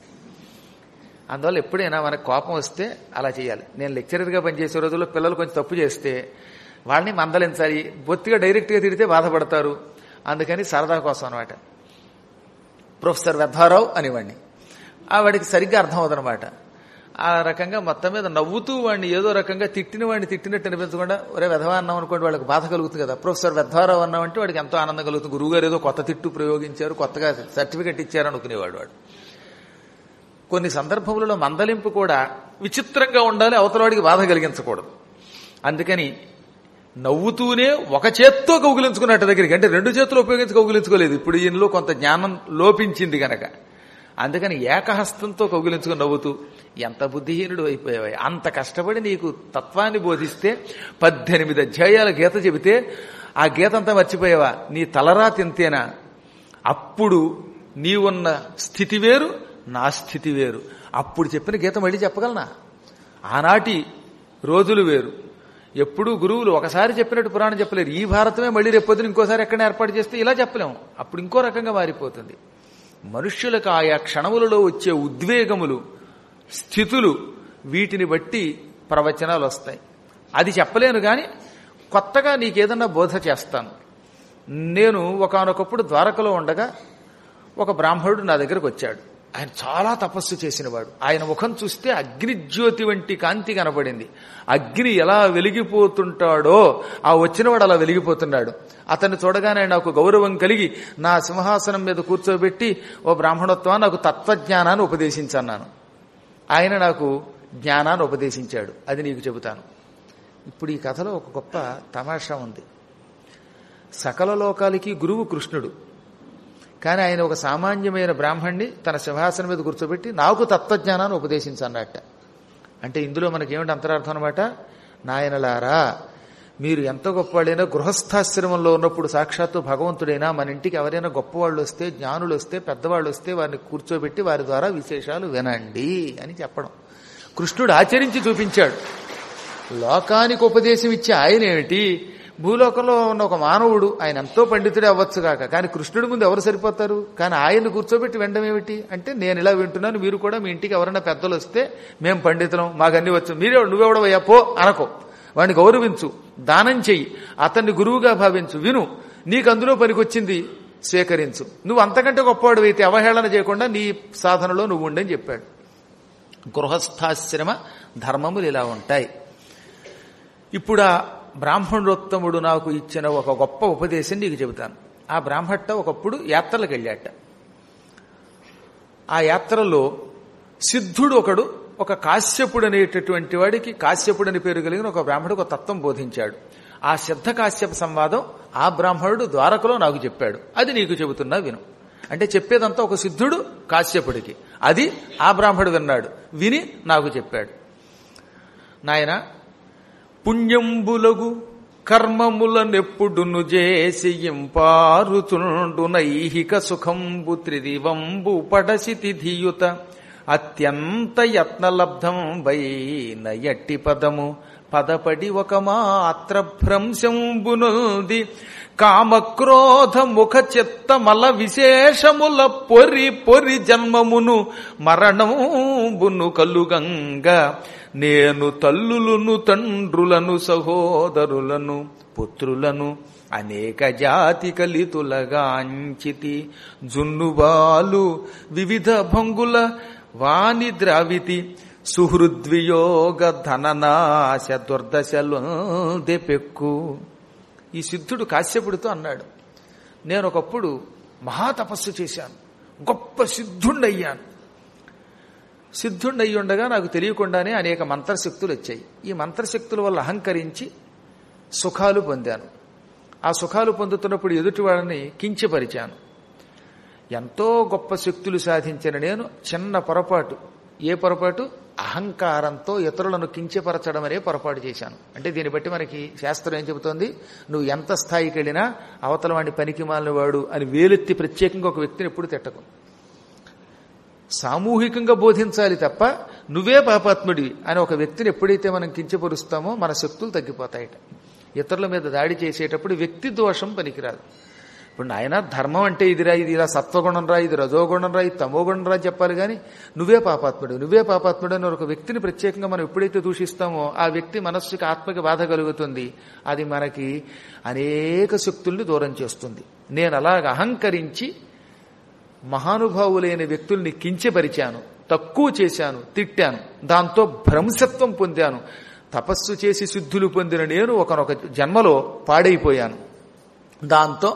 అందువల్ల ఎప్పుడైనా మనకు కోపం వస్తే అలా చేయాలి నేను లెక్చరర్గా పనిచేసే రోజుల్లో పిల్లలు కొంచెం తప్పు చేస్తే వాళ్ళని మందలించాలి బొత్తిగా డైరెక్ట్గా తిడితే బాధపడతారు అందుకని సరదా కోసం అనమాట ప్రొఫెసర్ వెద్వారావు అనివ్వండి ఆ వాడికి సరిగ్గా అర్థం అవుదనమాట ఆ రకంగా మొత్తం మీద నవ్వుతూ వాడిని ఏదో రకంగా తిట్టిన వాడిని తిట్టినట్టు అనిపించకుండా ఒరే వెధవా అన్నాం అనుకోండి వాళ్ళకి బాధ కలుగుతుంది కదా ప్రొఫెసర్ వెద్వారావు అన్నామంటే వాడికి ఎంతో ఆనందం కలుగుతుంది గురువుగారు ఏదో కొత్త తిట్టు ప్రయోగించారు కొత్తగా సర్టిఫికెట్ ఇచ్చారు అనుకునేవాడు వాడు కొన్ని సందర్భములలో మందలింపు కూడా విచిత్రంగా ఉండాలి అవతలవాడికి బాధ కలిగించకూడదు అందుకని నవ్వుతూనే ఒక చేత్తో కౌగిలించుకున్నట్టు దగ్గరికి అంటే రెండు చేతులు ఉపయోగించి కౌగిలించుకోలేదు ఇప్పుడు ఈయనలో కొంత జ్ఞానం లోపించింది గనక అందుకని ఏకహస్తంతో కౌగిలించుకుని నవ్వుతూ ఎంత బుద్ధిహీనుడు అయిపోయావు అంత కష్టపడి నీకు తత్వాన్ని బోధిస్తే పద్దెనిమిది అధ్యాయాల గీత చెబితే ఆ గీత అంతా మర్చిపోయావా నీ తలరా తింతేనా అప్పుడు నీవున్న స్థితి వేరు నా స్థితి వేరు అప్పుడు చెప్పిన గీత మళ్ళీ చెప్పగలనా ఆనాటి రోజులు వేరు ఎప్పుడూ గురువులు ఒకసారి చెప్పినట్టు పురాణం చెప్పలేరు ఈ భారతమే మళ్ళీ రేపొద్దున ఇంకోసారి ఎక్కడ ఏర్పాటు చేస్తే ఇలా చెప్పలేము అప్పుడు ఇంకో రకంగా మారిపోతుంది మనుష్యులకు ఆయా క్షణములలో వచ్చే ఉద్వేగములు స్థితులు వీటిని బట్టి ప్రవచనాలు వస్తాయి అది చెప్పలేను కానీ కొత్తగా నీకేదన్నా బోధ చేస్తాను నేను ఒకనొకప్పుడు ద్వారకలో ఉండగా ఒక బ్రాహ్మణుడు నా దగ్గరకు వచ్చాడు ఆయన చాలా తపస్సు చేసినవాడు ఆయన ముఖం చూస్తే అగ్నిజ్యోతి వంటి కాంతి కనపడింది అగ్ని ఎలా వెలిగిపోతుంటాడో ఆ వచ్చినవాడు అలా వెలిగిపోతున్నాడు అతన్ని చూడగానే నాకు గౌరవం కలిగి నా సింహాసనం మీద కూర్చోబెట్టి ఓ బ్రాహ్మణోత్వం నాకు తత్వజ్ఞానాన్ని ఉపదేశించన్నాను ఆయన నాకు జ్ఞానాన్ని ఉపదేశించాడు అది నీకు చెబుతాను ఇప్పుడు ఈ కథలో ఒక గొప్ప తమాషా ఉంది సకల లోకాలకి గురువు కృష్ణుడు కానీ ఆయన ఒక సామాన్యమైన బ్రాహ్మణ్ణి తన సింహాసనం మీద కూర్చోబెట్టి నాకు తత్వజ్ఞానాన్ని ఉపదేశించన్నట్ట అంటే ఇందులో మనకేమిటి అంతరార్థం అనమాట నాయనలారా మీరు ఎంత గొప్పవాళ్ళైనా గృహస్థాశ్రమంలో ఉన్నప్పుడు సాక్షాత్తు భగవంతుడైనా మన ఇంటికి ఎవరైనా గొప్పవాళ్ళు వస్తే జ్ఞానులు వస్తే పెద్దవాళ్ళు వస్తే వారిని కూర్చోబెట్టి వారి ద్వారా విశేషాలు వినండి అని చెప్పడం కృష్ణుడు ఆచరించి చూపించాడు లోకానికి ఉపదేశం ఇచ్చే ఆయన ఏమిటి భూలోకంలో ఉన్న ఒక మానవుడు ఆయన ఎంతో పండితుడే అవ్వచ్చు కాక కానీ కృష్ణుడి ముందు ఎవరు సరిపోతారు కానీ ఆయన్ని కూర్చోబెట్టి వినడం ఏమిటి అంటే నేను ఇలా వింటున్నాను మీరు కూడా మీ ఇంటికి ఎవరైనా పెద్దలు వస్తే మేము పండితులం మాకు అన్ని వచ్చు మీరే నువ్వెవడవయ్యా పో అనకో వాడిని గౌరవించు దానం చెయ్యి అతన్ని గురువుగా భావించు విను నీకు అందులో పనికొచ్చింది స్వీకరించు నువ్వు అంతకంటే గొప్పవాడు అయితే అవహేళన చేయకుండా నీ సాధనలో నువ్వు ఉండని చెప్పాడు గృహస్థాశ్రమ ధర్మములు ఇలా ఉంటాయి ఇప్పుడు ఆ బ్రాహ్మణోత్తముడు నాకు ఇచ్చిన ఒక గొప్ప ఉపదేశం నీకు చెబుతాను ఆ బ్రాహ్మట్ట ఒకప్పుడు యాత్రలకు వెళ్ళాట ఆ యాత్రలో సిద్ధుడు ఒకడు ఒక కాశ్యపుడు అనేటటువంటి వాడికి కాశ్యపుడు అని పేరు కలిగిన ఒక బ్రాహ్మణుడు ఒక తత్వం బోధించాడు ఆ సిద్ధ కాశ్యప సంవాదం ఆ బ్రాహ్మణుడు ద్వారకలో నాకు చెప్పాడు అది నీకు చెబుతున్నా విను అంటే చెప్పేదంతా ఒక సిద్ధుడు కాశ్యపుడికి అది ఆ బ్రాహ్మణుడు విన్నాడు విని నాకు చెప్పాడు నాయన పుణ్యంబులగు కర్మములనెప్పుడును చేసి ఇంపారుచుండు నైహిక సుఖంబు త్రిదివంబు పడసితి ధియుత అత్యంత యత్నలబ్ధం వైన ఎట్టి పదము పదపడి ఒక మాత్ర భ్రంశంబునుది కామక్రోధ ముఖ చిత్త మల విశేషముల పొరి పొరి జన్మమును మరణంబును కలుగంగా నేను తల్లులను తండ్రులను సహోదరులను పుత్రులను అనేక జాతి కలితులగాంచితి జున్నుబాలు వివిధ భంగుల వాణి ద్రావితి సుహృద్వియోగ ధననాశ దుర్దశలు దెపెక్కు ఈ సిద్ధుడు కాశ్యపుడితో అన్నాడు నేను ఒకప్పుడు మహాతపస్సు చేశాను గొప్ప సిద్ధుండయ్యాను సిద్ధుండయి ఉండగా నాకు తెలియకుండానే అనేక మంత్రశక్తులు వచ్చాయి ఈ మంత్రశక్తుల వల్ల అహంకరించి సుఖాలు పొందాను ఆ సుఖాలు పొందుతున్నప్పుడు ఎదుటి వాళ్ళని కించపరిచాను ఎంతో గొప్ప శక్తులు సాధించిన నేను చిన్న పొరపాటు ఏ పొరపాటు అహంకారంతో ఇతరులను కించపరచడం అనే పొరపాటు చేశాను అంటే దీన్ని బట్టి మనకి శాస్త్రం ఏం చెబుతోంది నువ్వు ఎంత స్థాయికి వెళ్ళినా అవతల వాడిని పనికి వాడు అని వేలెత్తి ప్రత్యేకంగా ఒక వ్యక్తిని ఎప్పుడు తిట్టకు సామూహికంగా బోధించాలి తప్ప నువ్వే పాపాత్ముడివి అని ఒక వ్యక్తిని ఎప్పుడైతే మనం కించపరుస్తామో మన శక్తులు తగ్గిపోతాయట ఇతరుల మీద దాడి చేసేటప్పుడు వ్యక్తి దోషం పనికిరాదు ఇప్పుడు నాయన ధర్మం అంటే ఇదిరా ఇది ఇలా సత్వగుణం రా ఇది రజోగుణం రా ఇది తమోగుణం రా చెప్పాలి కానీ నువ్వే పాపాత్ముడు నువ్వే పాపాత్ముడు అని ఒక వ్యక్తిని ప్రత్యేకంగా మనం ఎప్పుడైతే దూషిస్తామో ఆ వ్యక్తి మనస్సుకి ఆత్మకి బాధ కలుగుతుంది అది మనకి అనేక శక్తుల్ని దూరం చేస్తుంది నేను అలాగ అహంకరించి మహానుభావులైన వ్యక్తుల్ని కించపరిచాను తక్కువ చేశాను తిట్టాను దాంతో భ్రంశత్వం పొందాను తపస్సు చేసి సిద్ధులు పొందిన నేను ఒకనొక జన్మలో పాడైపోయాను దాంతో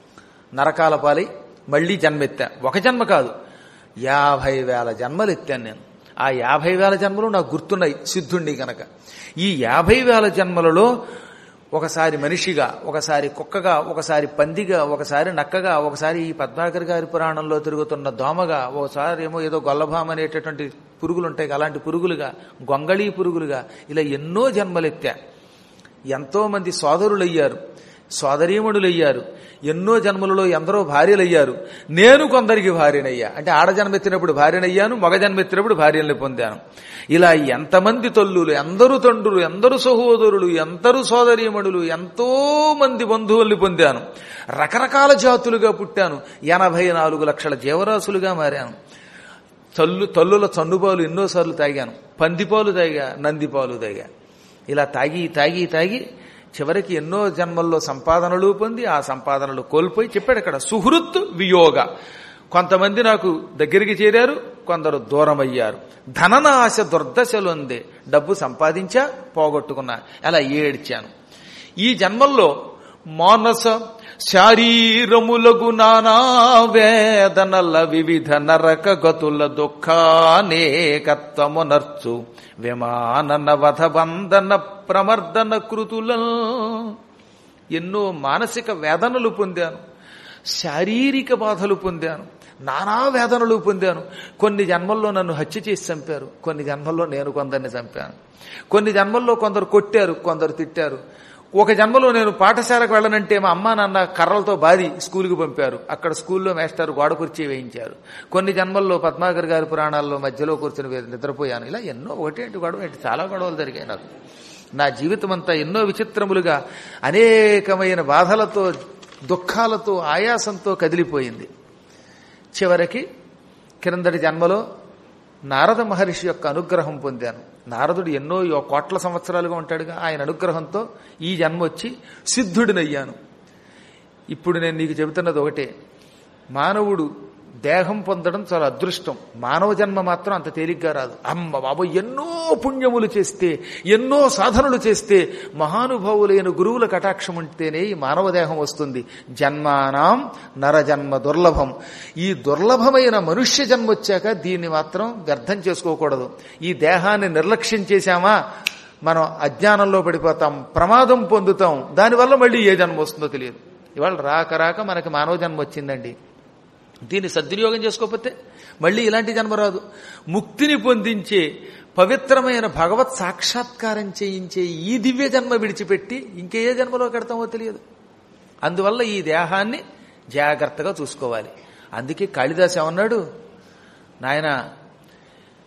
నరకాల పాలై మళ్లీ జన్మెత్తా ఒక జన్మ కాదు యాభై వేల జన్మలు ఎత్తాను నేను ఆ యాభై వేల జన్మలు నాకు గుర్తున్నాయి సిద్ధుండి గనక ఈ యాభై వేల జన్మలలో ఒకసారి మనిషిగా ఒకసారి కుక్కగా ఒకసారి పందిగా ఒకసారి నక్కగా ఒకసారి ఈ పద్మాకర్ గారి పురాణంలో తిరుగుతున్న దోమగా ఒకసారి ఏమో ఏదో గొల్లభామ అనేటటువంటి పురుగులు ఉంటాయి అలాంటి పురుగులుగా గొంగళీ పురుగులుగా ఇలా ఎన్నో జన్మలెత్తా ఎంతో మంది సోదరులయ్యారు సోదరీమణులయ్యారు ఎన్నో జన్మలలో ఎందరో భార్యలయ్యారు నేను కొందరికి భార్యనయ్యా అంటే ఆడ జన్మెత్తినప్పుడు భార్యనయ్యాను మగ జన్మెత్తినప్పుడు భార్యల్ని పొందాను ఇలా ఎంతమంది తల్లులు ఎందరు తండ్రులు ఎందరు సహోదరులు ఎందరు సోదరీమణులు ఎంతో మంది బంధువుల్ని పొందాను రకరకాల జాతులుగా పుట్టాను ఎనభై నాలుగు లక్షల జీవరాశులుగా మారాను తల్లు తల్లుల చన్నుపాలు ఎన్నోసార్లు తాగాను పందిపాలు తాగా నందిపాలు తాగా ఇలా తాగి తాగి తాగి చివరికి ఎన్నో జన్మల్లో సంపాదనలు పొంది ఆ సంపాదనలు కోల్పోయి చెప్పాడు ఇక్కడ సుహృత్ వియోగ కొంతమంది నాకు దగ్గరికి చేరారు కొందరు దూరమయ్యారు ధననాశ దుర్దశలుందే డబ్బు సంపాదించా పోగొట్టుకున్నా అలా ఏడ్చాను ఈ జన్మల్లో మానస శారీరములగు నానా వేదనల వివిధ నరక గతుల దుఃఖానేకత్వమునర్చు విమానన వధ బంధన ప్రమర్దన కృతుల ఎన్నో మానసిక వేదనలు పొందాను శారీరక బాధలు పొందాను నానా వేదనలు పొందాను కొన్ని జన్మల్లో నన్ను హత్య చేసి చంపారు కొన్ని జన్మల్లో నేను కొందరిని చంపాను కొన్ని జన్మల్లో కొందరు కొట్టారు కొందరు తిట్టారు ఒక జన్మలో నేను పాఠశాలకు వెళ్ళనంటే మా అమ్మ నాన్న కర్రలతో బాది స్కూల్కి పంపారు అక్కడ స్కూల్లో మేస్టర్ గోడ కుర్చీ వేయించారు కొన్ని జన్మల్లో పద్మాకర్ గారి పురాణాల్లో మధ్యలో కూర్చుని నిద్రపోయాను ఇలా ఎన్నో ఒకటేంటి గొడవ ఏంటి చాలా గొడవలు జరిగాయి నాకు నా జీవితం అంతా ఎన్నో విచిత్రములుగా అనేకమైన బాధలతో దుఃఖాలతో ఆయాసంతో కదిలిపోయింది చివరికి క్రిందటి జన్మలో నారద మహర్షి యొక్క అనుగ్రహం పొందాను నారదుడు ఎన్నో కోట్ల సంవత్సరాలుగా ఉంటాడుగా ఆయన అనుగ్రహంతో ఈ జన్మ వచ్చి సిద్ధుడినయ్యాను ఇప్పుడు నేను నీకు చెబుతున్నది ఒకటే మానవుడు దేహం పొందడం చాలా అదృష్టం మానవ జన్మ మాత్రం అంత తేలిగ్గా రాదు అమ్మ బాబు ఎన్నో పుణ్యములు చేస్తే ఎన్నో సాధనలు చేస్తే మహానుభావులైన గురువుల కటాక్షం ఉంటేనే ఈ మానవ దేహం వస్తుంది జన్మానాం నరజన్మ దుర్లభం ఈ దుర్లభమైన మనుష్య జన్మ వచ్చాక దీన్ని మాత్రం వ్యర్థం చేసుకోకూడదు ఈ దేహాన్ని నిర్లక్ష్యం చేశామా మనం అజ్ఞానంలో పడిపోతాం ప్రమాదం పొందుతాం దానివల్ల మళ్ళీ ఏ జన్మ వస్తుందో తెలియదు ఇవాళ రాక రాక మనకి మానవ జన్మ వచ్చిందండి దీన్ని సద్వినియోగం చేసుకోకపోతే మళ్ళీ ఇలాంటి జన్మ రాదు ముక్తిని పొందించే పవిత్రమైన భగవత్ సాక్షాత్కారం చేయించే ఈ దివ్య జన్మ విడిచిపెట్టి ఇంకే జన్మలో కడతామో తెలియదు అందువల్ల ఈ దేహాన్ని జాగ్రత్తగా చూసుకోవాలి అందుకే కాళిదాస్ ఏమన్నాడు నాయన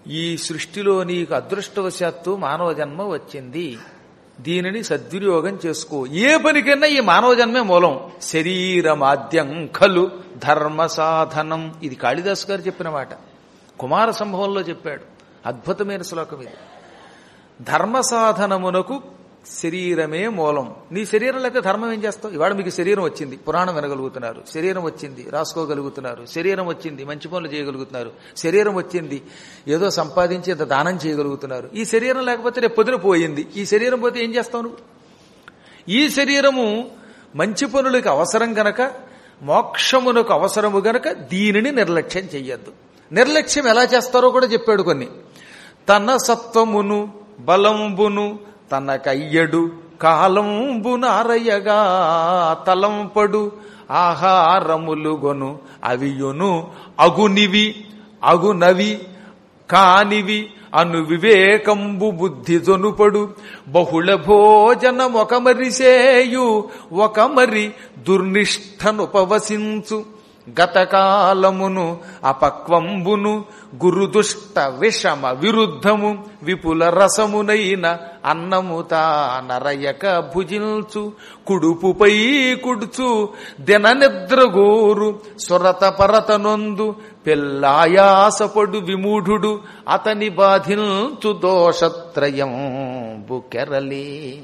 ఈ సృష్టిలో నీకు అదృష్టవశాత్తు మానవ జన్మ వచ్చింది దీనిని సద్వినియోగం చేసుకో ఏ పనికైనా ఈ మానవ జన్మే మూలం శరీరమాద్యం ఖలు ధర్మ సాధనం ఇది కాళిదాస్ గారు చెప్పిన మాట కుమార సంభవంలో చెప్పాడు అద్భుతమైన శ్లోకం ఇది ధర్మ సాధనమునకు శరీరమే మూలం నీ శరీరం లేకపోతే ధర్మం ఏం చేస్తావు ఇవాళ మీకు శరీరం వచ్చింది పురాణం వినగలుగుతున్నారు శరీరం వచ్చింది రాసుకోగలుగుతున్నారు శరీరం వచ్చింది మంచి పనులు చేయగలుగుతున్నారు శరీరం వచ్చింది ఏదో సంపాదించి ఇంత దానం చేయగలుగుతున్నారు ఈ శరీరం లేకపోతే రేపు పొద్దున పోయింది ఈ శరీరం పోతే ఏం చేస్తావు నువ్వు ఈ శరీరము మంచి పనులకు అవసరం గనక మోక్షమునకు అవసరము గనక దీనిని నిర్లక్ష్యం చెయ్యొద్దు నిర్లక్ష్యం ఎలా చేస్తారో కూడా చెప్పాడు కొన్ని తన సత్వమును బలంబును తన కయ్యడు కాలంబునారయ్యగా తలంపడు ఆహారములు గొను అవియును అగునివి అగునవి కానివి అను వివేకంబు బుద్ధి జొనుపడు బహుళ భోజనం ఒక మరిసేయు ఒక మరి దుర్నిష్టనుపవసించు గతకాలమును అపక్వంబును గురుదుష్ట విషమ విరుద్ధము విపుల రసమునైన అన్నము నరయక భుజిల్చు కుడుపుపై కుడుచు దిన నిద్రగోరు సొరత పరత నొందు పెళ్ళాయాసపడు విమూఢుడు అతని బాధిల్చు దోషత్రయం బుకెరలే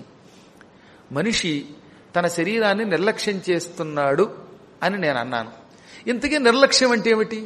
మనిషి తన శరీరాన్ని నిర్లక్ష్యం చేస్తున్నాడు అని నేను అన్నాను ఇంతకీ నిర్లక్ష్యం అంటే ఏమిటి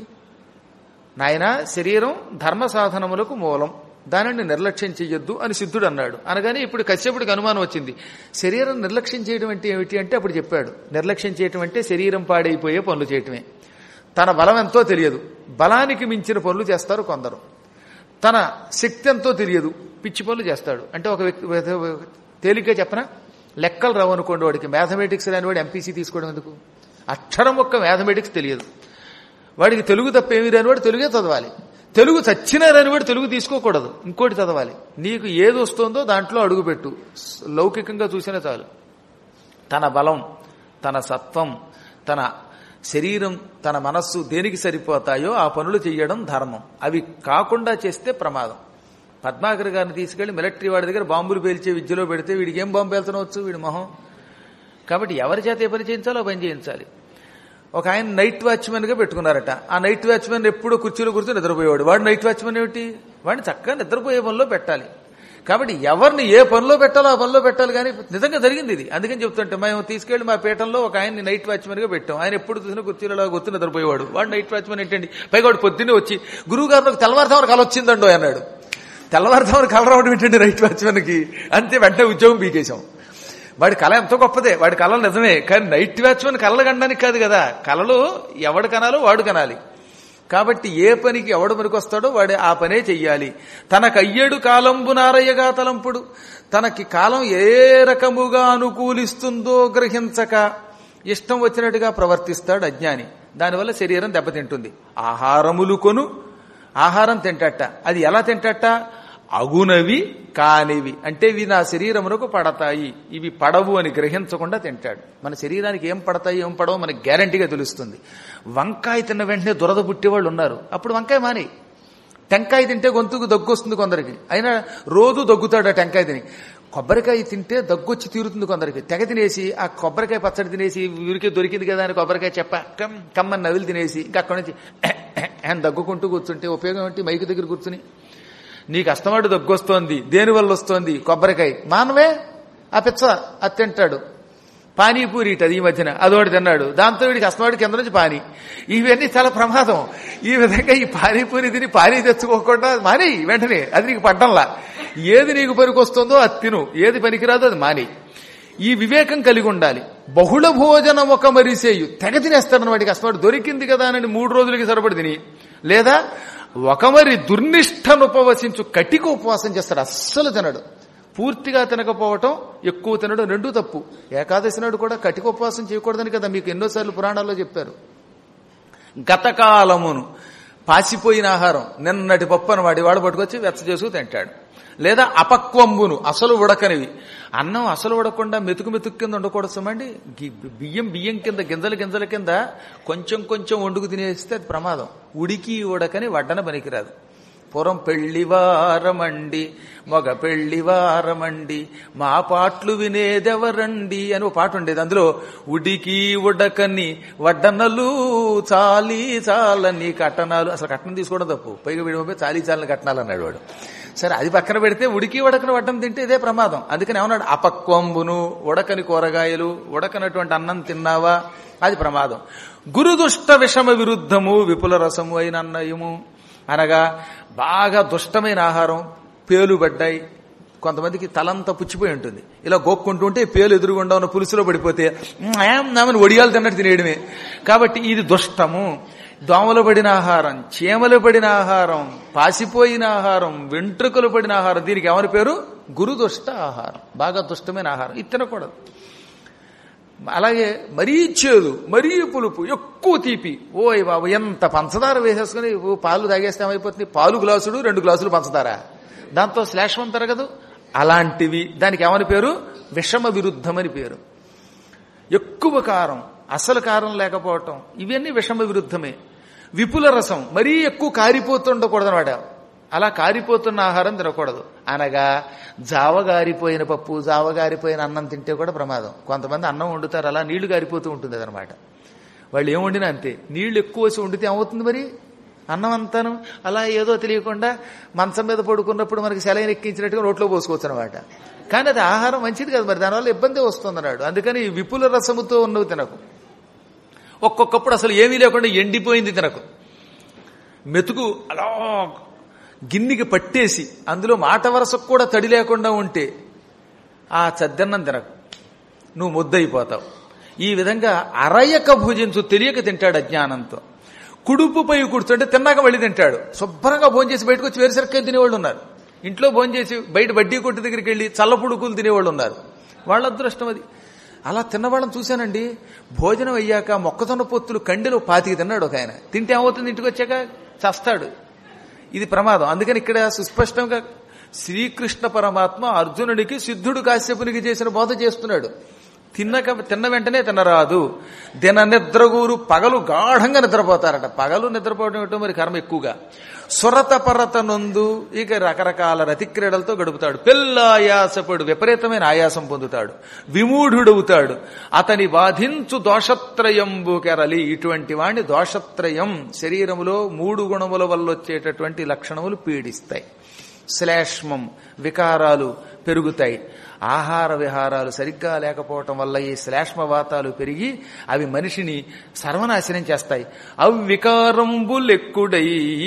నాయన శరీరం ధర్మ సాధనములకు మూలం దానిని నిర్లక్ష్యం చెయ్యొద్దు అని సిద్ధుడు అన్నాడు అనగానే ఇప్పుడు కశ్యపుడికి అనుమానం వచ్చింది శరీరం నిర్లక్ష్యం చేయడం అంటే ఏమిటి అంటే అప్పుడు చెప్పాడు నిర్లక్ష్యం చేయటం అంటే శరీరం పాడైపోయే పనులు చేయటమే తన బలం ఎంతో తెలియదు బలానికి మించిన పనులు చేస్తారు కొందరు తన శక్తి ఎంతో తెలియదు పిచ్చి పనులు చేస్తాడు అంటే ఒక వ్యక్తి తేలిగ్గా చెప్పన లెక్కలు రావు అనుకోండి వాడికి మ్యాథమెటిక్స్ రాని వాడు ఎంపీసీ తీసుకోవడం ఎందుకు అక్షరం ఒక్క మ్యాథమెటిక్స్ తెలియదు వాడికి తెలుగు తప్ప ఏమి రానివాడు తెలుగే చదవాలి తెలుగు చచ్చినా రానివాడు తెలుగు తీసుకోకూడదు ఇంకోటి చదవాలి నీకు ఏది వస్తుందో దాంట్లో అడుగుపెట్టు లౌకికంగా చూసినా చాలు తన బలం తన సత్వం తన శరీరం తన మనస్సు దేనికి సరిపోతాయో ఆ పనులు చేయడం ధర్మం అవి కాకుండా చేస్తే ప్రమాదం పద్మాకర్ గారిని తీసుకెళ్లి మిలిటరీ వాడి దగ్గర బాంబులు పేల్చే విద్యలో పెడితే వీడికి ఏం బాంబు పేల్చనవచ్చు వీడి మొహం కాబట్టి ఎవరి చేత ఏ పని చేయించాలో పని చేయించాలి ఒక ఆయన నైట్ వాచ్మెన్గా పెట్టుకున్నారట ఆ నైట్ వాచ్మెన్ ఎప్పుడూ కుర్చీలో కూర్చొని నిద్రపోయేవాడు వాడు నైట్ వాచ్మెన్ ఏమిటి వాడిని చక్కగా నిద్రపోయే పనిలో పెట్టాలి కాబట్టి ఎవరిని ఏ పనిలో పెట్టాలో ఆ పనిలో పెట్టాలి కానీ నిజంగా జరిగింది ఇది అందుకని చెప్తుంటే మేము తీసుకెళ్లి మా పీఠంలో ఒక ఆయన్ని నైట్ వాచ్మెన్ గా పెట్టాం ఆయన ఎప్పుడు చూసినా కుర్చీలో గుర్తు నిద్రపోయేవాడు వాడు నైట్ వాచ్మెన్ ఏంటండి పైగా వాడు పొద్దున్నే వచ్చి గురువు గారు నాకు తెల్లవారుతామని కల వచ్చిందండో అన్నాడు తెల్లవారుతామని కల రావడం ఏంటండి నైట్ వాచ్మెన్కి అంతే వెంటనే ఉద్యోగం పీకేశాం వాడి కళ ఎంతో గొప్పదే వాడి కళలు నిజమే కానీ నైట్ వాచ్మెన్ కళలు కనడానికి కాదు కదా కళలు ఎవడు కనాలో వాడు కనాలి కాబట్టి ఏ పనికి ఎవడు వస్తాడో వాడు ఆ పనే చెయ్యాలి తనకు అయ్యేడు కాలంబు నారయ్యగా తలంపుడు తనకి కాలం ఏ రకముగా అనుకూలిస్తుందో గ్రహించక ఇష్టం వచ్చినట్టుగా ప్రవర్తిస్తాడు అజ్ఞాని దానివల్ల శరీరం దెబ్బతింటుంది ఆహారములు కొను ఆహారం తింటట అది ఎలా తింటట అగునవి కానివి అంటే ఇవి నా శరీరమునకు పడతాయి ఇవి పడవు అని గ్రహించకుండా తింటాడు మన శరీరానికి ఏం పడతాయి ఏం పడవు మనకి గ్యారంటీగా తెలుస్తుంది వంకాయ తిన్న వెంటనే దురద పుట్టేవాళ్ళు ఉన్నారు అప్పుడు వంకాయ మాని టెంకాయ తింటే గొంతుకు దగ్గు వస్తుంది కొందరికి అయినా రోజు దగ్గుతాడు ఆ టెంకాయ తిని కొబ్బరికాయ తింటే దగ్గు వచ్చి తీరుతుంది కొందరికి తెగ తినేసి ఆ కొబ్బరికాయ పచ్చడి తినేసి ఊరికే దొరికింది కదా అని కొబ్బరికాయ చెప్ప కమ్ కమ్మని నవిలు తినేసి ఇంకా అక్కడి నుంచి అని దగ్గుకుంటూ కూర్చుంటే ఉపయోగం ఏంటి మైకు దగ్గర కూర్చుని నీకు అస్తమాడు దగ్గొస్తోంది దేనివల్ల వస్తోంది కొబ్బరికాయ మానవే ఆ పిచ్చ అది తింటాడు పానీపూరి ఇటది ఈ మధ్యన అదోటి తిన్నాడు దాంతో వీడికి అస్తమాడు కింద నుంచి పానీ ఇవన్నీ చాలా ప్రమాదం ఈ విధంగా ఈ పానీపూరి తిని పానీ తెచ్చుకోకుండా మాని వెంటనే అది నీకు పడ్డంలా ఏది నీకు పనికొస్తుందో అది తిను ఏది పనికిరాదో అది మాని ఈ వివేకం కలిగి ఉండాలి బహుళ భోజనం ఒక మరిసేయు తెగ తినేస్తాడు వాడికి అసలు దొరికింది కదా అని మూడు రోజులకి సరిపడి తిని లేదా ఒక మరి దుర్నిష్టను ఉపవసించు కటిక ఉపవాసం చేస్తాడు అస్సలు తినడు పూర్తిగా తినకపోవటం ఎక్కువ తినడం రెండూ తప్పు ఏకాదశి నాడు కూడా కటిక ఉపవాసం చేయకూడదని కదా మీకు ఎన్నోసార్లు పురాణాల్లో చెప్పారు గతకాలమును పాసిపోయిన ఆహారం నిన్నటి పప్పు అని వాడి వాడు పట్టుకొచ్చి వెచ్చ చేసుకు తింటాడు లేదా అపక్వంబును అసలు ఉడకనివి అన్నం అసలు ఉడకుండా మెతుకు మెతుకు కింద ఉండకూడదు సుమండి బియ్యం బియ్యం కింద గింజల గింజల కింద కొంచెం కొంచెం వండుకు తినేస్తే అది ప్రమాదం ఉడికి ఉడకని వడ్డన పనికిరాదు పురం పెళ్లివారమండి మగ పెళ్లివారమండి మా పాటలు వినేదెవరండి అని ఒక పాట ఉండేది అందులో ఉడికి ఉడకని వడ్డనలు చాలి చాలని కట్టనాలు అసలు కట్నం తీసుకోవడం తప్పు పైగా వీడి చాలీ చాలని కట్నాలు అన్నాడు వాడు సరే అది పక్కన పెడితే ఉడికి ఉడకని వడ్డం తింటే ఇదే ప్రమాదం అందుకని ఏమన్నాడు అపక్వంబును ఉడకని కూరగాయలు ఉడకనటువంటి అన్నం తిన్నావా అది ప్రమాదం గురుదుష్ట విషమ విరుద్ధము విపుల రసము అయిన అన్నయము అనగా బాగా దుష్టమైన ఆహారం పేలు పడ్డాయి కొంతమందికి తలంతా పుచ్చిపోయి ఉంటుంది ఇలా గోక్కుంటూ ఉంటే పేలు ఎదురుగుండా ఉన్న పులుసులో పడిపోతే నామని ఒడియాలు తిన్నట్టు తినేయడమే కాబట్టి ఇది దుష్టము దోమలు పడిన ఆహారం చీమలు పడిన ఆహారం పాసిపోయిన ఆహారం వెంట్రుకలు పడిన ఆహారం దీనికి ఎవరి పేరు గురుదుష్ట ఆహారం బాగా దుష్టమైన ఆహారం ఇది తినకూడదు అలాగే మరీ చేదు మరీ పులుపు ఎక్కువ తీపి ఓయ్ బాబు ఎంత పంచదార వేసేసుకుని ఓ పాలు తాగేస్తే ఏమైపోతుంది పాలు గ్లాసుడు రెండు గ్లాసులు పంచదార దాంతో శ్లేషం తరగదు అలాంటివి దానికి ఏమని పేరు విషమ విరుద్ధమని పేరు ఎక్కువ కారం అసలు కారం లేకపోవటం ఇవన్నీ విషమ విరుద్ధమే విపుల రసం మరీ ఎక్కువ కారిపోతుండకూడదు అనమాట అలా కారిపోతున్న ఆహారం తినకూడదు అనగా జావగారిపోయిన పప్పు జావగారిపోయిన అన్నం తింటే కూడా ప్రమాదం కొంతమంది అన్నం వండుతారు అలా నీళ్లు గారిపోతూ ఉంటుంది అదనమాట వాళ్ళు ఏం వండినా అంతే నీళ్లు ఎక్కువ వేసి వండితే ఏమవుతుంది మరి అన్నం అంతాను అలా ఏదో తెలియకుండా మంచం మీద పడుకున్నప్పుడు మనకి సెలైన్ ఎక్కించినట్టుగా నోట్లో పోసుకోవచ్చు అనమాట కానీ అది ఆహారం మంచిది కదా మరి దానివల్ల ఇబ్బంది వస్తుందన్నాడు అందుకని విపుల రసముతో ఉన్నవి తినకు ఒక్కొక్కప్పుడు అసలు ఏమీ లేకుండా ఎండిపోయింది తినకు మెతుకు అలా గిన్నెకి పట్టేసి అందులో మాట వరసకు కూడా తడి లేకుండా ఉంటే ఆ చద్దన్నం తినకు నువ్వు ముద్దయిపోతావు ఈ విధంగా అరయక భుజించు తెలియక తింటాడు అజ్ఞానంతో కుడుపుపై కూర్చుంటే తిన్నాక మళ్ళీ తింటాడు శుభ్రంగా భోంచేసి బయటకు వచ్చి వేరుసరికాయ తినేవాళ్ళు ఉన్నారు ఇంట్లో భోంచేసి బయట బడ్డీ కొట్టు దగ్గరికి వెళ్ళి చల్లపుడుకులు తినేవాళ్ళు ఉన్నారు వాళ్ళ అదృష్టం అది అలా తిన్నవాళ్ళని చూశానండి భోజనం అయ్యాక మొక్కజొన్న పొత్తులు కండిలో పాతికి తిన్నాడు ఒక ఆయన తింటే ఏమవుతుంది ఇంటికి వచ్చాక చస్తాడు ఇది ప్రమాదం అందుకని ఇక్కడ సుస్పష్టంగా శ్రీకృష్ణ పరమాత్మ అర్జునుడికి సిద్ధుడు కాశ్యపునికి చేసిన బోధ చేస్తున్నాడు తిన్నక తిన్న వెంటనే తినరాదు దిన నిద్రగూరు పగలు గాఢంగా నిద్రపోతారట పగలు నిద్రపోవడం ఏమిటో మరి కర్మ ఎక్కువగా సురత పరత నొందు ఇక రకరకాల రతిక్రీడలతో గడుపుతాడు పెళ్ళ ఆయాసపడు విపరీతమైన ఆయాసం పొందుతాడు విమూఢుడవుతాడు అతని బాధించు దోషత్రయంబు కెరలి ఇటువంటి వాణ్ణి దోషత్రయం శరీరములో మూడు గుణముల వల్ల వచ్చేటటువంటి లక్షణములు పీడిస్తాయి శ్లేష్మం వికారాలు పెరుగుతాయి ఆహార విహారాలు సరిగ్గా లేకపోవటం వల్ల ఈ శ్లేష్మవాతాలు పెరిగి అవి మనిషిని సర్వనాశనం చేస్తాయి అవికారంబులెక్కుడై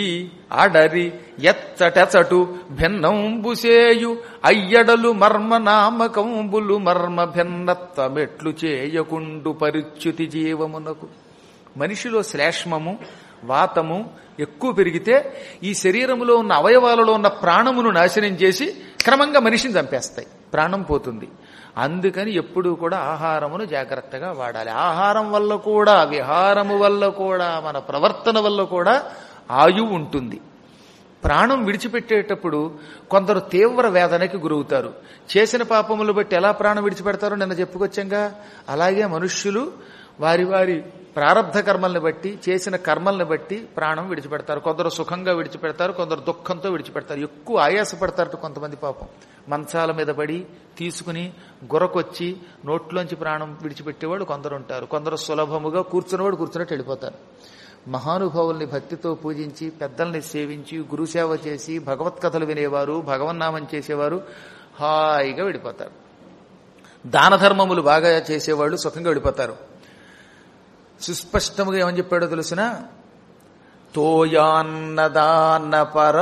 ఆడరి ఎచ్చటెచటు భిన్నంబుసేయు అయ్యడలు మర్మ నామకంబులు మర్మ భిన్నత్వమెట్లు చేయకుండు పరిచ్యుతి జీవమునకు మనిషిలో శ్లేష్మము వాతము ఎక్కువ పెరిగితే ఈ శరీరములో ఉన్న అవయవాలలో ఉన్న ప్రాణమును నాశనం చేసి క్రమంగా మనిషిని చంపేస్తాయి ప్రాణం పోతుంది అందుకని ఎప్పుడూ కూడా ఆహారమును జాగ్రత్తగా వాడాలి ఆహారం వల్ల కూడా విహారము వల్ల కూడా మన ప్రవర్తన వల్ల కూడా ఆయువు ఉంటుంది ప్రాణం విడిచిపెట్టేటప్పుడు కొందరు తీవ్ర వేదనకి గురవుతారు చేసిన పాపములు బట్టి ఎలా ప్రాణం విడిచిపెడతారో నిన్న చెప్పుకొచ్చాగా అలాగే మనుష్యులు వారి వారి ప్రారంధ కర్మల్ని బట్టి చేసిన కర్మల్ని బట్టి ప్రాణం విడిచిపెడతారు కొందరు సుఖంగా విడిచిపెడతారు కొందరు దుఃఖంతో విడిచిపెడతారు ఎక్కువ ఆయాసపడతారట కొంతమంది పాపం మంచాల మీద పడి తీసుకుని గురకొచ్చి నోట్లోంచి ప్రాణం విడిచిపెట్టేవాడు కొందరు ఉంటారు కొందరు సులభముగా కూర్చున్నవాడు కూర్చున్నట్టు వెళ్ళిపోతారు మహానుభావుల్ని భక్తితో పూజించి పెద్దల్ని సేవించి గురుసేవ చేసి భగవత్ కథలు వినేవారు భగవన్నామం చేసేవారు హాయిగా విడిపోతారు దాన ధర్మములు బాగా చేసేవాళ్ళు సుఖంగా విడిపోతారు సుస్పష్టముగా ఏమని చెప్పాడో తెలుసిన తోయాన్నదాన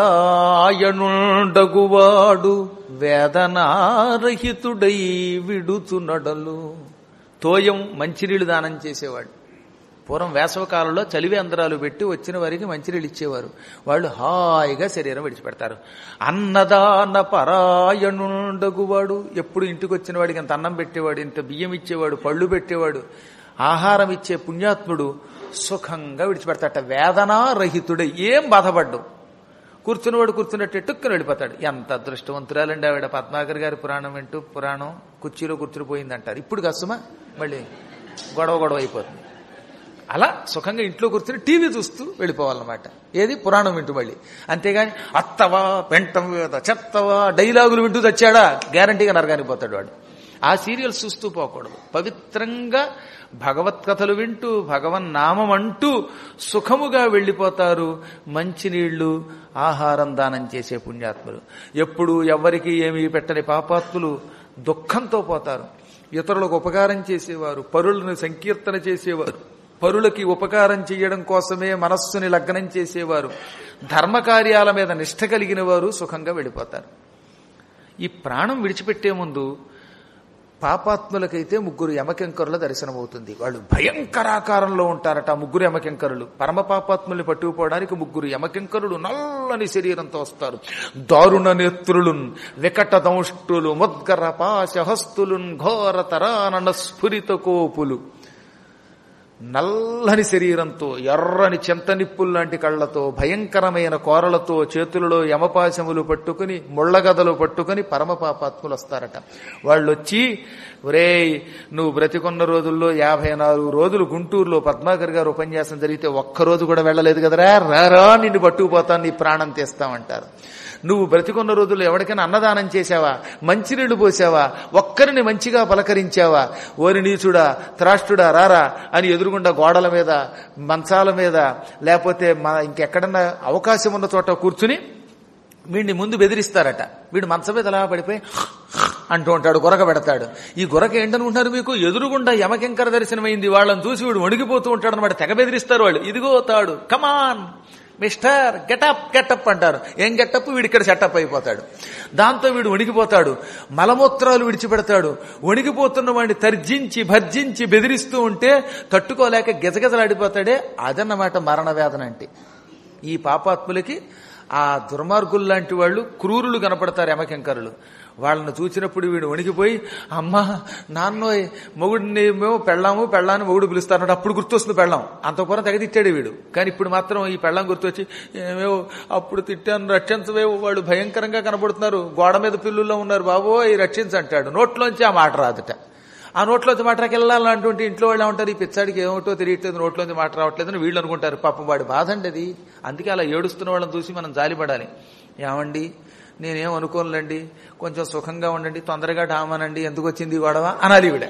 పరాయణుండగువాడు వేదనారహితుడై విడుచునడలు తోయం మంచినీళ్లు దానం చేసేవాడు పూర్వం వేసవకాలంలో చలివేంద్రాలు పెట్టి వచ్చిన వారికి మంచినీళ్ళు ఇచ్చేవారు వాళ్ళు హాయిగా శరీరం విడిచిపెడతారు అన్నదాన పరాయణుండగువాడు ఎప్పుడు ఇంటికి వచ్చిన వాడికి అంత అన్నం పెట్టేవాడు ఇంత బియ్యం ఇచ్చేవాడు పళ్ళు పెట్టేవాడు ఆహారం ఇచ్చే పుణ్యాత్ముడు సుఖంగా విడిచిపెడతాట వేదనారహితుడై ఏం బాధపడ్డు కూర్చున్నవాడు కూర్చున్నట్టు టుక్కుని వెళ్ళిపోతాడు ఎంత అదృష్టవంతురాలండి ఆవిడ పద్మాకర్ గారి పురాణం వింటూ పురాణం కుర్చీలో కూర్చుని పోయిందంటారు ఇప్పుడు కష్టమా మళ్ళీ గొడవ గొడవ అయిపోతుంది అలా సుఖంగా ఇంట్లో కూర్చొని టీవీ చూస్తూ వెళ్ళిపోవాలన్నమాట ఏది పురాణం వింటూ మళ్ళీ అంతేగాని అత్తవా పెంటం చెత్తవా డైలాగులు వింటూ తెచ్చాడా గ్యారంటీగా నరగానికి పోతాడు వాడు ఆ సీరియల్స్ చూస్తూ పోకూడదు పవిత్రంగా భగవత్ కథలు వింటూ భగవన్ నామం అంటూ సుఖముగా వెళ్ళిపోతారు మంచినీళ్లు ఆహారం దానం చేసే పుణ్యాత్ములు ఎప్పుడు ఎవ్వరికి ఏమీ పెట్టని పాపాత్ములు దుఃఖంతో పోతారు ఇతరులకు ఉపకారం చేసేవారు పరులను సంకీర్తన చేసేవారు పరులకి ఉపకారం చేయడం కోసమే మనస్సుని లగ్నం చేసేవారు ధర్మకార్యాల మీద నిష్ట కలిగిన వారు సుఖంగా వెళ్ళిపోతారు ఈ ప్రాణం విడిచిపెట్టే ముందు పాపాత్ములకైతే ముగ్గురు యమకెంకరుల దర్శనమవుతుంది వాళ్ళు భయంకరాకారంలో ఉంటారట ఆ ముగ్గురు యమకెంకరులు పరమ పాపాత్ముల్ని పట్టుకుపోవడానికి ముగ్గురు యమకెంకరులు నల్లని శరీరంతో వస్తారు దారుణ నేత్రులు వికట దంష్టులు ముద్గర పాశహస్తులు ఘోర తరానన స్ఫురిత కోపులు నల్లని శరీరంతో ఎర్రని చింతనిప్పులు లాంటి కళ్లతో భయంకరమైన కోరలతో చేతులలో యమపాశములు పట్టుకుని ముళ్ళగదలు పట్టుకుని పరమ పాపాత్ములు వస్తారట వాళ్ళు వచ్చి ఒరే నువ్వు బ్రతికున్న రోజుల్లో యాభై నాలుగు రోజులు గుంటూరులో పద్మాకర్ గారు ఉపన్యాసం జరిగితే ఒక్కరోజు కూడా వెళ్ళలేదు కదరా రారా నిన్ను పట్టుకుపోతాను నీ ప్రాణం తీస్తామంటారు నువ్వు బ్రతికున్న రోజుల్లో ఎవరికైనా అన్నదానం చేశావా మంచినీళ్లు పోసావా ఒక్కరిని మంచిగా పలకరించావా ఓరి నీచుడా త్రాష్టుడా రారా అని ఎదురుగుండా గోడల మీద మంచాల మీద లేకపోతే మన ఇంకెక్కడన్నా అవకాశం ఉన్న చోట కూర్చుని వీడిని ముందు బెదిరిస్తారట వీడు మంచం మీద అలా పడిపోయి అంటూ ఉంటాడు గురక పెడతాడు ఈ గురక ఏంటనుకుంటున్నారు మీకు ఎదురుగుండా యమకెంకర దర్శనమైంది వాళ్ళని చూసి వీడు వణిగిపోతూ ఉంటాడు అనమాట తెగ బెదిరిస్తారు వాళ్ళు ఇదిగో తాడు కమాన్ మిస్టర్ గెటప్ గెటప్ అంటారు ఏం గెటప్ వీడు ఇక్కడ సెటప్ అయిపోతాడు దాంతో వీడు వణికిపోతాడు మలమూత్రాలు విడిచిపెడతాడు వణికిపోతున్న వాడిని తర్జించి భర్జించి బెదిరిస్తూ ఉంటే తట్టుకోలేక గిజగిజలాడిపోతాడే అదన్నమాట మరణ వేదన అంటే ఈ పాపాత్ములకి ఆ దుర్మార్గుల్లాంటి వాళ్ళు క్రూరులు కనపడతారు యమకెంకరులు వాళ్ళని చూసినప్పుడు వీడు వణికిపోయి అమ్మా నాన్నోయ్ మొగుడిని మేము పెళ్ళాము పెళ్ళాన్ని మొగుడు పిలుస్తారన్నాడు అప్పుడు గుర్తొస్తుంది పెళ్ళాం అంతపురం తెగ తిట్టాడు వీడు కానీ ఇప్పుడు మాత్రం ఈ పెళ్ళాం గుర్తొచ్చి ఏమేవో అప్పుడు తిట్టాను రక్షించవేవో వాళ్ళు భయంకరంగా కనపడుతున్నారు గోడ మీద పిల్లుల్లో ఉన్నారు బాబో ఈ రక్షించంటాడు నోట్లోంచి ఆ మాట రాదుట ఆ నోట్లోంచి మాట రాకెళ్ళాలంటుంటే ఇంట్లో వాళ్ళు ఉంటారు ఈ పిచ్చాడికి ఏమిటో తెలియట్లేదు నోట్లోంచి మాట రావట్లేదని వీళ్ళు అనుకుంటారు పాపం వాడి బాధ అండి అది అందుకే అలా ఏడుస్తున్న వాళ్ళని చూసి మనం జాలిపడాలి ఏమండి నేనేం అనుకోనులేండి కొంచెం సుఖంగా ఉండండి తొందరగా డామనండి ఎందుకు వచ్చింది ఈ గొడవ అనాలి ఈవిడ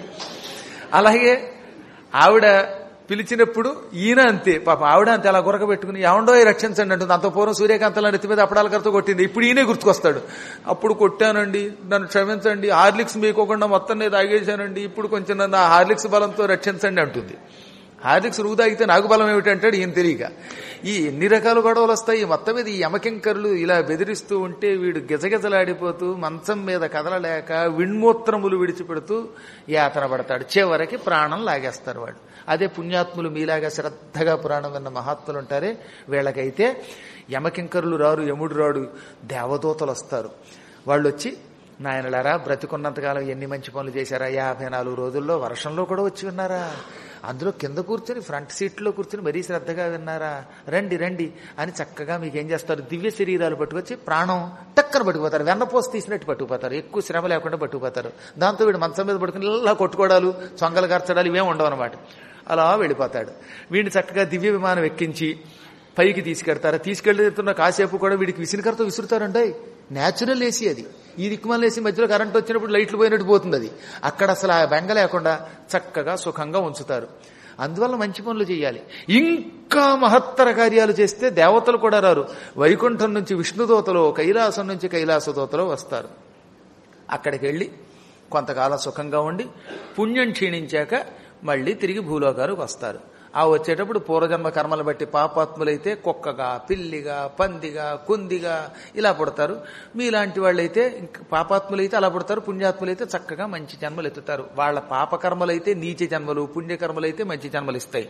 అలాగే ఆవిడ పిలిచినప్పుడు ఈయన అంతే పాప ఆవిడ అంతే అలా గురక పెట్టుకుని ఏమండో రక్షించండి అంటుంది అంత పూర్వం సూర్యకాంతల నెత్తి మీద అప్పడాల కరతో కొట్టింది ఇప్పుడు ఈయనే గుర్తుకొస్తాడు అప్పుడు కొట్టానండి నన్ను క్షమించండి హార్లిక్స్ మీకోకుండా మొత్తం నేను తాగేశానండి ఇప్పుడు కొంచెం నన్ను ఆ హార్లిక్స్ బలంతో రక్షించండి అంటుంది హార్లిక్స్ నువ్వు తాగితే నాకు బలం ఏమిటంటాడు ఈయన తెలియక ఈ ఎన్ని రకాల గొడవలు వస్తాయి మొత్తం మీద ఈ యమకింకరులు ఇలా బెదిరిస్తూ ఉంటే వీడు గిజగిజలాడిపోతూ మంచం మీద కదలలేక విణ్మూత్రములు విడిచిపెడుతూ యాతన పడతాడు చివరికి ప్రాణం లాగేస్తారు వాడు అదే పుణ్యాత్ములు మీలాగా శ్రద్ధగా పురాణం విన్న మహాత్ములు ఉంటారే వీళ్ళకైతే యమకింకరులు రారు యముడు రాడు దేవదూతలు వస్తారు వాళ్ళు వచ్చి నాయనలారా బ్రతికున్నంతకాలం ఎన్ని మంచి పనులు చేశారా యాభై నాలుగు రోజుల్లో వర్షంలో కూడా వచ్చి విన్నారా అందులో కింద కూర్చొని ఫ్రంట్ సీట్లో కూర్చొని మరీ శ్రద్ధగా విన్నారా రండి రండి అని చక్కగా మీకు ఏం చేస్తారు దివ్య శరీరాలు పట్టుకొచ్చి ప్రాణం టక్కన పట్టుకుపోతారు వెన్నపోసి తీసినట్టు పట్టుకుపోతారు ఎక్కువ శ్రమ లేకుండా పట్టుకుపోతారు దాంతో వీడు మంచం మీద పట్టుకుని ఇలా కొట్టుకోవడాలు సొంగలు గర్చడాలు ఇవేం ఉండవు అనమాట అలా వెళ్ళిపోతాడు వీడిని చక్కగా దివ్య విమానం ఎక్కించి పైకి తీసుకెడతారు తీసుకెళ్తున్న కాసేపు కూడా వీడికి విసినకరతో విసురుతారంటే న్యాచురల్ ఏసీ అది ఈ దిక్కుమాల ఏసీ మధ్యలో కరెంట్ వచ్చినప్పుడు లైట్లు పోయినట్టు పోతుంది అది అక్కడ అసలు ఆ బెంగ లేకుండా చక్కగా సుఖంగా ఉంచుతారు అందువల్ల మంచి పనులు చేయాలి ఇంకా మహత్తర కార్యాలు చేస్తే దేవతలు కూడా రారు వైకుంఠం నుంచి విష్ణుదోతలో కైలాసం నుంచి కైలాసదోతలో వస్తారు అక్కడికి వెళ్ళి కొంతకాలం సుఖంగా ఉండి పుణ్యం క్షీణించాక మళ్ళీ తిరిగి భూలోకానికి వస్తారు ఆ వచ్చేటప్పుడు పూర్వజన్మ కర్మలు బట్టి పాపాత్ములైతే కుక్కగా పిల్లిగా పందిగా కుందిగా ఇలా పుడతారు మీలాంటి వాళ్ళైతే ఇంక పాపాత్ములైతే అలా పుడతారు పుణ్యాత్ములైతే చక్కగా మంచి జన్మలు ఎత్తుతారు వాళ్ళ పాపకర్మలైతే నీచ జన్మలు పుణ్యకర్మలైతే మంచి జన్మలు ఇస్తాయి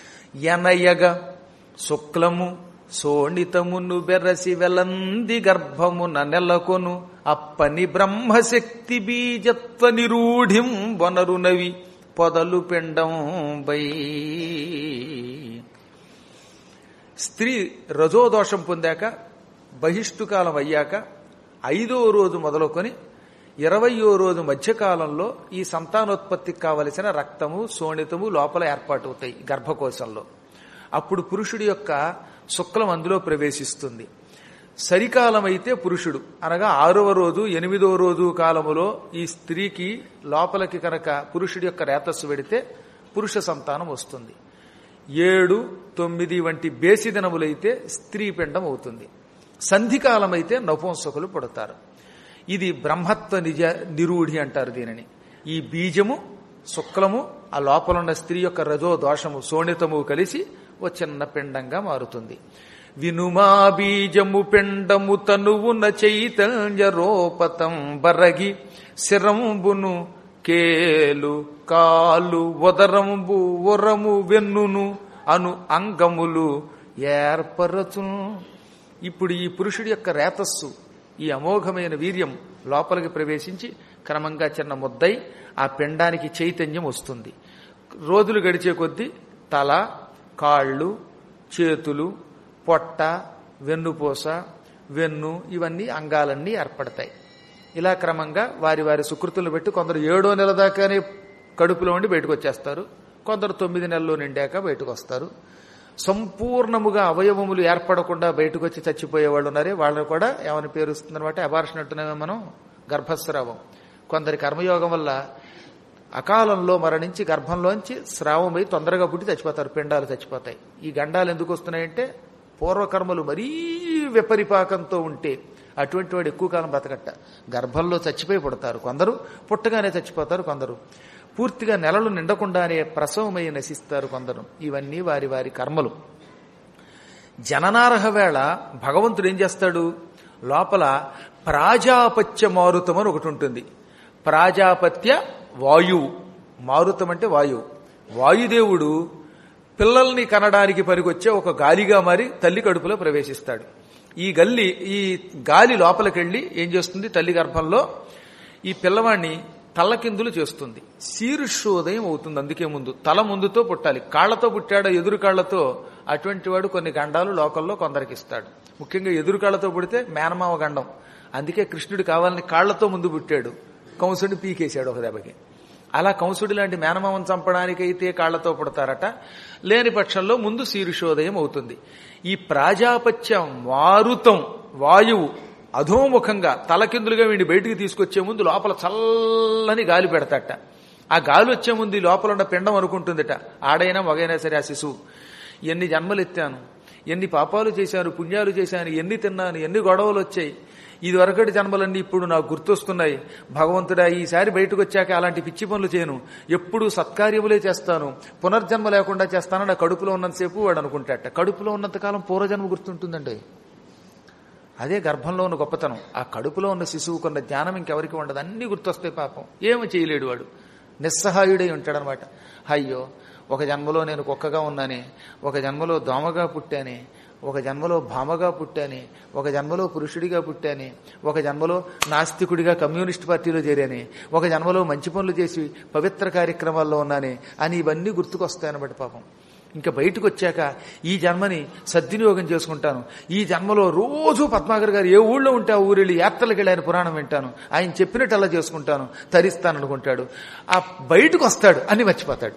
ఎనయగ శుక్లము సోణితమును బెరసి వెలంది గర్భమున నెలకొను అప్పని బ్రహ్మశక్తి బీజత్వ నిరూఢిం వనరునవి పొదలు పిండం బై స్త్రీ రజోదోషం పొందాక బహిష్టుకాలం అయ్యాక ఐదో రోజు మొదలుకొని ఇరవయో రోజు మధ్యకాలంలో ఈ సంతానోత్పత్తికి కావలసిన రక్తము శోణితము లోపల ఏర్పాటవుతాయి గర్భకోశంలో అప్పుడు పురుషుడి యొక్క శుక్లం అందులో ప్రవేశిస్తుంది సరికాలం అయితే పురుషుడు అనగా ఆరవ రోజు ఎనిమిదవ రోజు కాలములో ఈ స్త్రీకి లోపలికి కనుక పురుషుడి యొక్క రేతస్సు పెడితే పురుష సంతానం వస్తుంది ఏడు తొమ్మిది వంటి బేసి దినములైతే స్త్రీ పిండం అవుతుంది సంధికాలం అయితే నపుంసకులు పుడతారు ఇది బ్రహ్మత్వ నిజ నిరూఢి అంటారు దీనిని ఈ బీజము శుక్లము ఆ లోపల ఉన్న స్త్రీ యొక్క రజో దోషము శోణితము కలిసి ఓ చిన్న పిండంగా మారుతుంది వినుమా బీజము పిండము తనువున చైతన్య రూపతం బరగి శిరంబును కేలు కాలు ఉదరంబు ఉరము వెన్నును అను అంగములు ఏర్పరచు ఇప్పుడు ఈ పురుషుడి యొక్క రేతస్సు ఈ అమోఘమైన వీర్యం లోపలికి ప్రవేశించి క్రమంగా చిన్న ముద్దై ఆ పిండానికి చైతన్యం వస్తుంది రోజులు గడిచే కొద్దీ తల కాళ్ళు చేతులు పొట్ట వెన్నుపూస వెన్ను ఇవన్నీ అంగాలన్నీ ఏర్పడతాయి ఇలా క్రమంగా వారి వారి సుకృతులను బట్టి కొందరు ఏడో నెల దాకానే కడుపులో ఉండి బయటకు వచ్చేస్తారు కొందరు తొమ్మిది నెలలు నిండాక బయటకు వస్తారు సంపూర్ణముగా అవయవములు ఏర్పడకుండా బయటకు వచ్చి చచ్చిపోయే వాళ్ళు ఉన్నారే వాళ్ళని కూడా ఏమని పేరుస్తుందన్నమాట అబార్షన్ అంటున్నామే మనం గర్భస్రావం కొందరి కర్మయోగం వల్ల అకాలంలో మరణించి గర్భంలోంచి స్రావమై తొందరగా పుట్టి చచ్చిపోతారు పిండాలు చచ్చిపోతాయి ఈ గండాలు ఎందుకు వస్తున్నాయంటే పూర్వకర్మలు మరీ విపరిపాకంతో ఉంటే అటువంటి వాడు ఎక్కువ కాలం బ్రతకట్ట గర్భంలో చచ్చిపోయి పుడతారు కొందరు పుట్టగానే చచ్చిపోతారు కొందరు పూర్తిగా నెలలు నిండకుండానే ప్రసవమై నశిస్తారు కొందరు ఇవన్నీ వారి వారి కర్మలు జననార్హ వేళ భగవంతుడు ఏం చేస్తాడు లోపల ప్రాజాపత్య మారుతం అని ఒకటి ఉంటుంది ప్రాజాపత్య వాయువు మారుతం అంటే వాయువు వాయుదేవుడు పిల్లల్ని కనడానికి పనికొచ్చే ఒక గాలిగా మారి తల్లి కడుపులో ప్రవేశిస్తాడు ఈ గల్లి ఈ గాలి లోపలికెళ్ళి ఏం చేస్తుంది తల్లి గర్భంలో ఈ పిల్లవాడిని తల్లకిందులు చేస్తుంది శీర్షోదయం అవుతుంది అందుకే ముందు తల ముందుతో పుట్టాలి కాళ్లతో పుట్టాడో ఎదురు కాళ్లతో అటువంటి వాడు కొన్ని గండాలు లోకల్లో కొందరికి ఇస్తాడు ముఖ్యంగా ఎదురు కాళ్లతో పుడితే మేనమావ గండం అందుకే కృష్ణుడు కావాలని కాళ్లతో ముందు పుట్టాడు కంసుడిని పీకేశాడు ఒక దెబ్బకి అలా కంసుడి లాంటి మేనమామను చంపడానికైతే కాళ్లతో పుడతారట లేని పక్షంలో ముందు శీర్షోదయం అవుతుంది ఈ ప్రాజాపత్య మారుతం వాయువు అధోముఖంగా తలకిందులుగా వీడిని బయటికి తీసుకొచ్చే ముందు లోపల చల్లని గాలి పెడతాట ఆ గాలి వచ్చే ముందు ఈ లోపల ఉన్న పిండం అనుకుంటుందిట ఆడైనా మగైనా సరే ఆ శిశువు ఎన్ని జన్మలు ఎత్తాను ఎన్ని పాపాలు చేశాను పుణ్యాలు చేశాను ఎన్ని తిన్నాను ఎన్ని గొడవలు వచ్చాయి ఇది వరకటి జన్మలన్నీ ఇప్పుడు నాకు గుర్తొస్తున్నాయి భగవంతుడా ఈసారి బయటకు వచ్చాక అలాంటి పిచ్చి పనులు చేయను ఎప్పుడు సత్కార్యములే చేస్తాను పునర్జన్మ లేకుండా చేస్తాను నా కడుపులో ఉన్నంతసేపు వాడు అనుకుంటాట కడుపులో ఉన్నంతకాలం పూర్వజన్మ గుర్తుంటుందండి అదే గర్భంలో ఉన్న గొప్పతనం ఆ కడుపులో ఉన్న శిశువుకున్న జ్ఞానం ఇంకెవరికి ఉండదు అన్ని గుర్తొస్తాయి పాపం ఏమి చేయలేడు వాడు నిస్సహాయుడై ఉంటాడనమాట అయ్యో ఒక జన్మలో నేను కుక్కగా ఉన్నానే ఒక జన్మలో దోమగా పుట్టానే ఒక జన్మలో భామగా పుట్టాని ఒక జన్మలో పురుషుడిగా పుట్టాని ఒక జన్మలో నాస్తికుడిగా కమ్యూనిస్ట్ పార్టీలో చేరాని ఒక జన్మలో మంచి పనులు చేసి పవిత్ర కార్యక్రమాల్లో ఉన్నానే అని ఇవన్నీ గుర్తుకొస్తాయన్నమాట పాపం ఇంకా బయటకు వచ్చాక ఈ జన్మని సద్వినియోగం చేసుకుంటాను ఈ జన్మలో రోజు పద్మాకర్ గారు ఏ ఊళ్ళో ఉంటే ఆ ఊరెళ్ళి యాత్రలకు వెళ్ళి ఆయన పురాణం వింటాను ఆయన చెప్పినట్టు అలా చేసుకుంటాను తరిస్తాను అనుకుంటాడు ఆ బయటకు వస్తాడు అని మర్చిపోతాడు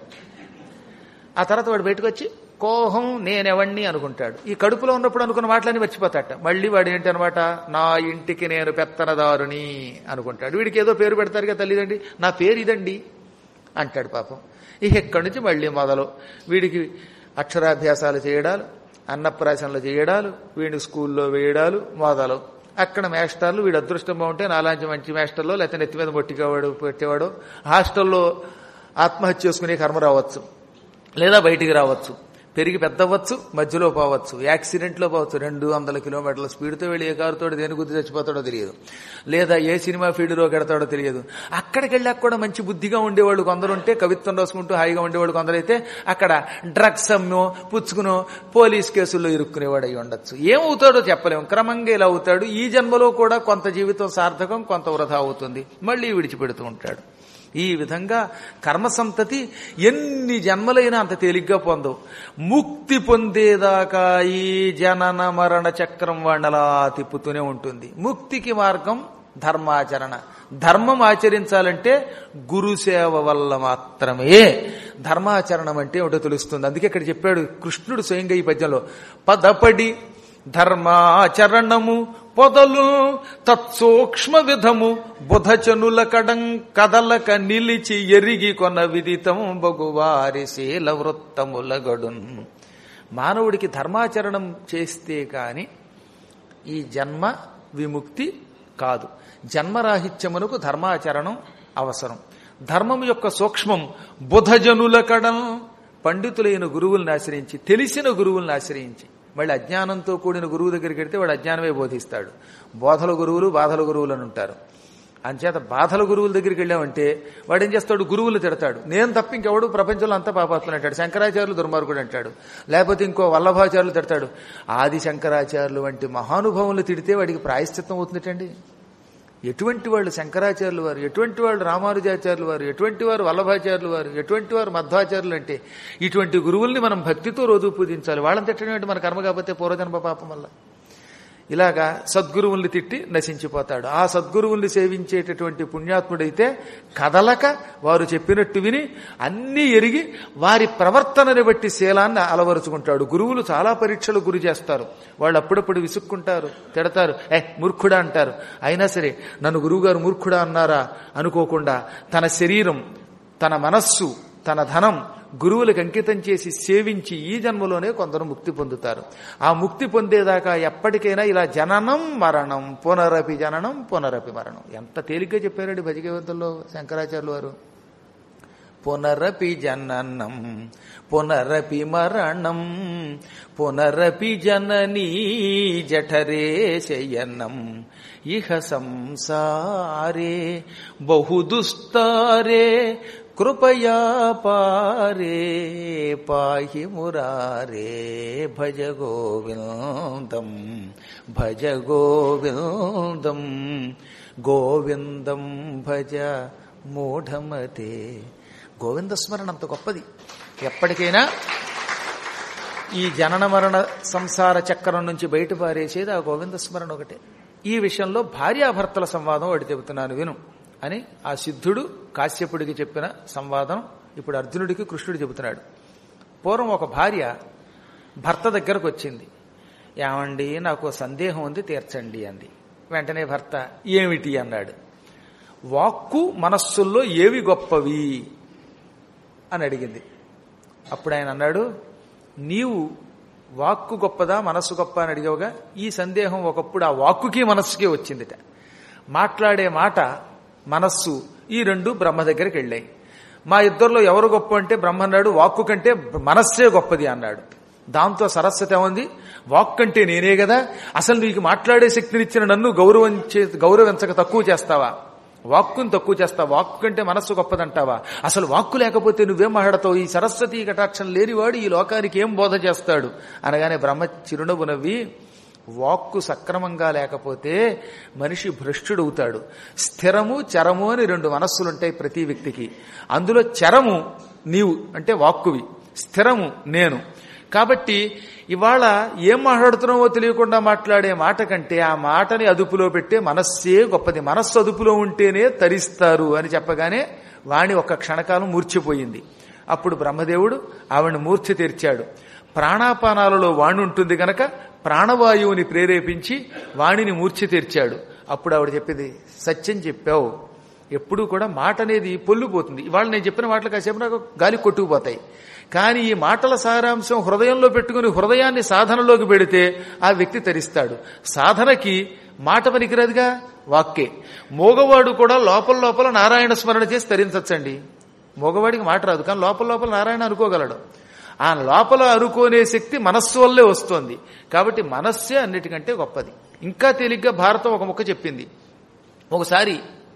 ఆ తర్వాత వాడు బయటకు వచ్చి కోహం నేనెవణ్ణి అనుకుంటాడు ఈ కడుపులో ఉన్నప్పుడు అనుకున్న మాటలన్నీ మర్చిపోతాట మళ్ళీ వాడు ఏంటి అనమాట నా ఇంటికి నేను పెత్తనదారుని అనుకుంటాడు వీడికి ఏదో పేరు పెడతారుగా తల్లిదండి నా పేరు ఇదండి అంటాడు పాపం ఇక ఎక్కడి నుంచి మళ్ళీ మొదలు వీడికి అక్షరాభ్యాసాలు చేయడాలు అన్నప్రాసనలు చేయడాలు వీడిని స్కూల్లో వేయడాలు మొదలు అక్కడ మేస్టర్లు వీడు అదృష్టం బాగుంటే నాలాంటి మంచి మేస్టర్లో లేకపోతే నెత్తి మీద మొట్టికేవాడు పెట్టేవాడు హాస్టల్లో ఆత్మహత్య చేసుకునే కర్మ రావచ్చు లేదా బయటికి రావచ్చు పెరిగి పెద్దవచ్చు మధ్యలో పోవచ్చు యాక్సిడెంట్లో పోవచ్చు రెండు వందల కిలోమీటర్ల స్పీడ్తో వెళ్ళి ఏ కారుతో దేని గుద్ది చచ్చిపోతాడో తెలియదు లేదా ఏ సినిమా ఫీల్డ్లో కెడతాడో తెలియదు అక్కడికి వెళ్ళాక కూడా మంచి బుద్ధిగా ఉండేవాళ్ళు కొందరు ఉంటే కవిత్వం రాసుకుంటూ హాయిగా ఉండేవాళ్ళు కొందరైతే అక్కడ డ్రగ్స్ అమ్మో పుచ్చుకునో పోలీస్ కేసుల్లో ఇరుక్కునేవాడు అయి ఉండొచ్చు ఏమవుతాడో చెప్పలేము క్రమంగా ఇలా అవుతాడు ఈ జన్మలో కూడా కొంత జీవితం సార్థకం కొంత వృధా అవుతుంది మళ్ళీ విడిచిపెడుతూ ఉంటాడు ఈ విధంగా కర్మ సంతతి ఎన్ని జన్మలైనా అంత తేలిగ్గా పొందవు ముక్తి పొందేదాకా ఈ జనన మరణ చక్రం వాళ్ళలా తిప్పుతూనే ఉంటుంది ముక్తికి మార్గం ధర్మాచరణ ధర్మం ఆచరించాలంటే గురుసేవ వల్ల మాత్రమే ధర్మాచరణం అంటే ఏమిటో తెలుస్తుంది అందుకే ఇక్కడ చెప్పాడు కృష్ణుడు స్వయంగా ఈ పద్యంలో పదపడి ధర్మాచరణము పొదలు తత్సూక్ష్మ విధము బుధచనుల కడం కదలక నిలిచి ఎరిగి కొన విదితం బగువారి శీల వృత్తములగడున్ మానవుడికి ధర్మాచరణం చేస్తే కాని ఈ జన్మ విముక్తి కాదు జన్మరాహిత్యమునకు ధర్మాచరణం అవసరం ధర్మం యొక్క సూక్ష్మం బుధజనుల కడం పండితులైన గురువుల్ని ఆశ్రయించి తెలిసిన గురువుల్ని ఆశ్రయించి మళ్ళీ అజ్ఞానంతో కూడిన గురువు దగ్గరికి వెడితే వాడు అజ్ఞానమే బోధిస్తాడు బోధల గురువులు బాధల గురువులు అని ఉంటారు అంచేత బాధల గురువుల దగ్గరికి వెళ్ళామంటే వాడు ఏం చేస్తాడు గురువులు తిడతాడు నేను తప్ప ఇంకెవడు ప్రపంచంలో అంతా పాపాత్మలు అంటాడు శంకరాచార్యులు దుర్మార్గుడు అంటాడు లేకపోతే ఇంకో వల్లభాచార్యులు తిడతాడు ఆది శంకరాచార్యులు వంటి మహానుభావులు తిడితే వాడికి ప్రాయశ్చిత్తం అవుతుందటండి ఎటువంటి వాళ్ళు శంకరాచార్యులు వారు ఎటువంటి వాళ్ళు రామానుజాచార్యులు వారు ఎటువంటి వారు వల్లభాచార్యులు వారు ఎటువంటి వారు మధ్వాచార్యులు అంటే ఇటువంటి గురువుల్ని మనం భక్తితో రోజు పూజించాలి వాళ్ళని తిట్టడం మన కర్మ కాకపోతే పూర్వజన్మ పాపం వల్ల ఇలాగా సద్గురువుల్ని తిట్టి నశించిపోతాడు ఆ సద్గురువుల్ని సేవించేటటువంటి పుణ్యాత్ముడైతే కదలక వారు చెప్పినట్టు విని అన్నీ ఎరిగి వారి ప్రవర్తనని బట్టి శీలాన్ని అలవరుచుకుంటాడు గురువులు చాలా పరీక్షలు గురి చేస్తారు వాళ్ళు అప్పుడప్పుడు విసుక్కుంటారు తిడతారు ఏ మూర్ఖుడా అంటారు అయినా సరే నన్ను గురువుగారు మూర్ఖుడా అన్నారా అనుకోకుండా తన శరీరం తన మనస్సు తన ధనం గురువులకు అంకితం చేసి సేవించి ఈ జన్మలోనే కొందరు ముక్తి పొందుతారు ఆ ముక్తి పొందేదాకా ఎప్పటికైనా ఇలా జననం మరణం పునరపి జననం పునరపి మరణం ఎంత తేలిగ్గా చెప్పారండి భజగవంతుల్లో శంకరాచార్యులు వారు పునరపి జననం పునరపి మరణం పునరపి జననీ జఠరే శయనం ఇహ సంసారే బహుదుస్తారే కృపయా పారే పాహి మురారే భజ గోవిందం భజ గోవిందం గోవిందం భజ మూఢమతే గోవింద స్మరణ అంత గొప్పది ఎప్పటికైనా ఈ జనన మరణ సంసార చక్రం నుంచి బయట పారేసేది ఆ గోవింద స్మరణ ఒకటే ఈ విషయంలో భార్యాభర్తల సంవాదం ఒకటి చెబుతున్నాను విను అని ఆ సిద్ధుడు కాశ్యపుడికి చెప్పిన సంవాదం ఇప్పుడు అర్జునుడికి కృష్ణుడు చెబుతున్నాడు పూర్వం ఒక భార్య భర్త దగ్గరకు వచ్చింది ఏమండి నాకు సందేహం ఉంది తీర్చండి అంది వెంటనే భర్త ఏమిటి అన్నాడు వాక్కు మనస్సుల్లో ఏవి గొప్పవి అని అడిగింది అప్పుడు ఆయన అన్నాడు నీవు వాక్కు గొప్పదా మనస్సు గొప్ప అని అడిగావుగా ఈ సందేహం ఒకప్పుడు ఆ వాక్కుకి మనస్సుకి వచ్చిందిట మాట్లాడే మాట మనస్సు ఈ రెండు బ్రహ్మ దగ్గరికి వెళ్ళాయి మా ఇద్దరిలో ఎవరు గొప్ప అంటే బ్రహ్మ అన్నాడు వాక్కు కంటే మనస్సే గొప్పది అన్నాడు దాంతో సరస్వతి ఏమంది వాక్ అంటే నేనే కదా అసలు నీకు మాట్లాడే శక్తినిచ్చిన నన్ను గౌరవించే గౌరవించక తక్కువ చేస్తావా వాక్కుని తక్కువ చేస్తావా వాక్కు కంటే మనస్సు గొప్పదంటావా అసలు వాక్కు లేకపోతే నువ్వేం మాట్లాడతావు ఈ సరస్వతి కటాక్షం లేనివాడు ఈ లోకానికి ఏం బోధ చేస్తాడు అనగానే బ్రహ్మ చిరునవ్వు నవ్వి వాక్కు సక్రమంగా లేకపోతే మనిషి భ్రష్టుడవుతాడు స్థిరము చరము అని రెండు మనస్సులుంటాయి ప్రతి వ్యక్తికి అందులో చరము నీవు అంటే వాక్కువి స్థిరము నేను కాబట్టి ఇవాళ ఏం మాట్లాడుతున్నావో తెలియకుండా మాట్లాడే మాట కంటే ఆ మాటని అదుపులో పెట్టే మనస్సే గొప్పది మనస్సు అదుపులో ఉంటేనే తరిస్తారు అని చెప్పగానే వాణి ఒక్క క్షణకాలం మూర్చిపోయింది అప్పుడు బ్రహ్మదేవుడు ఆవిడ మూర్ఛ తెరిచాడు ప్రాణాపానాలలో వాణి ఉంటుంది గనక ప్రాణవాయువుని ప్రేరేపించి వాణిని మూర్ఛ తెరిచాడు అప్పుడు ఆవిడ చెప్పింది సత్యం చెప్పావు ఎప్పుడూ కూడా మాట అనేది పొల్లిపోతుంది ఇవాళ నేను చెప్పిన మాటలు కాసేపు నాకు గాలి కొట్టుకుపోతాయి కానీ ఈ మాటల సారాంశం హృదయంలో పెట్టుకుని హృదయాన్ని సాధనలోకి పెడితే ఆ వ్యక్తి తరిస్తాడు సాధనకి మాట పనికిరాదుగా వాక్కే మోగవాడు కూడా లోపల లోపల నారాయణ స్మరణ చేసి తరించచ్చండి మగవాడికి మాట రాదు కానీ లోపల లోపల నారాయణ అనుకోగలడు ఆ లోపల అనుకోనే శక్తి మనస్సు వల్లే వస్తోంది కాబట్టి మనస్సే అన్నిటికంటే గొప్పది ఇంకా తేలిగ్గా భారతం ఒక ముక్క చెప్పింది ఒకసారి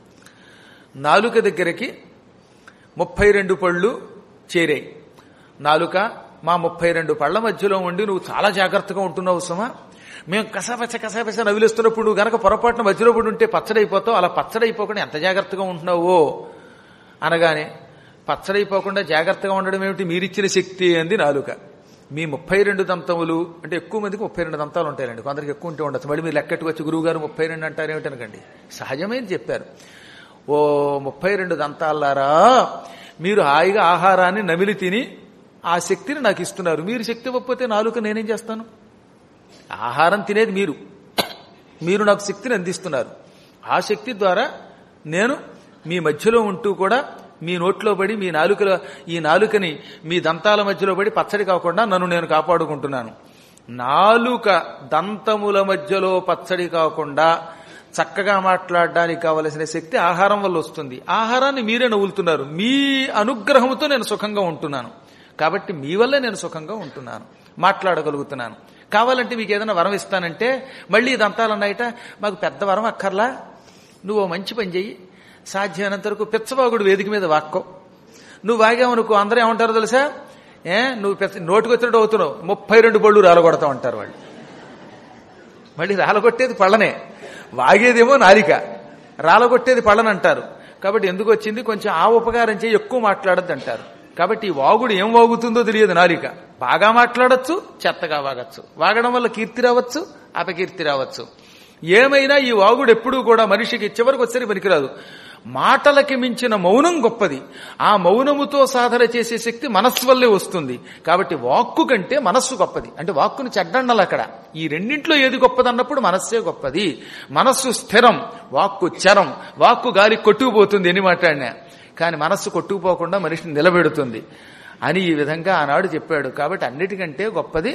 నాలుక దగ్గరికి ముప్పై రెండు పళ్ళు చేరాయి నాలుక మా ముప్పై రెండు పళ్ల మధ్యలో ఉండి నువ్వు చాలా జాగ్రత్తగా ఉంటున్నావు సుమా మేము కసాపచ్చ కసాపచ్చ నవిలేస్తున్నప్పుడు నువ్వు గనక పొరపాటున మధ్యలో పడి ఉంటే పచ్చడైపోతావు అలా పచ్చడైపోకుండా ఎంత జాగ్రత్తగా ఉంటున్నావో అనగానే పచ్చడైపోకుండా జాగ్రత్తగా ఉండడం ఏమిటి మీరిచ్చిన శక్తి అంది నాలుక మీ ముప్పై రెండు దంతములు అంటే ఎక్కువ మందికి ముప్పై రెండు దంతాలు ఉంటాయండి కొందరికి ఎక్కువ ఉంటే ఉండొచ్చు మళ్ళీ మీరు లెక్కట్టుకు వచ్చి గురువు గారు ముప్పై రెండు అంటారు ఏమిటనకండి సహజమైన చెప్పారు ఓ ముప్పై రెండు దంతాలారా మీరు హాయిగా ఆహారాన్ని నమిలి తిని ఆ శక్తిని నాకు ఇస్తున్నారు మీరు శక్తి ఇవ్వకపోతే నాలుక నేనేం చేస్తాను ఆహారం తినేది మీరు మీరు నాకు శక్తిని అందిస్తున్నారు ఆ శక్తి ద్వారా నేను మీ మధ్యలో ఉంటూ కూడా మీ నోట్లో పడి మీ నాలుకలో ఈ నాలుకని మీ దంతాల మధ్యలో పడి పచ్చడి కాకుండా నన్ను నేను కాపాడుకుంటున్నాను నాలుక దంతముల మధ్యలో పచ్చడి కాకుండా చక్కగా మాట్లాడడానికి కావలసిన శక్తి ఆహారం వల్ల వస్తుంది ఆహారాన్ని మీరే నవ్వులుతున్నారు మీ అనుగ్రహంతో నేను సుఖంగా ఉంటున్నాను కాబట్టి మీ వల్లే నేను సుఖంగా ఉంటున్నాను మాట్లాడగలుగుతున్నాను కావాలంటే మీకు ఏదైనా వరం ఇస్తానంటే మళ్ళీ దంతాలు అన్నాయట మాకు పెద్ద వరం అక్కర్లా నువ్వు ఓ మంచి పని చెయ్యి సాధ్యమైనంత వరకు పిచ్చబాగుడు వేదిక మీద వాక్కో నువ్వు వాగావనుకో అందరూ ఏమంటారో తెలుసా ఏ నువ్వు పెద్ద నోటికి వచ్చినట్టు అవుతున్నావు ముప్పై రెండు పళ్ళు రాలగొడతా ఉంటారు వాళ్ళు మళ్ళీ రాలగొట్టేది పళ్ళనే వాగేదేమో నాలిక రాలగొట్టేది పళ్ళనంటారు కాబట్టి ఎందుకు వచ్చింది కొంచెం ఆ ఉపకారం చేయి ఎక్కువ మాట్లాడద్దు అంటారు కాబట్టి ఈ వాగుడు ఏం వాగుతుందో తెలియదు నాలిక బాగా మాట్లాడచ్చు చెత్తగా వాగచ్చు వాగడం వల్ల కీర్తి రావచ్చు అపకీర్తి రావచ్చు ఏమైనా ఈ వాగుడు ఎప్పుడూ కూడా మనిషికి చివరికి వచ్చేసరికి పనికిరాదు మాటలకి మించిన మౌనం గొప్పది ఆ మౌనముతో సాధన చేసే శక్తి మనస్సు వల్లే వస్తుంది కాబట్టి వాక్కు కంటే మనస్సు గొప్పది అంటే వాక్కుని చెడ్డండాలి అక్కడ ఈ రెండింట్లో ఏది గొప్పదన్నప్పుడు మనస్సే గొప్పది మనస్సు స్థిరం వాక్కు చరం వాక్కు గాలి కొట్టుకుపోతుంది ఎన్ని మాట్లాడినా కానీ మనస్సు కొట్టుకుపోకుండా మనిషిని నిలబెడుతుంది అని ఈ విధంగా ఆనాడు చెప్పాడు కాబట్టి అన్నిటికంటే గొప్పది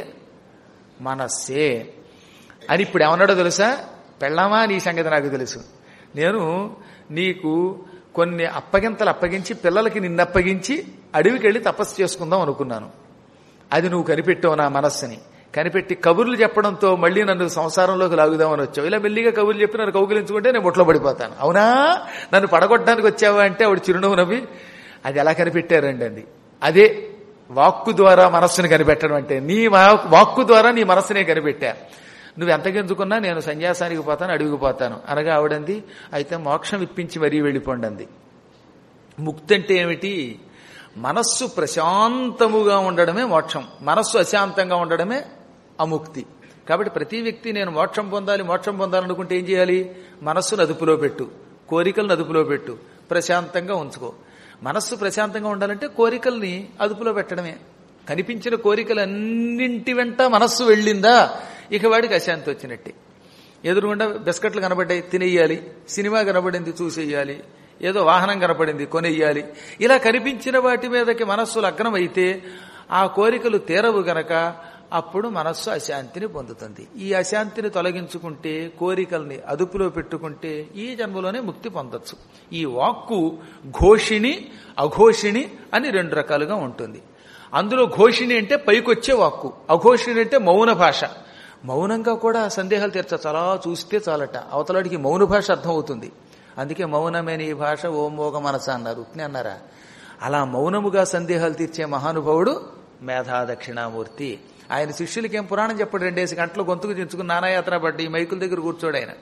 మనస్సే అని ఇప్పుడు ఏమన్నాడో తెలుసా పెళ్ళామా నీ సంగతి నాకు తెలుసు నేను నీకు కొన్ని అప్పగింతలు అప్పగించి పిల్లలకి నిన్ను అప్పగించి అడవికి వెళ్ళి తపస్సు చేసుకుందాం అనుకున్నాను అది నువ్వు కనిపెట్టావు నా మనస్సుని కనిపెట్టి కబుర్లు చెప్పడంతో మళ్ళీ నన్ను సంసారంలోకి లాగుదామని వచ్చావు ఇలా మెల్లిగా కబుర్లు చెప్పి నన్ను కౌగిలించుకుంటే నేను బొట్లో పడిపోతాను అవునా నన్ను పడగొట్టడానికి వచ్చావా అంటే ఆవిడ చిరునవ్వు నవ్వి అది ఎలా కనిపెట్టారండి అంది అదే వాక్కు ద్వారా మనస్సుని కనిపెట్టడం అంటే నీ వా- వాక్కు ద్వారా నీ మనస్సునే కనిపెట్టా నువ్వు ఎంతకెందుకున్నా నేను సన్యాసానికి పోతాను అడవికి పోతాను అనగా ఆవిడంది అయితే మోక్షం ఇప్పించి మరీ వెళ్ళిపోండి అంది ముక్తి అంటే ఏమిటి మనస్సు ప్రశాంతముగా ఉండడమే మోక్షం మనస్సు అశాంతంగా ఉండడమే అముక్తి కాబట్టి ప్రతి వ్యక్తి నేను మోక్షం పొందాలి మోక్షం పొందాలనుకుంటే ఏం చేయాలి మనస్సును అదుపులో పెట్టు కోరికలను అదుపులో పెట్టు ప్రశాంతంగా ఉంచుకో మనస్సు ప్రశాంతంగా ఉండాలంటే కోరికల్ని అదుపులో పెట్టడమే కనిపించిన కోరికలన్నింటి వెంట మనస్సు వెళ్ళిందా ఇక వాడికి అశాంతి వచ్చినట్టే ఎదురుగుండా బిస్కెట్లు కనబడ్డాయి తినేయాలి సినిమా కనబడింది చూసేయాలి ఏదో వాహనం కనపడింది కొనేయాలి ఇలా కనిపించిన వాటి మీదకి మనస్సు లగ్నమైతే ఆ కోరికలు తీరవు గనక అప్పుడు మనస్సు అశాంతిని పొందుతుంది ఈ అశాంతిని తొలగించుకుంటే కోరికల్ని అదుపులో పెట్టుకుంటే ఈ జన్మలోనే ముక్తి పొందొచ్చు ఈ వాక్కు ఘోషిణి అఘోషిణి అని రెండు రకాలుగా ఉంటుంది అందులో ఘోషిణి అంటే పైకొచ్చే వాక్కు అఘోషిణి అంటే మౌన భాష మౌనంగా కూడా సందేహాలు తీర్చచ్చు అలా చూస్తే చాలట అవతలాడికి మౌన భాష అర్థమవుతుంది అందుకే మౌనమే నీ భాష ఓం మోగ మనస అన్నారు ఉత్ని అన్నారా అలా మౌనముగా సందేహాలు తీర్చే మహానుభావుడు మేధా దక్షిణామూర్తి ఆయన శిష్యులకి ఏం పురాణం చెప్పడు రెండేసి గంటలు గొంతుకు దించుకుని నానాయాత్ర పడ్డి ఈ మైకుల దగ్గర కూర్చోడు ఆయన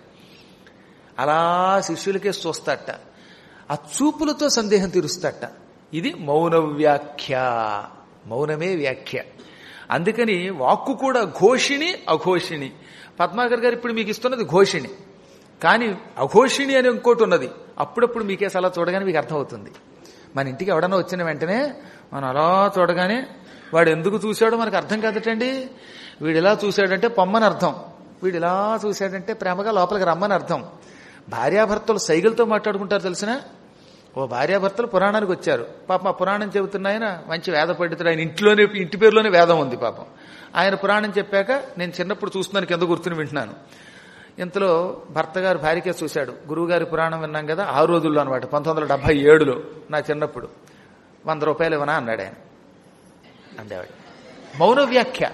అలా శిష్యులకే చూస్తాట ఆ చూపులతో సందేహం తీరుస్తాట ఇది మౌన వ్యాఖ్య మౌనమే వ్యాఖ్య అందుకని వాక్కు కూడా ఘోషిణి అఘోషిణి పద్మాకర్ గారు ఇప్పుడు మీకు ఇస్తున్నది ఘోషిణి కానీ అఘోషిణి అని ఇంకోటి ఉన్నది అప్పుడప్పుడు మీకేసి అలా చూడగానే మీకు అర్థమవుతుంది మన ఇంటికి ఎవడన్నా వచ్చిన వెంటనే మనం అలా చూడగానే వాడు ఎందుకు చూశాడో మనకు అర్థం కాదటండి వీడు ఇలా చూశాడంటే పొమ్మని అర్థం వీడు ఇలా చూశాడంటే ప్రేమగా లోపలికి రమ్మని అర్థం భార్యాభర్తలు సైగలతో మాట్లాడుకుంటారు తెలిసిన ఓ భార్యాభర్తలు పురాణానికి వచ్చారు పాపం ఆ పురాణం చెబుతున్నాయన మంచి వేద పండితుడు ఆయన ఇంట్లోనే ఇంటి పేరులోనే వేదం ఉంది పాపం ఆయన పురాణం చెప్పాక నేను చిన్నప్పుడు చూస్తున్నాను కింద కూర్చుని వింటున్నాను ఇంతలో భర్త గారు భార్యకే చూశాడు గురువుగారి పురాణం విన్నాం కదా ఆ రోజుల్లో అనమాట పంతొమ్మిది వందల డెబ్బై ఏడులో నా చిన్నప్పుడు వంద రూపాయలు ఇవ్వనా అన్నాడు ఆయన అందేవాడు మౌన వ్యాఖ్య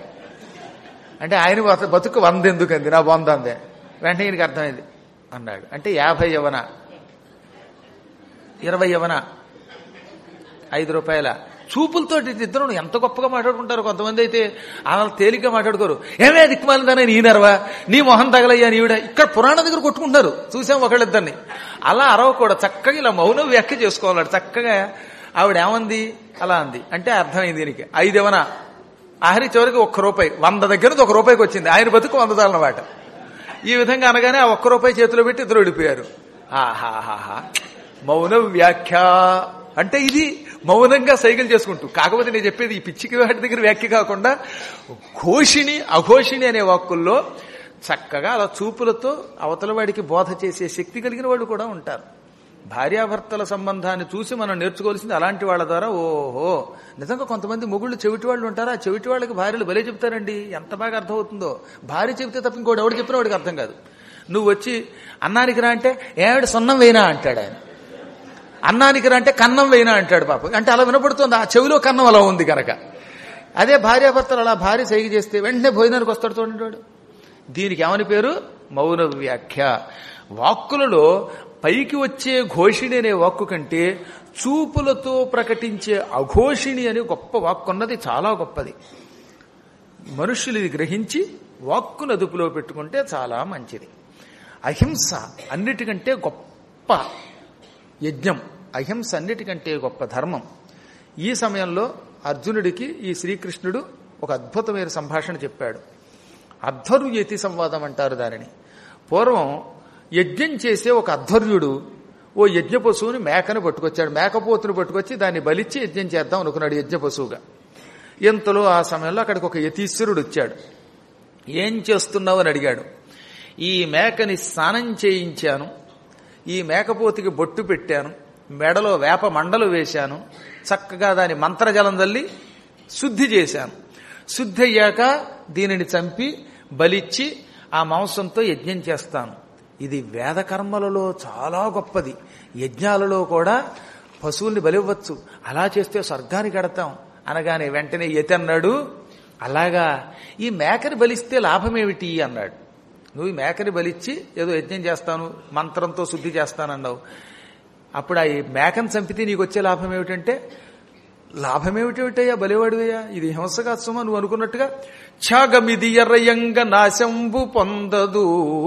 అంటే ఆయన బత- బతుకు వంద ఎందుకంది నా వంద అందే వెంటనే ఈయనకి అర్థమైంది అన్నాడు అంటే యాభై యవన ఇరవై యవన ఐదు రూపాయల చూపులతో ఇద్దరు ఎంత గొప్పగా మాట్లాడుకుంటారు కొంతమంది అయితే అలా తేలిగ్గా మాట్లాడుకోరు ఏమే దిక్కుమాలిందా నీ నరవా నీ మొహం తగలయ్యా నీవిడ ఇక్కడ పురాణం దగ్గర కొట్టుకుంటున్నారు చూసాం ఒకళ్ళిద్దరిని అలా అరవకూడదు చక్కగా ఇలా మౌనం వ్యాఖ్య చేసుకోవాలి చక్కగా ఆవిడ ఏమంది అలా అంది అంటే అర్థమైంది దీనికి ఐదవన ఆఖరి చివరికి ఒక్క రూపాయి వంద దగ్గర నుంచి ఒక రూపాయికి వచ్చింది ఆయన బతుకు వంద అన్నమాట ఈ విధంగా అనగానే ఆ ఒక్క రూపాయి చేతిలో పెట్టి ఇద్దరు విడిపోయారు ఆహాహాహా మౌన వ్యాఖ్య అంటే ఇది మౌనంగా సైకిల్ చేసుకుంటూ కాకపోతే నేను చెప్పేది ఈ పిచ్చికి వాటి దగ్గర వ్యాఖ్య కాకుండా ఘోషిణి అఘోషిణి అనే వాక్కుల్లో చక్కగా అలా చూపులతో అవతల వాడికి బోధ చేసే శక్తి కలిగిన వాళ్ళు కూడా ఉంటారు భార్యాభర్తల సంబంధాన్ని చూసి మనం నేర్చుకోవాల్సింది అలాంటి వాళ్ళ ద్వారా ఓహో నిజంగా కొంతమంది మొగుళ్ళు చెవిటి వాళ్ళు ఉంటారు ఆ చెవిటి వాళ్ళకి భార్యలు భలే చెప్తారండి ఎంత బాగా అర్థమవుతుందో భార్య చెబితే తప్ప ఇంకోటి ఎవడు చెప్పినా వాడికి అర్థం కాదు నువ్వు వచ్చి అన్నానికి రా అంటే ఏమిటి సున్నం వేయినా అంటాడు ఆయన అన్నానికి రా అంటే కన్నం వేయినా అంటాడు పాప అంటే అలా వినపడుతుంది ఆ చెవిలో కన్నం అలా ఉంది కనుక అదే భార్యాభర్తలు అలా భార్య సైగ చేస్తే వెంటనే భోజనానికి వస్తాడు చూడండి వాడు దీనికి ఏమని పేరు మౌన వ్యాఖ్య వాక్కులలో పైకి వచ్చే ఘోషిణి అనే వాక్కు కంటే చూపులతో ప్రకటించే అఘోషిణి అనే గొప్ప వాక్కు ఉన్నది చాలా గొప్పది మనుష్యులు ఇది గ్రహించి వాక్కును అదుపులో పెట్టుకుంటే చాలా మంచిది అహింస అన్నిటికంటే గొప్ప యజ్ఞం అహింస అన్నిటికంటే గొప్ప ధర్మం ఈ సమయంలో అర్జునుడికి ఈ శ్రీకృష్ణుడు ఒక అద్భుతమైన సంభాషణ చెప్పాడు అధ్వర్యతి సంవాదం అంటారు దానిని పూర్వం యజ్ఞం చేసే ఒక అధ్వర్యుడు ఓ యజ్ఞ పశువుని మేకను పట్టుకొచ్చాడు మేకపోతును పట్టుకొచ్చి దాన్ని బలిచ్చి యజ్ఞం చేద్దాం అనుకున్నాడు యజ్ఞ పశువుగా ఇంతలో ఆ సమయంలో అక్కడికి ఒక యతీశ్వరుడు వచ్చాడు ఏం చేస్తున్నావు అని అడిగాడు ఈ మేకని స్నానం చేయించాను ఈ మేకపోతికి బొట్టు పెట్టాను మెడలో వేప మండలు వేశాను చక్కగా దాని మంత్రజలం తల్లి శుద్ధి చేశాను శుద్ధి అయ్యాక దీనిని చంపి బలిచ్చి ఆ మాంసంతో యజ్ఞం చేస్తాను ఇది వేద కర్మలలో చాలా గొప్పది యజ్ఞాలలో కూడా పశువుల్ని బలివ్వచ్చు అలా చేస్తే స్వర్గానికి కడతాం అనగానే వెంటనే యతి అన్నాడు అలాగా ఈ మేకని బలిస్తే లాభమేమిటి అన్నాడు నువ్వు ఈ మేకని బలిచ్చి ఏదో యజ్ఞం చేస్తాను మంత్రంతో శుద్ధి చేస్తానన్నావు అప్పుడు ఆ మేకను చంపితే నీకు వచ్చే లాభం ఏమిటంటే లాభమేమిటేమిటయ్యా బలివాడివయ్యా ఇది హింస కాదు సుమా నువ్వు అనుకున్నట్టుగా ఛాగమిది ఎర్రయంగ నాశంబు పొందదు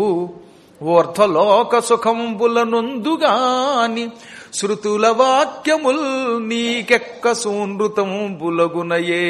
ఊర్ధ్వలోక సుఖంబుల నొందుగాని శృతుల వాక్యముల్ నీకెక్క సూనృతంబులగునయే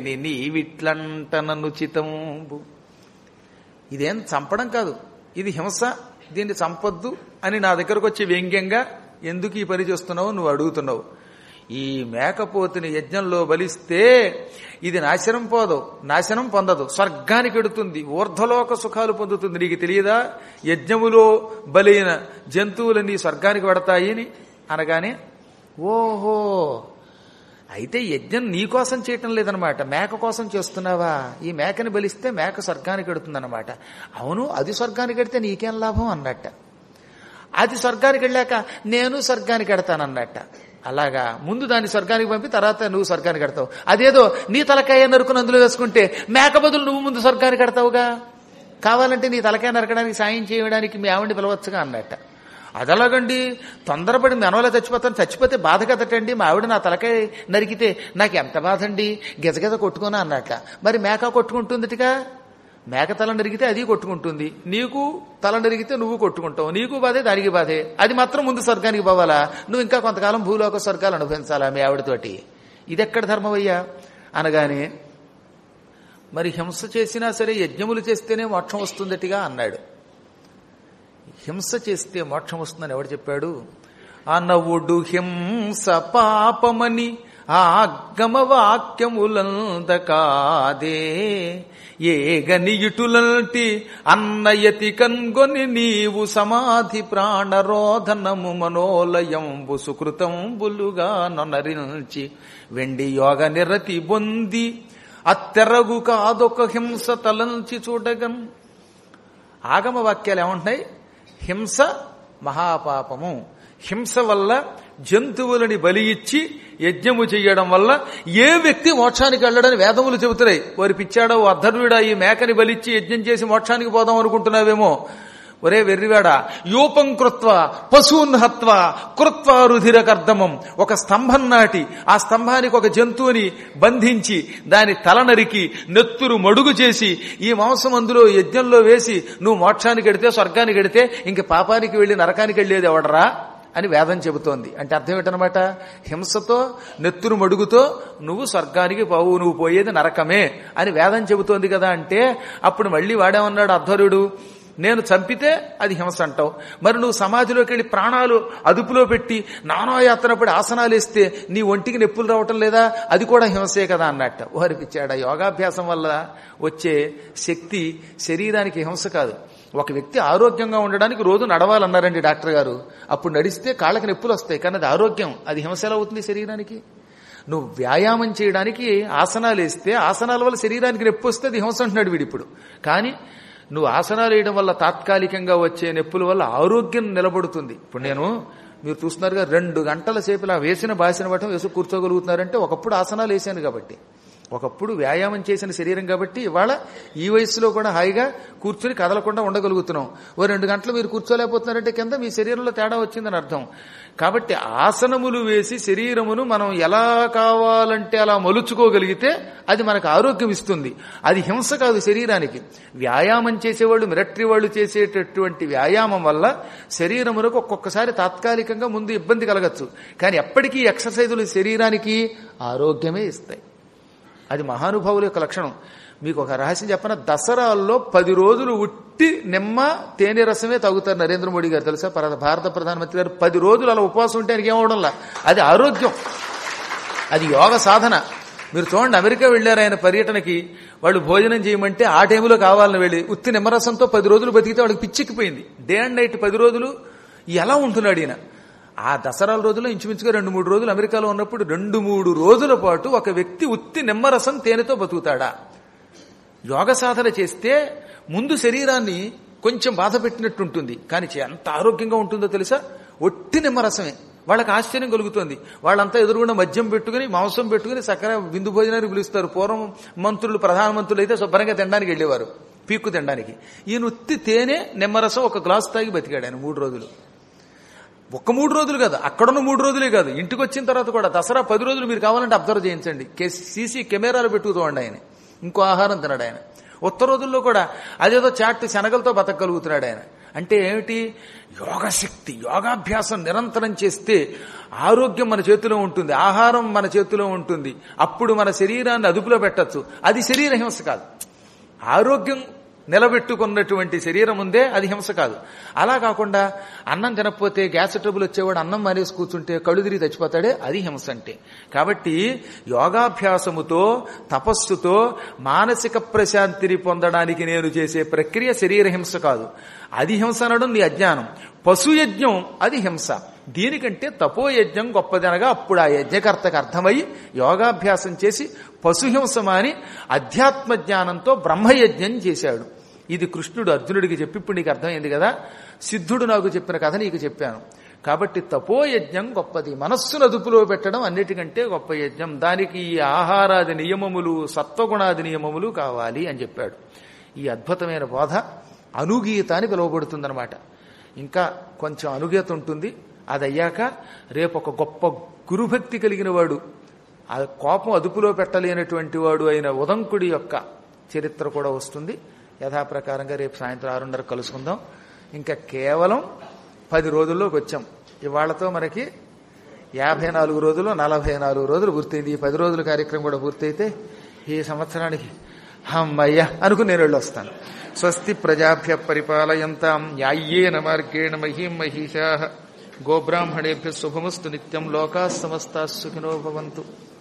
నీవిట్లంటననుచితంబు ఇదేం చంపడం కాదు ఇది హింస దీన్ని చంపొద్దు అని నా దగ్గరకు వచ్చి వ్యంగ్యంగా ఎందుకు ఈ పని చేస్తున్నావు నువ్వు అడుగుతున్నావు ఈ మేకపోతుని యజ్ఞంలో బలిస్తే ఇది నాశనం పోదు నాశనం పొందదు స్వర్గానికి ఎడుతుంది ఊర్ధ్వలోక సుఖాలు పొందుతుంది నీకు తెలియదా యజ్ఞములో బలైన జంతువులన్నీ స్వర్గానికి పడతాయి అని అనగానే ఓహో అయితే యజ్ఞం నీ కోసం చేయటం లేదనమాట మేక కోసం చేస్తున్నావా ఈ మేకని బలిస్తే మేక స్వర్గానికి ఎడుతుందన్నమాట అవును అది స్వర్గానికి ఎడితే నీకేం లాభం అన్నట్ట అది స్వర్గానికి వెళ్ళాక నేను స్వర్గానికి ఎడతానన్నట్ట అలాగా ముందు దాన్ని స్వర్గానికి పంపి తర్వాత నువ్వు స్వర్గానికి కడతావు అదేదో నీ తలకాయ నరుకుని అందులో వేసుకుంటే మేక బదులు నువ్వు ముందు స్వర్గానికి కడతావుగా కావాలంటే నీ తలకాయ నరకడానికి సాయం చేయడానికి మీ ఆవిడ్ని పిలవచ్చుగా అన్నట్ట అదలాగండి తొందరపడి మెనవలా చచ్చిపోతాను చచ్చిపోతే బాధ కదటండి మా ఆవిడ నా తలకాయ నరికితే నాకు ఎంత బాధ అండి గిజగిజ కొట్టుకోనా అన్నట్ట మరి మేక కొట్టుకుంటుందిటిగా మేక తల నరిగితే అది కొట్టుకుంటుంది నీకు తల నరిగితే నువ్వు కొట్టుకుంటావు నీకు బాధే దానికి బాధే అది మాత్రం ముందు స్వర్గానికి పోవాలా నువ్వు ఇంకా కొంతకాలం భూలోక స్వర్గాలు అనుభవించాలా మీ ఆవిడతోటి ఇదెక్కడ ధర్మమయ్యా అనగానే మరి హింస చేసినా సరే యజ్ఞములు చేస్తేనే మోక్షం వస్తుందటిగా అన్నాడు హింస చేస్తే మోక్షం వస్తుందని ఎవడు చెప్పాడు అనవుడు హింస పాపమని ఆగమ వాక్యములంద కాదే ఏ గనియుటులంటి అన్నయతి కన్గొని నీవు సమాధి ప్రాణరోధనము మనోలయంబు సుకృతంబులుగా నొనరించి వెండి యోగ నిరతి బొంది అత్తెరగు కాదొక హింస తలంచి చూడగన్ ఆగమ వాక్యాలు ఏమంటున్నాయి హింస మహాపాపము హింస వల్ల జంతువులని బలి ఇచ్చి యజ్ఞము చెయ్యడం వల్ల ఏ వ్యక్తి మోక్షానికి వెళ్ళడని వేదములు చెబుతున్నాయి వారి పిచ్చాడో అధర్వుడా ఈ మేకని బలిచ్చి యజ్ఞం చేసి మోక్షానికి పోదాం అనుకుంటున్నావేమో ఒరే వెర్రివాడ యూపం కృత్వ పశువున్ హత్వ కృత్వ రుధిర కర్దమం ఒక స్తంభం నాటి ఆ స్తంభానికి ఒక జంతువుని బంధించి దాని తల నరికి నెత్తురు మడుగు చేసి ఈ మాంసం అందులో యజ్ఞంలో వేసి నువ్వు మోక్షానికి ఎడితే స్వర్గానికి ఎడితే ఇంక పాపానికి వెళ్లి నరకానికి వెళ్ళేది ఎవడరా అని వేదం చెబుతోంది అంటే అర్థం ఏంటనమాట హింసతో నెత్తురు మడుగుతో నువ్వు స్వర్గానికి పోవు నువ్వు పోయేది నరకమే అని వేదం చెబుతోంది కదా అంటే అప్పుడు మళ్ళీ వాడేమన్నాడు అధ్వరుడు నేను చంపితే అది హింస అంటావు మరి నువ్వు సమాధిలోకి వెళ్ళి ప్రాణాలు అదుపులో పెట్టి నానాయాత్ర పడి ఆసనాలు వేస్తే నీ ఒంటికి నొప్పులు రావటం లేదా అది కూడా హింసే కదా అన్నట్ట ఓరిపిచ్చాడ యోగాభ్యాసం వల్ల వచ్చే శక్తి శరీరానికి హింస కాదు ఒక వ్యక్తి ఆరోగ్యంగా ఉండడానికి రోజు నడవాలన్నారండి డాక్టర్ గారు అప్పుడు నడిస్తే కాళ్ళకి నొప్పులు వస్తాయి కానీ అది ఆరోగ్యం అది హింస ఎలా అవుతుంది శరీరానికి నువ్వు వ్యాయామం చేయడానికి ఆసనాలు వేస్తే ఆసనాల వల్ల శరీరానికి నొప్పి వస్తే అది హింస అంటున్నాడు వీడు ఇప్పుడు కానీ నువ్వు ఆసనాలు వేయడం వల్ల తాత్కాలికంగా వచ్చే నొప్పుల వల్ల ఆరోగ్యం నిలబడుతుంది ఇప్పుడు నేను మీరు చూస్తున్నారుగా రెండు గంటల సేపు ఇలా వేసిన బాసిన పట్టం వేసి కూర్చోగలుగుతున్నారంటే ఒకప్పుడు ఆసనాలు వేసాను కాబట్టి ఒకప్పుడు వ్యాయామం చేసిన శరీరం కాబట్టి ఇవాళ ఈ వయసులో కూడా హాయిగా కూర్చుని కదలకుండా ఉండగలుగుతున్నాం ఓ రెండు గంటలు మీరు కూర్చోలేకపోతున్నారంటే కింద మీ శరీరంలో తేడా వచ్చిందని అర్థం కాబట్టి ఆసనములు వేసి శరీరమును మనం ఎలా కావాలంటే అలా మలుచుకోగలిగితే అది మనకు ఆరోగ్యం ఇస్తుంది అది హింస కాదు శరీరానికి వ్యాయామం చేసేవాళ్ళు మిలిటరీ వాళ్ళు చేసేటటువంటి వ్యాయామం వల్ల శరీరమునకు ఒక్కొక్కసారి తాత్కాలికంగా ముందు ఇబ్బంది కలగచ్చు కానీ ఎప్పటికీ ఎక్సర్సైజులు శరీరానికి ఆరోగ్యమే ఇస్తాయి అది మహానుభావుల యొక్క లక్షణం మీకు ఒక రహస్యం చెప్పన దసరాల్లో పది రోజులు ఉట్టి నిమ్మ తేనె రసమే తాగుతారు నరేంద్ర మోడీ గారు తెలుసా పర- భారత ప్రధానమంత్రి గారు పది రోజులు అలా ఉపవాసం ఉంటే ఆయనకి ఏమవడంలా అది ఆరోగ్యం అది యోగ సాధన మీరు చూడండి అమెరికా వెళ్ళారు ఆయన పర్యటనకి వాళ్ళు భోజనం చేయమంటే ఆ టైంలో కావాలని వెళ్ళి ఉత్తి నిమ్మరసంతో పది రోజులు బతికితే వాడికి పిచ్చిక్కిపోయింది డే అండ్ నైట్ పది రోజులు ఎలా ఉంటున్నాడు ఈయన ఆ దసరాల రోజుల్లో ఇంచుమించుగా రెండు మూడు రోజులు అమెరికాలో ఉన్నప్పుడు రెండు మూడు రోజుల పాటు ఒక వ్యక్తి ఉత్తి నిమ్మరసం తేనెతో బతుకుతాడా యోగ సాధన చేస్తే ముందు శరీరాన్ని కొంచెం బాధ పెట్టినట్టుంటుంది కానీ చే- ఎంత ఆరోగ్యంగా ఉంటుందో తెలుసా ఒట్టి నిమ్మరసమే వాళ్ళకి ఆశ్చర్యం కలుగుతుంది వాళ్ళంతా ఎదురుగుండా మద్యం పెట్టుకుని మాంసం పెట్టుకుని సక్కర విందు భోజనానికి పిలుస్తారు పూర్వం మంత్రులు ప్రధానమంత్రులు అయితే శుభ్రంగా తినడానికి వెళ్ళేవారు పీక్కు తినడానికి ఈయన ఉత్తి తేనె నిమ్మరసం ఒక గ్లాస్ తాగి బతికాడు ఆయన మూడు రోజులు ఒక్క మూడు రోజులు కాదు అక్కడున్న మూడు రోజులే కాదు ఇంటికి వచ్చిన తర్వాత కూడా దసరా పది రోజులు మీరు కావాలంటే అబ్జర్వ్ చేయించండి కే- సీసీ కెమెరాలు పెట్టుకుతోండి ఆయన ఇంకో ఆహారం తినడు ఆయన ఉత్త రోజుల్లో కూడా అదేదో చాట్ శనగలతో బతకగలుగుతున్నాడు ఆయన అంటే ఏమిటి యోగశక్తి యోగాభ్యాసం నిరంతరం చేస్తే ఆరోగ్యం మన చేతిలో ఉంటుంది ఆహారం మన చేతిలో ఉంటుంది అప్పుడు మన శరీరాన్ని అదుపులో పెట్టచ్చు అది శరీర హింస కాదు ఆరోగ్యం నిలబెట్టుకున్నటువంటి శరీరం ఉందే అది హింస కాదు అలా కాకుండా అన్నం తినకపోతే గ్యాస్ ట్రబుల్ వచ్చేవాడు అన్నం మానేసి కూర్చుంటే కళ్ళు తిరిగి చచ్చిపోతాడే అది హింస అంటే కాబట్టి యోగాభ్యాసముతో తపస్సుతో మానసిక ప్రశాంతిని పొందడానికి నేను చేసే ప్రక్రియ శరీర హింస కాదు అది హింస అనడం నీ అజ్ఞానం పశుయజ్ఞం అది హింస దీనికంటే తపోయజ్ఞం గొప్పదనగా అప్పుడు ఆ యజ్ఞకర్తకు అర్థమై యోగాభ్యాసం చేసి పశుహింస మాని అధ్యాత్మ జ్ఞానంతో బ్రహ్మయజ్ఞం చేశాడు ఇది కృష్ణుడు అర్జునుడికి చెప్పి ఇప్పుడు నీకు అర్థమైంది కదా సిద్ధుడు నాకు చెప్పిన కథ నీకు చెప్పాను కాబట్టి తపోయజ్ఞం గొప్పది మనస్సును అదుపులో పెట్టడం అన్నిటికంటే గొప్ప యజ్ఞం దానికి ఈ ఆహారాది నియమములు సత్వగుణాది నియమములు కావాలి అని చెప్పాడు ఈ అద్భుతమైన బోధ అనుగీత అని పిలువబడుతుందన్నమాట ఇంకా కొంచెం అనుగీత ఉంటుంది అది అయ్యాక రేపు ఒక గొప్ప గురుభక్తి కలిగిన వాడు ఆ కోపం అదుపులో పెట్టలేనటువంటి వాడు అయిన ఉదంకుడి యొక్క చరిత్ర కూడా వస్తుంది యథాప్రకారంగా రేపు సాయంత్రం ఆరున్నర కలుసుకుందాం ఇంకా కేవలం పది రోజుల్లోకి వచ్చాం ఇవాళతో మనకి యాభై నాలుగు రోజులు నలభై నాలుగు రోజులు పూర్తయింది ఈ పది రోజుల కార్యక్రమం కూడా పూర్తయితే ఈ సంవత్సరానికి అమ్మయ్య అనుకుని నేను వెళ్ళి వస్తాను స్వస్తి ప్రజాభ్య పరిపాలయంతాం న్యాయ్యేన మార్గేణ మహీం మహిషా గోబ్రాహ్మణేభ్య శుభమస్తు నిత్యం లోకా సమస్తా సుఖినో భవంతు